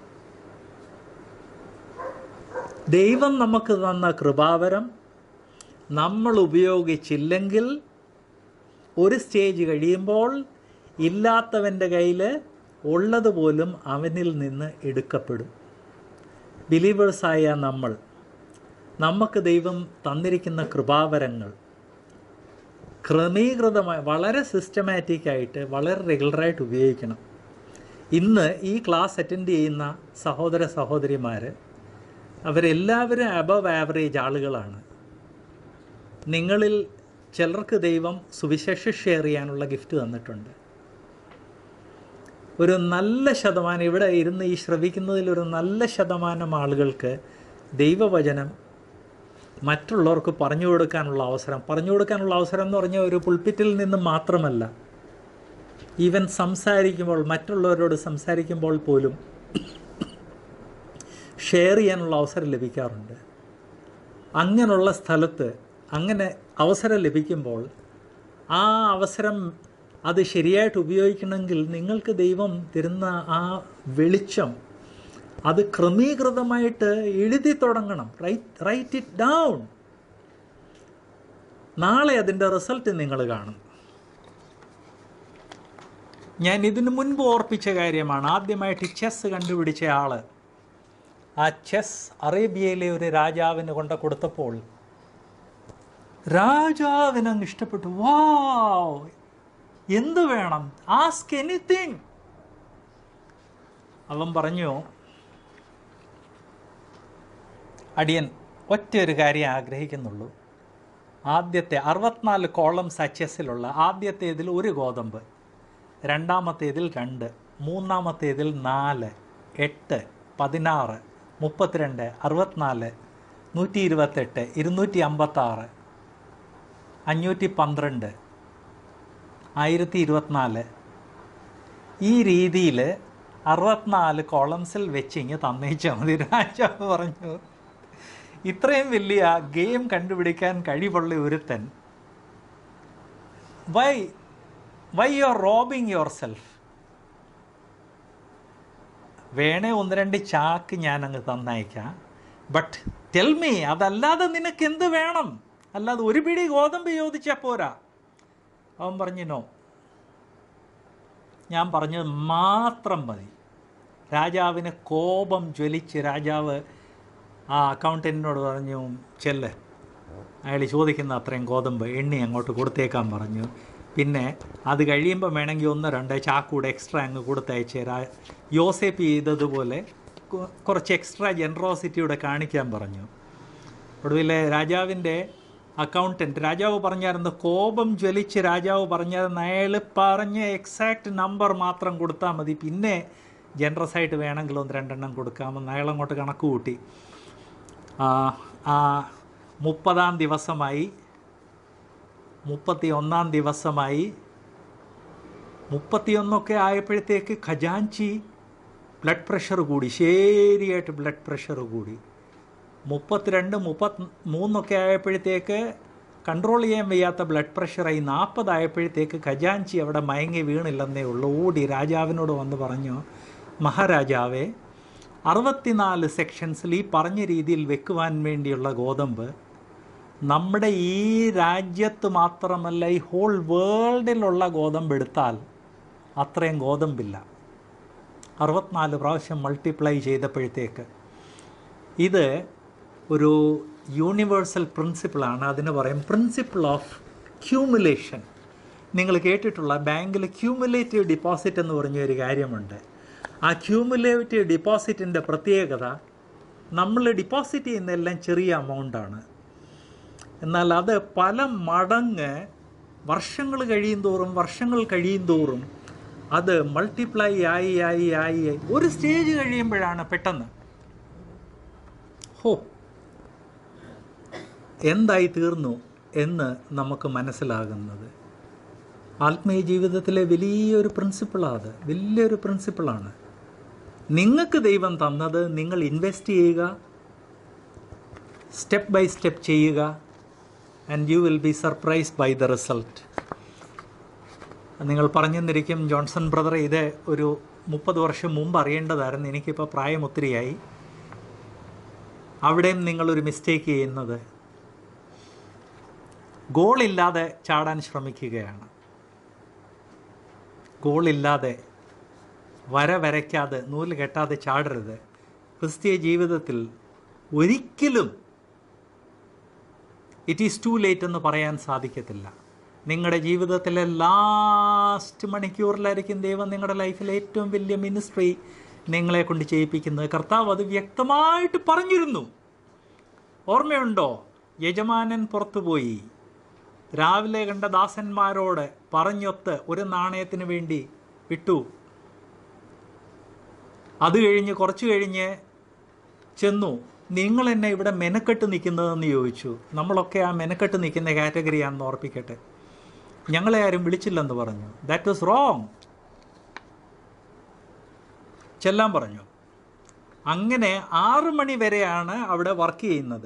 ദൈവം നമുക്ക് തന്ന കൃപാവരം നമ്മൾ ഉപയോഗിച്ചില്ലെങ്കിൽ ഒരു സ്റ്റേജ് കഴിയുമ്പോൾ ഇല്ലാത്തവൻ്റെ കയ്യിൽ ഉള്ളതുപോലും അവനിൽ നിന്ന് എടുക്കപ്പെടും ബിലീവേഴ്സായ നമ്മൾ നമുക്ക് ദൈവം തന്നിരിക്കുന്ന കൃപാവരങ്ങൾ ക്രമീകൃതമായി വളരെ സിസ്റ്റമാറ്റിക് ആയിട്ട് വളരെ റെഗുലറായിട്ട് ഉപയോഗിക്കണം ഇന്ന് ഈ ക്ലാസ് അറ്റൻഡ് ചെയ്യുന്ന സഹോദര സഹോദരിമാർ അവരെല്ലാവരും അബവ് ആവറേജ് ആളുകളാണ് നിങ്ങളിൽ ചിലർക്ക് ദൈവം സുവിശേഷം ഷെയർ ചെയ്യാനുള്ള ഗിഫ്റ്റ് തന്നിട്ടുണ്ട് ഒരു നല്ല ശതമാനം ഇവിടെ ഇരുന്ന് ഈ ശ്രവിക്കുന്നതിൽ ഒരു നല്ല ശതമാനം ആളുകൾക്ക് ദൈവവചനം മറ്റുള്ളവർക്ക് പറഞ്ഞു കൊടുക്കാനുള്ള അവസരം പറഞ്ഞു കൊടുക്കാനുള്ള അവസരം എന്ന് പറഞ്ഞാൽ ഒരു പുൾപ്പിറ്റിൽ നിന്ന് മാത്രമല്ല ഈവൻ സംസാരിക്കുമ്പോൾ മറ്റുള്ളവരോട് സംസാരിക്കുമ്പോൾ പോലും ഷെയർ ചെയ്യാനുള്ള അവസരം ലഭിക്കാറുണ്ട് അങ്ങനെയുള്ള സ്ഥലത്ത് അങ്ങനെ അവസരം ലഭിക്കുമ്പോൾ ആ അവസരം അത് ശരിയായിട്ട് ഉപയോഗിക്കണമെങ്കിൽ നിങ്ങൾക്ക് ദൈവം തരുന്ന ആ വെളിച്ചം അത് ക്രമീകൃതമായിട്ട് എഴുതി തുടങ്ങണം റൈറ്റ് റൈറ്റ് ഇറ്റ് ഡൗൺ നാളെ അതിൻ്റെ റിസൾട്ട് നിങ്ങൾ കാണും ഞാൻ ഇതിനു മുൻപ് ഓർപ്പിച്ച കാര്യമാണ് ആദ്യമായിട്ട് ചെസ് കണ്ടുപിടിച്ച ആള് ആ ചെസ് അറേബ്യയിലെ ഒരു രാജാവിന് കൊണ്ട് കൊടുത്തപ്പോൾ രാജാവിന് അങ്ങ് ഇഷ്ടപ്പെട്ടു വാവ് എന്ത് വേണം ആസ്ക് എനിത്തിങ് അവൻ പറഞ്ഞു അടിയൻ ഒറ്റ ഒരു കാര്യം ആഗ്രഹിക്കുന്നുള്ളൂ ആദ്യത്തെ അറുപത്തിനാല് കോളം സച്ചസിലുള്ള ആദ്യത്തേതിൽ ഒരു ഗോതമ്പ് രണ്ടാമത്തേതിൽ രണ്ട് മൂന്നാമത്തേതിൽ നാല് എട്ട് പതിനാറ് മുപ്പത്തിരണ്ട് അറുപത്തിനാല് നൂറ്റി ഇരുപത്തെട്ട് ഇരുന്നൂറ്റി അമ്പത്താറ് അഞ്ഞൂറ്റി പന്ത്രണ്ട് ആയിരത്തി ഇരുപത്തിനാല് ഈ രീതിയിൽ അറുപത്തിനാല് കോളംസിൽ വെച്ച് ഇങ്ങ് തന്നേച്ചാൽ മതി രാജാവ് പറഞ്ഞു ഇത്രയും വലിയ ഗെയിം കണ്ടുപിടിക്കാൻ കഴിവുള്ള ഒരുത്തൻ why why you are robbing yourself വേണേ ഒന്ന് രണ്ട് ചാക്ക് ഞാൻ അങ്ങ് തന്നയക്കാം ബട്ട് ടെൽ മീ അതല്ലാതെ നിനക്ക് എന്ത് വേണം അല്ലാതെ ഒരു പിടി ഗോതമ്പ് ചോദിച്ചാൽ പോരാ അവൻ പറഞ്ഞു നോ ഞാൻ പറഞ്ഞത് മാത്രം മതി രാജാവിന് കോപം ജ്വലിച്ച് രാജാവ് ആ അക്കൗണ്ടൻറ്റിനോട് പറഞ്ഞു ചെല്ല് അയാൾ ചോദിക്കുന്ന അത്രയും ഗോതമ്പ് എണ്ണി അങ്ങോട്ട് കൊടുത്തേക്കാൻ പറഞ്ഞു പിന്നെ അത് കഴിയുമ്പോൾ വേണമെങ്കിൽ ഒന്ന് രണ്ട് ചാക്കൂടെ എക്സ്ട്രാ അങ്ങ് കൊടുത്തയച്ച് തരാ യോസേപ്പ് ചെയ്തതുപോലെ കു- കുറച്ച് എക്സ്ട്രാ ജനറോസിറ്റിയുടെ കാണിക്കാൻ പറഞ്ഞു ഒടുവിൽ രാജാവിൻ്റെ അക്കൗണ്ടൻറ്റ് രാജാവ് പറഞ്ഞായിരുന്നു കോപം ജ്വലിച്ച് രാജാവ് പറഞ്ഞായിരുന്നു അയാൾ പറഞ്ഞ എക്സാക്റ്റ് നമ്പർ മാത്രം കൊടുത്താൽ മതി പിന്നെ ജനറസ് ആയിട്ട് വേണമെങ്കിൽ ഒന്ന് രണ്ടെണ്ണം കൊടുക്കാമെന്ന് അയാൾ അങ്ങോട്ട് കണക്ക് കൂട്ടി ആ, ആ മുപ്പതാം ദിവസമായി മുപ്പത്തി ഒന്നാം ദിവസമായി മുപ്പത്തിയൊന്നൊക്കെ ആയപ്പോഴത്തേക്ക് ഖജാൻചി ബ്ലഡ് പ്രഷർ കൂടി ശരിയായിട്ട് ബ്ലഡ് പ്രഷർ കൂടി മുപ്പത്തിരണ്ട് മുപ്പത്തി മൂന്നൊക്കെ ആയപ്പോഴത്തേക്ക് കൺട്രോൾ ചെയ്യാൻ വയ്യാത്ത ബ്ലഡ് പ്രഷറായി നാൽപ്പതായപ്പോഴത്തേക്ക് ഖജാൻചി അവിടെ മയങ്ങി വീണില്ലെന്നേ ഉള്ളൂ ഓടി രാജാവിനോട് വന്ന് പറഞ്ഞു മഹാരാജാവേ അറുപത്തിനാല് സെക്ഷൻസിൽ ഈ പറഞ്ഞ രീതിയിൽ വെക്കുവാൻ വേണ്ടിയുള്ള ഗോതമ്പ് നമ്മുടെ ഈ രാജ്യത്ത് മാത്രമല്ല ഈ ഹോൾ വേൾഡിലുള്ള ഗോതമ്പ് എടുത്താൽ അത്രയും ഗോതമ്പില്ല അറുപത്തിനാല് പ്രാവശ്യം മൾട്ടിപ്ലൈ ചെയ്തപ്പോഴത്തേക്ക് ഇത് ഒരു യൂണിവേഴ്സൽ പ്രിൻസിപ്പിളാണ് അതിന് പറയും പ്രിൻസിപ്പിൾ ഓഫ് ക്യൂമുലേഷൻ നിങ്ങൾ കേട്ടിട്ടുള്ള ബാങ്കിൽ ക്യൂമുലേറ്റീവ് ഡിപ്പോസിറ്റ് എന്ന് പറഞ്ഞ ഒരു കാര്യമുണ്ട് ആ ക്യൂമുലേറ്റീവ് ഡിപ്പോസിറ്റിൻ്റെ പ്രത്യേകത നമ്മൾ ഡിപ്പോസിറ്റ് ചെയ്യുന്നതെല്ലാം ചെറിയ എമൗണ്ടാണ് എന്നാൽ അത് പല മടങ്ങ് വർഷങ്ങൾ കഴിയും തോറും വർഷങ്ങൾ കഴിയും തോറും അത് മൾട്ടിപ്ലൈ ആയി ആയി ആയി ആയി ഒരു സ്റ്റേജ് കഴിയുമ്പോഴാണ് പെട്ടെന്ന് ഹോ എന്തായി തീർന്നു എന്ന് നമുക്ക് മനസ്സിലാകുന്നത് ആത്മീയ ജീവിതത്തിലെ വലിയൊരു പ്രിൻസിപ്പിളാണ് അത് വലിയൊരു പ്രിൻസിപ്പിളാണ് നിങ്ങൾക്ക് ദൈവം തന്നത് നിങ്ങൾ ഇൻവെസ്റ്റ് ചെയ്യുക സ്റ്റെപ്പ് ബൈ സ്റ്റെപ്പ് ചെയ്യുക and you will be surprise by the result നിങ്ങൾ പറഞ്ഞെന്നിരിക്കും ജോൺസൺ ബ്രദറെ ഇത് ഒരു മുപ്പത് വർഷം മുമ്പ് അറിയേണ്ടതായിരുന്നു എനിക്കിപ്പോൾ പ്രായം ഒത്തിരിയായി അവിടെയും നിങ്ങളൊരു മിസ്റ്റേക്ക് ചെയ്യുന്നത് ഗോളില്ലാതെ ചാടാൻ ശ്രമിക്കുകയാണ് ഗോളില്ലാതെ വര വരയ്ക്കാതെ നൂല് കെട്ടാതെ ചാടരുത് ക്രിസ്തീയ ജീവിതത്തിൽ ഒരിക്കലും ഇറ്റ് ഈസ് ടു ലേറ്റ് എന്ന് പറയാൻ സാധിക്കത്തില്ല നിങ്ങളുടെ ജീവിതത്തിലെ ലാസ്റ്റ് മണിക്കൂറിലായിരിക്കും ദൈവം നിങ്ങളുടെ ലൈഫിലെ ഏറ്റവും വലിയ മിനിസ്ട്രി നിങ്ങളെ കൊണ്ട് ചെയ്യിപ്പിക്കുന്നത് കർത്താവ് അത് വ്യക്തമായിട്ട് പറഞ്ഞിരുന്നു ഓർമ്മയുണ്ടോ യജമാനൻ പുറത്തുപോയി രാവിലെ കണ്ട ദാസന്മാരോട് പറഞ്ഞൊത്ത് ഒരു നാണയത്തിന് വേണ്ടി വിട്ടു അത് കഴിഞ്ഞ് കുറച്ച് കഴിഞ്ഞ് ചെന്നു നിങ്ങൾ എന്നെ ഇവിടെ മെനക്കെട്ട് നിൽക്കുന്നതെന്ന് ചോദിച്ചു നമ്മളൊക്കെ ആ മെനക്കെട്ട് നിൽക്കുന്ന കാറ്റഗറിയാണെന്ന് ഓർപ്പിക്കട്ടെ ഞങ്ങളെ ആരും വിളിച്ചില്ലെന്ന് പറഞ്ഞു ദാറ്റ് വാസ് റോങ് ചെല്ലാൻ പറഞ്ഞു അങ്ങനെ ആറ് മണി വരെയാണ് അവിടെ വർക്ക് ചെയ്യുന്നത്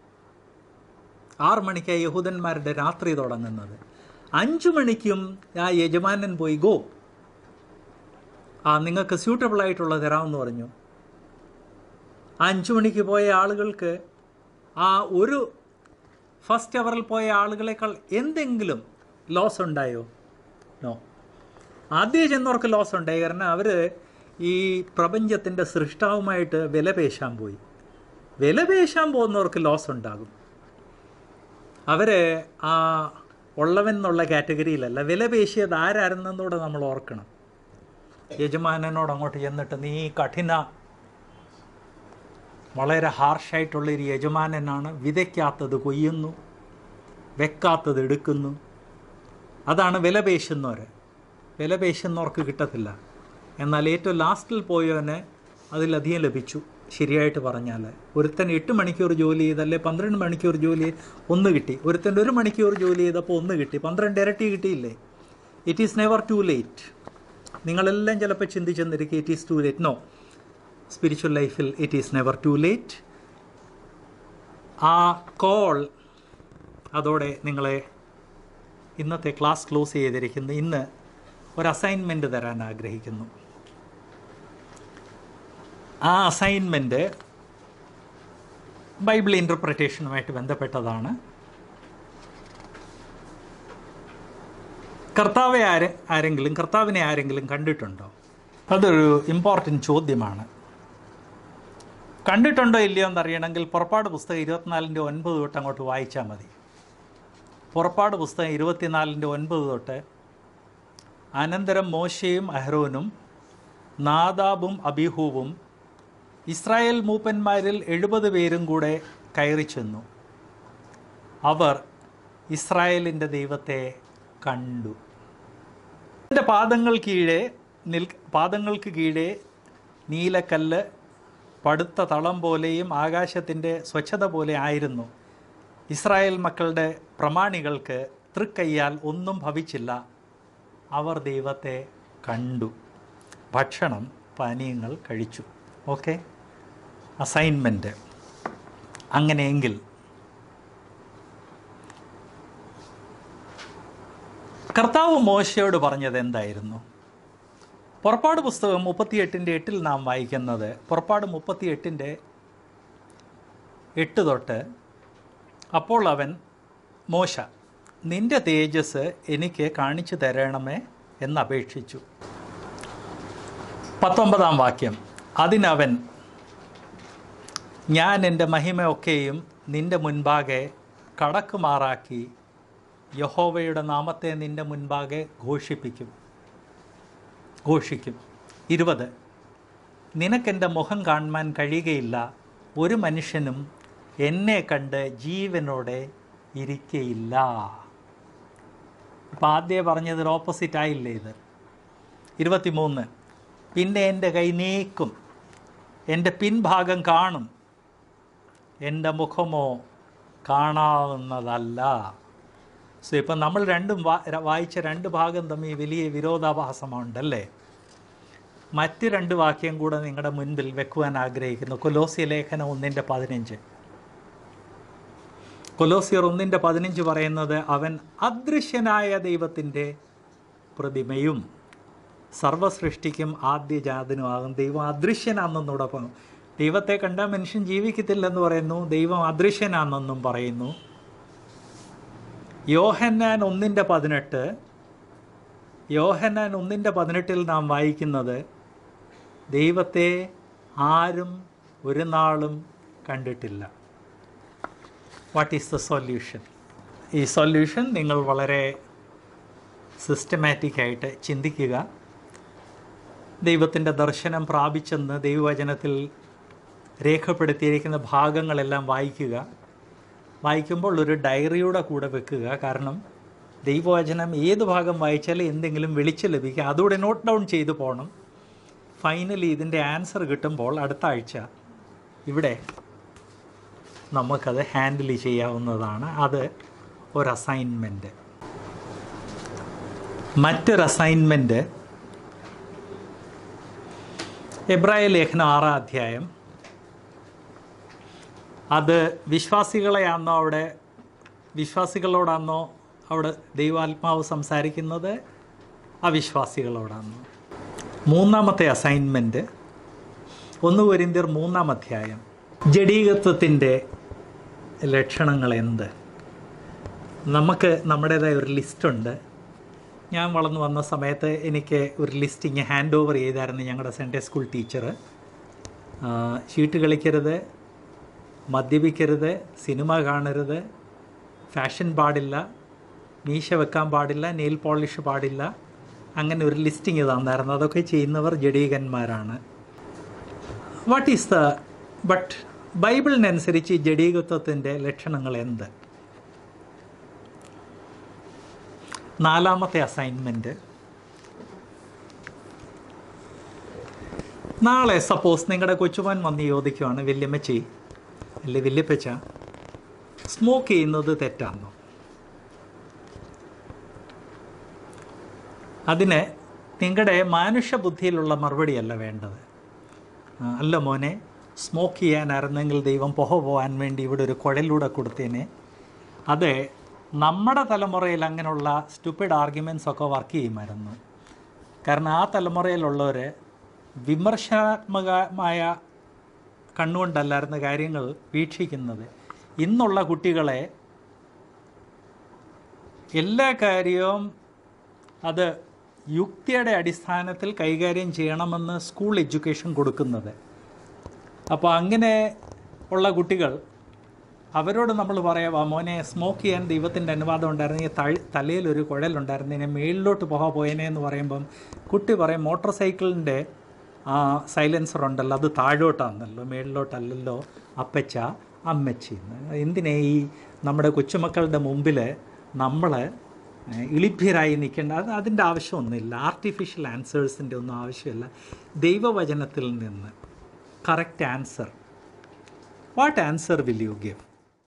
ആറ് മണിക്കാണ് യഹൂദന്മാരുടെ രാത്രി തുടങ്ങുന്നത് അഞ്ചു മണിക്കും ആ യജമാനൻ പോയി ഗോ ആ നിങ്ങൾക്ക് സ്യൂട്ടബിൾ ആയിട്ടുള്ള തരാമെന്ന് പറഞ്ഞു ആ അഞ്ചു മണിക്ക് പോയ ആളുകൾക്ക് ആ ഒരു ഫസ്റ്റ് അവറിൽ പോയ ആളുകളെക്കാൾ എന്തെങ്കിലും ലോസ് ഉണ്ടായോ നോ ആദ്യം ചെന്നവർക്ക് ലോസ് ഉണ്ടായി കാരണം അവർ ഈ പ്രപഞ്ചത്തിൻ്റെ സൃഷ്ടാവുമായിട്ട് വിലപേശാൻ പോയി വിലപേശാൻ പോകുന്നവർക്ക് ലോസ് ഉണ്ടാകും അവർ ആ ഉള്ളവൻ എന്നുള്ള കാറ്റഗറിയിലല്ല വിലപേശിയത് ആരായിരുന്നെന്നൂടെ നമ്മൾ ഓർക്കണം യജമാനനോട് അങ്ങോട്ട് ചെന്നിട്ട് നീ കഠിന വളരെ ഹാർഷായിട്ടുള്ളൊരു യജമാനനാണ് വിതയ്ക്കാത്തത് കൊയ്യുന്നു വെക്കാത്തത് എടുക്കുന്നു അതാണ് വില പേശുന്നവർ വില പേശുന്നവർക്ക് കിട്ടത്തില്ല എന്നാൽ ഏറ്റവും ലാസ്റ്റിൽ പോയവന് അതിലധികം ലഭിച്ചു ശരിയായിട്ട് പറഞ്ഞാൽ ഒരുത്തൻ എട്ട് മണിക്കൂർ ജോലി ചെയ്തല്ലേ പന്ത്രണ്ട് മണിക്കൂർ ജോലി ചെയ്ത് ഒന്ന് കിട്ടി ഒരുത്തൻ ഒരു മണിക്കൂർ ജോലി ചെയ്തപ്പോൾ ഒന്ന് കിട്ടി പന്ത്രണ്ട് ഇരട്ടി കിട്ടിയില്ലേ it is never too late നിങ്ങളെല്ലാം ചിലപ്പോൾ ചിന്തിച്ചെന്നിരിക്കും it is too late no spiritual ലൈഫിൽ it is never too late ആ കോൾ അതോടെ നിങ്ങളെ ഇന്നത്തെ ക്ലാസ് ക്ലോസ് ചെയ്തിരിക്കുന്നു ഇന്ന് ഒരു അസൈൻമെൻ്റ് തരാൻ ആഗ്രഹിക്കുന്നു ആ അസൈൻമെൻറ്റ് ബൈബിൾ ഇൻ്റർപ്രിട്ടേഷനുമായിട്ട് ബന്ധപ്പെട്ടതാണ് കർത്താവെ ആരെ ആരെങ്കിലും കർത്താവിനെ ആരെങ്കിലും കണ്ടിട്ടുണ്ടോ അതൊരു ഇമ്പോർട്ടൻറ്റ് ചോദ്യമാണ് കണ്ടിട്ടുണ്ടോ ഇല്ലയോ എന്നറിയണമെങ്കിൽ പുറപ്പാട് പുസ്തകം ഇരുപത്തിനാലിൻ്റെ ഒൻപത് തൊട്ട് അങ്ങോട്ട് വായിച്ചാൽ മതി പുറപ്പാട് പുസ്തകം ഇരുപത്തിനാലിൻ്റെ ഒൻപത് തൊട്ട് അനന്തരം മോശയും അഹ്റോനും നാദാബും അബിഹൂവും ഇസ്രായേൽ മൂപ്പന്മാരിൽ എഴുപത് പേരും കൂടെ കയറി ചെന്നു അവർ ഇസ്രായേലിൻ്റെ ദൈവത്തെ കണ്ടു എൻ്റെ പാദങ്ങൾ കീഴെ നിൽ പാദങ്ങൾക്ക് കീഴെ നീലക്കല്ല് പടുത്ത തളം പോലെയും ആകാശത്തിൻ്റെ സ്വച്ഛത പോലെ ആയിരുന്നു ഇസ്രായേൽ മക്കളുടെ പ്രമാണികൾക്ക് തൃക്കയ്യാൽ ഒന്നും ഭവിച്ചില്ല അവർ ദൈവത്തെ കണ്ടു ഭക്ഷണം പാനീയങ്ങൾ കഴിച്ചു ഓക്കെ അസൈൻമെൻറ്റ് അങ്ങനെയെങ്കിൽ കർത്താവ് മോശയോട് പറഞ്ഞത് എന്തായിരുന്നു പുറപ്പാട് പുസ്തകം മുപ്പത്തിയെട്ടിൻ്റെ എട്ടിൽ നാം വായിക്കുന്നത് പുറപ്പാട് മുപ്പത്തിയെട്ടിൻ്റെ എട്ട് തൊട്ട് അപ്പോൾ അവൻ മോശ നിന്റെ തേജസ് എനിക്ക് കാണിച്ചു തരണമേ എന്നപേക്ഷിച്ചു പത്തൊമ്പതാം വാക്യം അതിനവൻ ഞാൻ എൻ്റെ മഹിമയൊക്കെയും നിന്റെ മുൻപാകെ കടക്കുമാറാക്കി യഹോവയുടെ നാമത്തെ നിന്റെ മുൻപാകെ ഘോഷിപ്പിക്കും ഘോഷിക്കും ഇരുപത് നിനക്കെൻ്റെ മുഖം കാണുവാൻ കഴിയുകയില്ല ഒരു മനുഷ്യനും എന്നെ കണ്ട് ജീവനോടെ ഇരിക്കയില്ല ഇപ്പം ആദ്യമേ പറഞ്ഞതിൽ ഓപ്പോസിറ്റ് ആയില്ലേ ഇത് ഇരുപത്തിമൂന്ന് പിന്നെ എൻ്റെ കൈ നീക്കും എൻ്റെ പിൻഭാഗം കാണും എൻ്റെ മുഖമോ കാണാവുന്നതല്ല സോ ഇപ്പം നമ്മൾ രണ്ടും വാ- ര- വായിച്ച രണ്ട് ഭാഗം തമ്മിൽ വലിയ വിരോധാഭാസമുണ്ടല്ലേ മറ്റ് രണ്ട് വാക്യം കൂടെ നിങ്ങളുടെ മുൻപിൽ വെക്കുവാൻ ആഗ്രഹിക്കുന്നു കൊലോസിയ ലേഖനം ഒന്നിൻ്റെ പതിനഞ്ച് കൊലോസിയർ ഒന്നിൻ്റെ പതിനഞ്ച് പറയുന്നത് അവൻ അദൃശ്യനായ ദൈവത്തിൻ്റെ പ്രതിമയും സർവസൃഷ്ടിക്കും ആദ്യജാതനുമാകും ദൈവം അദൃശ്യനാണെന്നോടൊപ്പം ദൈവത്തെ കണ്ടാൽ മനുഷ്യൻ ജീവിക്കത്തില്ലെന്ന് പറയുന്നു ദൈവം അദൃശ്യനാണെന്നും പറയുന്നു യോഹന്നാൻ ഒന്നിൻ്റെ പതിനെട്ട് യോഹന്നാൻ ഒന്നിൻ്റെ പതിനെട്ടിൽ നാം വായിക്കുന്നത് ദൈവത്തെ ആരും ഒരു നാളും കണ്ടിട്ടില്ല വാട്ട് ഈസ് ദ സൊല്യൂഷൻ ഈ സൊല്യൂഷൻ നിങ്ങൾ വളരെ സിസ്റ്റമാറ്റിക് ആയിട്ട് ചിന്തിക്കുക ദൈവത്തിൻ്റെ ദർശനം പ്രാപിച്ചെന്ന് ദൈവവചനത്തിൽ രേഖപ്പെടുത്തിയിരിക്കുന്ന ഭാഗങ്ങളെല്ലാം വായിക്കുക വായിക്കുമ്പോൾ ഒരു ഡയറിയുടെ കൂടെ വെക്കുക കാരണം ദൈവവചനം ഏത് ഭാഗം വായിച്ചാലും എന്തെങ്കിലും വെളിച്ചം ലഭിക്കുക അതുകൂടെ നോട്ട് ഡൗൺ ചെയ്തു പോകണം ഫൈനലി ഇതിൻ്റെ ആൻസർ കിട്ടുമ്പോൾ അടുത്ത ആഴ്ച ഇവിടെ നമുക്കത് ഹാൻഡിൽ ചെയ്യാവുന്നതാണ് അത് ഒരു അസൈൻമെൻറ്റ് മറ്റൊരു അസൈൻമെൻറ്റ് എബ്രായ ലേഖനം ആറാം അധ്യായം അത് വിശ്വാസികളെയാണോ അവിടെ വിശ്വാസികളോടാണോ അവിടെ ദൈവാത്മാവ് സംസാരിക്കുന്നത് അവിശ്വാസികളോടാണോ മൂന്നാമത്തെ അസൈൻമെൻറ്റ് ഒന്ന് കൊരിന്തിയർ മൂന്നാം അധ്യായം ജഡീകത്വത്തിൻ്റെ ലക്ഷണങ്ങൾ എന്ത് നമുക്ക് നമ്മുടേതായ ഒരു ലിസ്റ്റുണ്ട് ഞാൻ വളർന്നു വന്ന സമയത്ത് എനിക്ക് ഒരു ലിസ്റ്റിങ് ഹാൻഡ് ഓവർ ചെയ്തായിരുന്നു ഞങ്ങളുടെ സൺഡേ സ്കൂൾ ടീച്ചർ ഷീട്ട് കളിക്കരുത് മദ്യപിക്കരുത് സിനിമ കാണരുത് ഫാഷൻ പാടില്ല മീശ വെക്കാൻ പാടില്ല നെയിൽ പോളിഷ് പാടില്ല അങ്ങനെ ഒരു ലിസ്റ്റിങ് തന്നായിരുന്നു അതൊക്കെ ചെയ്യുന്നവർ ജഡീകന്മാരാണ് വാട്ട് ഈസ് ദ ബട്ട് ബൈബിളിനനുസരിച്ച് ജഡീകത്വത്തിൻ്റെ ലക്ഷണങ്ങൾ എന്ത് നാലാമത്തെ അസൈൻമെൻറ്റ് നാളെ സപ്പോസ് നിങ്ങളുടെ കൊച്ചുമോൻ വന്ന് ചോദിക്കുവാണ് വല്യമ്മച്ചി അല്ലെ വല്യപ്പച്ച സ്മോക്ക് ചെയ്യുന്നത് തെറ്റാണോ അതിന് നിങ്ങളുടെ മാനുഷ്യ ബുദ്ധിയിലുള്ള മറുപടിയല്ല വേണ്ടത് ആ, അല്ല മോനെ സ്മോക്ക് ചെയ്യാനായിരുന്നെങ്കിൽ ദൈവം പുക പോകാൻ വേണ്ടി ഇവിടെ ഒരു കുഴലൂടെ കൊടുത്തേനെ അത് നമ്മുടെ തലമുറയിൽ അങ്ങനെയുള്ള സ്റ്റുപ്പിഡ് ആർഗ്യുമെൻസ് ഒക്കെ വർക്ക് ചെയ്യുമായിരുന്നു കാരണം ആ തലമുറയിലുള്ളവർ വിമർശനാത്മകമായ കണ്ണുകൊണ്ടല്ലായിരുന്ന കാര്യങ്ങൾ വീക്ഷിക്കുന്നത് ഇന്നുള്ള കുട്ടികളെ എല്ലാ കാര്യവും അത് യുക്തിയുടെ അടിസ്ഥാനത്തിൽ കൈകാര്യം ചെയ്യണമെന്ന് സ്കൂൾ എഡ്യൂക്കേഷൻ കൊടുക്കുന്നത് അപ്പോൾ അങ്ങനെ ഉള്ള കുട്ടികൾ അവരോട് നമ്മൾ പറയാം "വാ മോനെ സ്മോക്ക് ചെയ്യാൻ ദൈവത്തിൻ്റെ അനുവാദം ഉണ്ടായിരുന്നെങ്കിൽ തഴ തലയിലൊരു കുഴലുണ്ടായിരുന്നതിനെ മേളിലോട്ട് പോകാൻ പോയേനെ എന്ന് പറയുമ്പം കുട്ടി പറയും മോട്ടോർ സൈക്കിളിൻ്റെ ആ സൈലൻസർ ഉണ്ടല്ലോ അത് താഴോട്ടാണല്ലോ മേളിലോട്ടല്ലല്ലോ അപ്പച്ച അമ്മച്ചി എന്ന് എന്തിനാ ഈ നമ്മുടെ കൊച്ചുമക്കളുടെ മുമ്പിൽ നമ്മൾ ഇളിഭ്യരായി നിൽക്കേണ്ട അത് അതിൻ്റെ ആവശ്യമൊന്നുമില്ല ആർട്ടിഫിഷ്യൽ ആൻസേഴ്സിൻ്റെ ഒന്നും ആവശ്യമില്ല ദൈവവചനത്തിൽ നിന്ന് correct answer what answer will you give